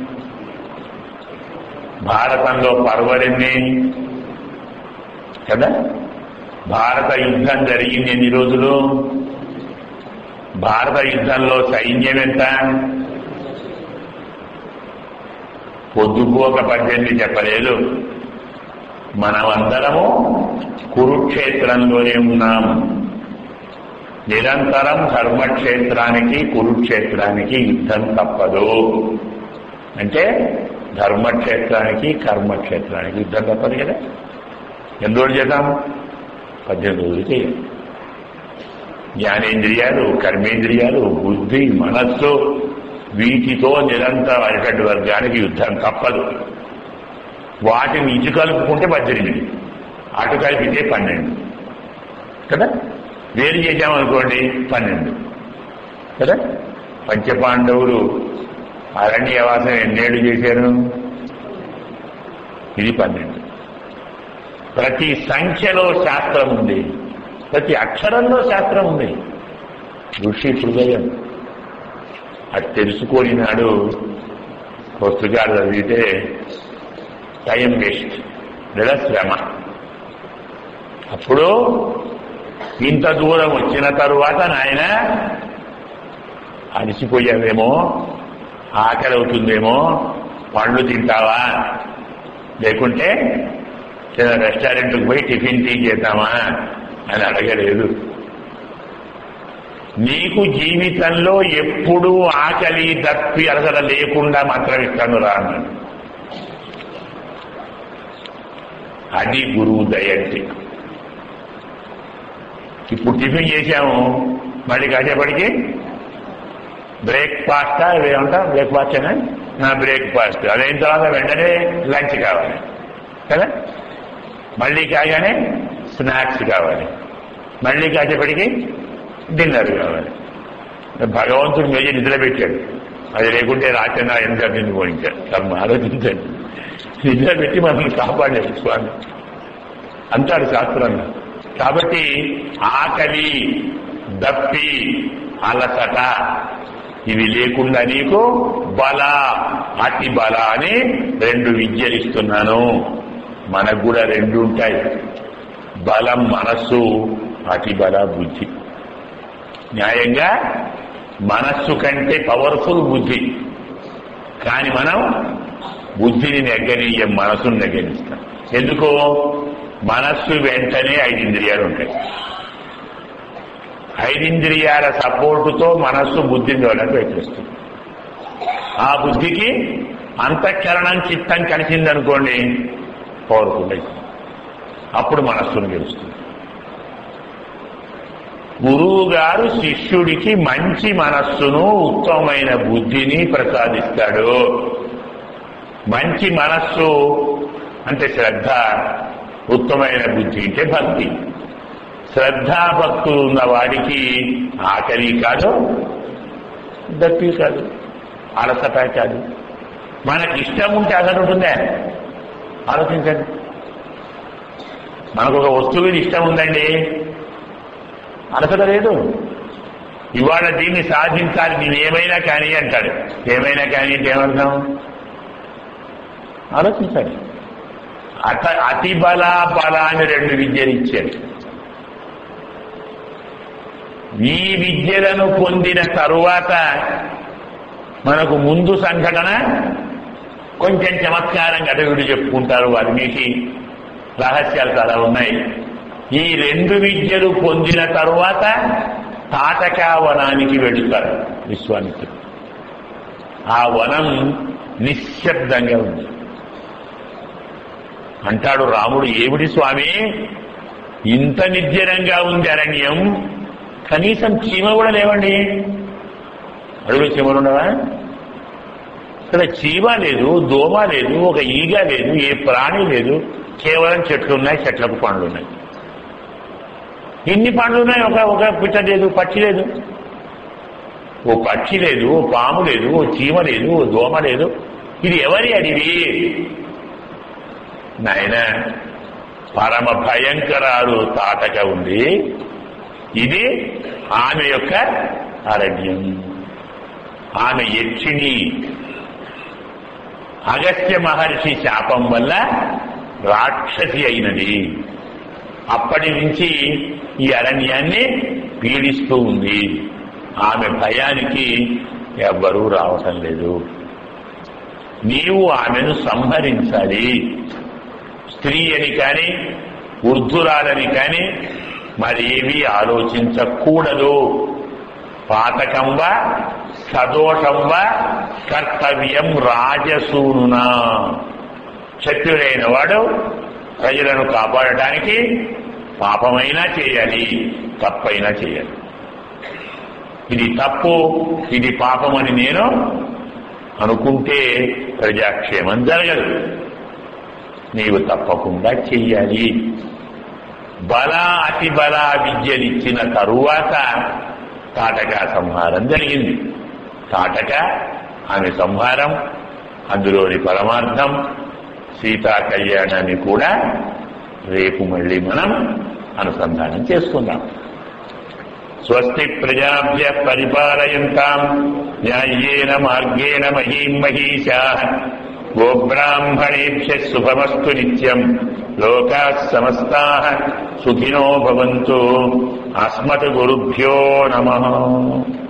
భారతంలో పర్వలెన్ని కదా భారత యుద్ధం జరిగింది ఎన్ని రోజులు భారత యుద్ధంలో సైన్యం ఎంత పొద్దుపోక పద్దెనిమిది చెప్పలేదు మనమందరము కురుక్షేత్రంలోనే ఉన్నాం నిరంతరం ధర్మక్షేత్రానికి కురుక్షేత్రానికి యుద్ధం తప్పదు అంటే ధర్మక్షేత్రానికి కర్మక్షేత్రానికి యుద్ధం తప్పదు కదా ఎన్ని రోజులు చేద్దాం పద్దెనిమిది రోజులు చేయాలి జ్ఞానేంద్రియాలు కర్మేంద్రియాలు బుద్ధి మనస్సు వీటితో నిరంతరం అరికట్టు వర్గానికి యుద్ధం తప్పదు వాటిని ఇటు కలుపుకుంటే పద్దెనిమిది అటు కలిపితే పన్నెండు కదా వేరు చేశామనుకోండి పన్నెండు కదా పంచపాండవులు అరణ్యవాసం ఎన్నేళ్ళు చేశారు ఇది పన్నెండు ప్రతి సంఖ్యలో శాస్త్రం ఉంది ప్రతి అక్షరంలో శాస్త్రం ఉంది ఋషి హృదయం అది తెలుసుకొని నాడు పుస్తకాలు చదివితే టైం వేస్ట్ లేదా శ్రమ అప్పుడు ఇంత దూరం వచ్చిన తరువాత నాయన అలసిపోయావేమో ఆకలి అవుతుందేమో పండ్లు తింటావా లేకుంటే చిన్న రెస్టారెంట్కి పోయి టిఫిన్ టీ చేద్దామా అని అడగలేదు నీకు జీవితంలో ఎప్పుడూ ఆకలి దప్పి అలసట లేకుండా మాత్రం ఇస్తాను రా అన్నాడు అది గురువు దయంటే ఇప్పుడు టిఫిన్ చేశాము మళ్ళీ కాసేపటికి బ్రేక్ఫాస్ట్ ఏమంటా బ్రేక్ఫాస్ట్ అయినా నా బ్రేక్ఫాస్ట్ అదైన తర్వాత వెంటనే లంచ్ కావాలి కదా మళ్ళీ కాగానే స్నాక్స్ కావాలి మళ్ళీ కాసేపటికి డిన్నర్ కావాలి భగవంతుడు మీద నిద్ర పెట్టాడు అది లేకుంటే రాత్రి నా ఎంత తిండి పోయించాడు కర్మ ఆలోచించండి నిద్ర పెట్టి మనల్ని కాపాడాడు స్వామి అంటాడు శాస్త్రంగా కాబట్టి ఆకలి దప్పి అలసట ఇవి లేకుండా నీకు బల అతి బల అని రెండు విద్యలు ఇస్తున్నాను మనకు కూడా రెండు ఉంటాయి బలం మనస్సు అతి బల బుద్ధి న్యాయంగా మనస్సు కంటే పవర్ఫుల్ బుద్ధి కానీ మనం బుద్ధిని నెగ్గనీయం మనసును నెగ్గనిస్తాం ఎందుకు మనస్సు వెంటనే ఐదు ఇంద్రియాలు ఉంటాయి ఐదింద్రియాల సపోర్టుతో మనస్సు బుద్ధిని చూడడానికి ప్రయత్నిస్తుంది ఆ బుద్ధికి అంతఃకరణం చిత్తం కలిసిందనుకోండి పవర్ఫుల్ అవుతుంది అప్పుడు మనస్సును గెలుస్తుంది గురువు గారు శిష్యుడికి మంచి మనస్సును ఉత్తమమైన బుద్ధిని ప్రసాదిస్తాడు మంచి మనస్సు అంటే శ్రద్ధ ఉత్తమైన బుద్ధి అంటే భక్తి శ్రద్ధాభక్తులు ఉన్న వాడికి ఆకలి కాదు దప్పి కాదు అలసట కాదు మనకి ఇష్టం ఉంటే అసలు ఉంటుందే ఆలోచించండి మనకు ఒక వస్తువు మీద ఇష్టం ఉందండి అలసట లేదు ఇవాళ దీన్ని సాధించాలి నేను ఏమైనా కానీ అంటాడు ఏమైనా కానీ అంటే ఏమర్థం ఆలోచించాలి అత అతి బల బల అని రెండు విద్యలు ఇచ్చాడు ఈ విద్యలను పొందిన తరువాత మనకు ముందు సంఘటన కొంచెం చమత్కారంగా అటవిడు చెప్పుకుంటారు వారికి రహస్యాలు చాలా ఉన్నాయి ఈ రెండు విద్యలు పొందిన తరువాత తాటకా వనానికి వెళుతారు విశ్వామిత్రుడు ఆ వనం నిశ్శబ్దంగా ఉంది అంటాడు రాముడు ఏమిటి స్వామి ఇంత నిర్జనంగా ఉంది అరణ్యం కనీసం చీమ కూడా లేవండి అడుగులు చీమలు ఉండవా ఇక్కడ చీమ లేదు దోమ లేదు ఒక ఈగ లేదు ఏ ప్రాణి లేదు కేవలం చెట్లు ఉన్నాయి చెట్లకు పండ్లు ఉన్నాయి ఎన్ని పండ్లు ఉన్నాయి ఒక ఒక పిట్ట లేదు పక్షి లేదు ఓ పక్షి లేదు ఓ పాము లేదు ఓ చీమ లేదు ఓ దోమ లేదు ఇది ఎవరి అడివి నాయన పరమ భయంకరాలు తాటక ఉంది ఇది ఆమె యొక్క అరణ్యం ఆమె యక్షిణి అగస్త్య మహర్షి శాపం వల్ల రాక్షసి అయినది అప్పటి నుంచి ఈ అరణ్యాన్ని పీడిస్తూ ఉంది ఆమె భయానికి ఎవ్వరూ రావటం లేదు నీవు ఆమెను సంహరించాలి స్త్రీ అని కాని వృద్ధురాలని కాని మరేమీ ఆలోచించకూడదు పాతకంవా సదోషంవా కర్తవ్యం రాజసూనునా క్షత్రుడైన వాడు ప్రజలను కాపాడటానికి పాపమైనా చేయాలి తప్పైనా చేయాలి ఇది తప్పు ఇది పాపమని నేను అనుకుంటే ప్రజాక్షేమం జరగదు నీవు తప్పకుండా చెయ్యాలి బల అతి బల విద్యనిచ్చిన తరువాత తాటక సంహారం జరిగింది తాటక ఆమె సంహారం అందులోని పరమార్థం సీతా కళ్యాణాన్ని కూడా రేపు మళ్ళీ మనం అనుసంధానం చేసుకుందాం స్వస్తి ప్రజాభ్య పరిపాలయంతాం న్యాయేన మార్గేణ మహీం మహీషా గోబ్రాహ్మణేభ్య శుభమస్తు నిత్యం లోకా సమస్తా సుఖినో భవంతు అస్మత్ గురుభ్యో నమ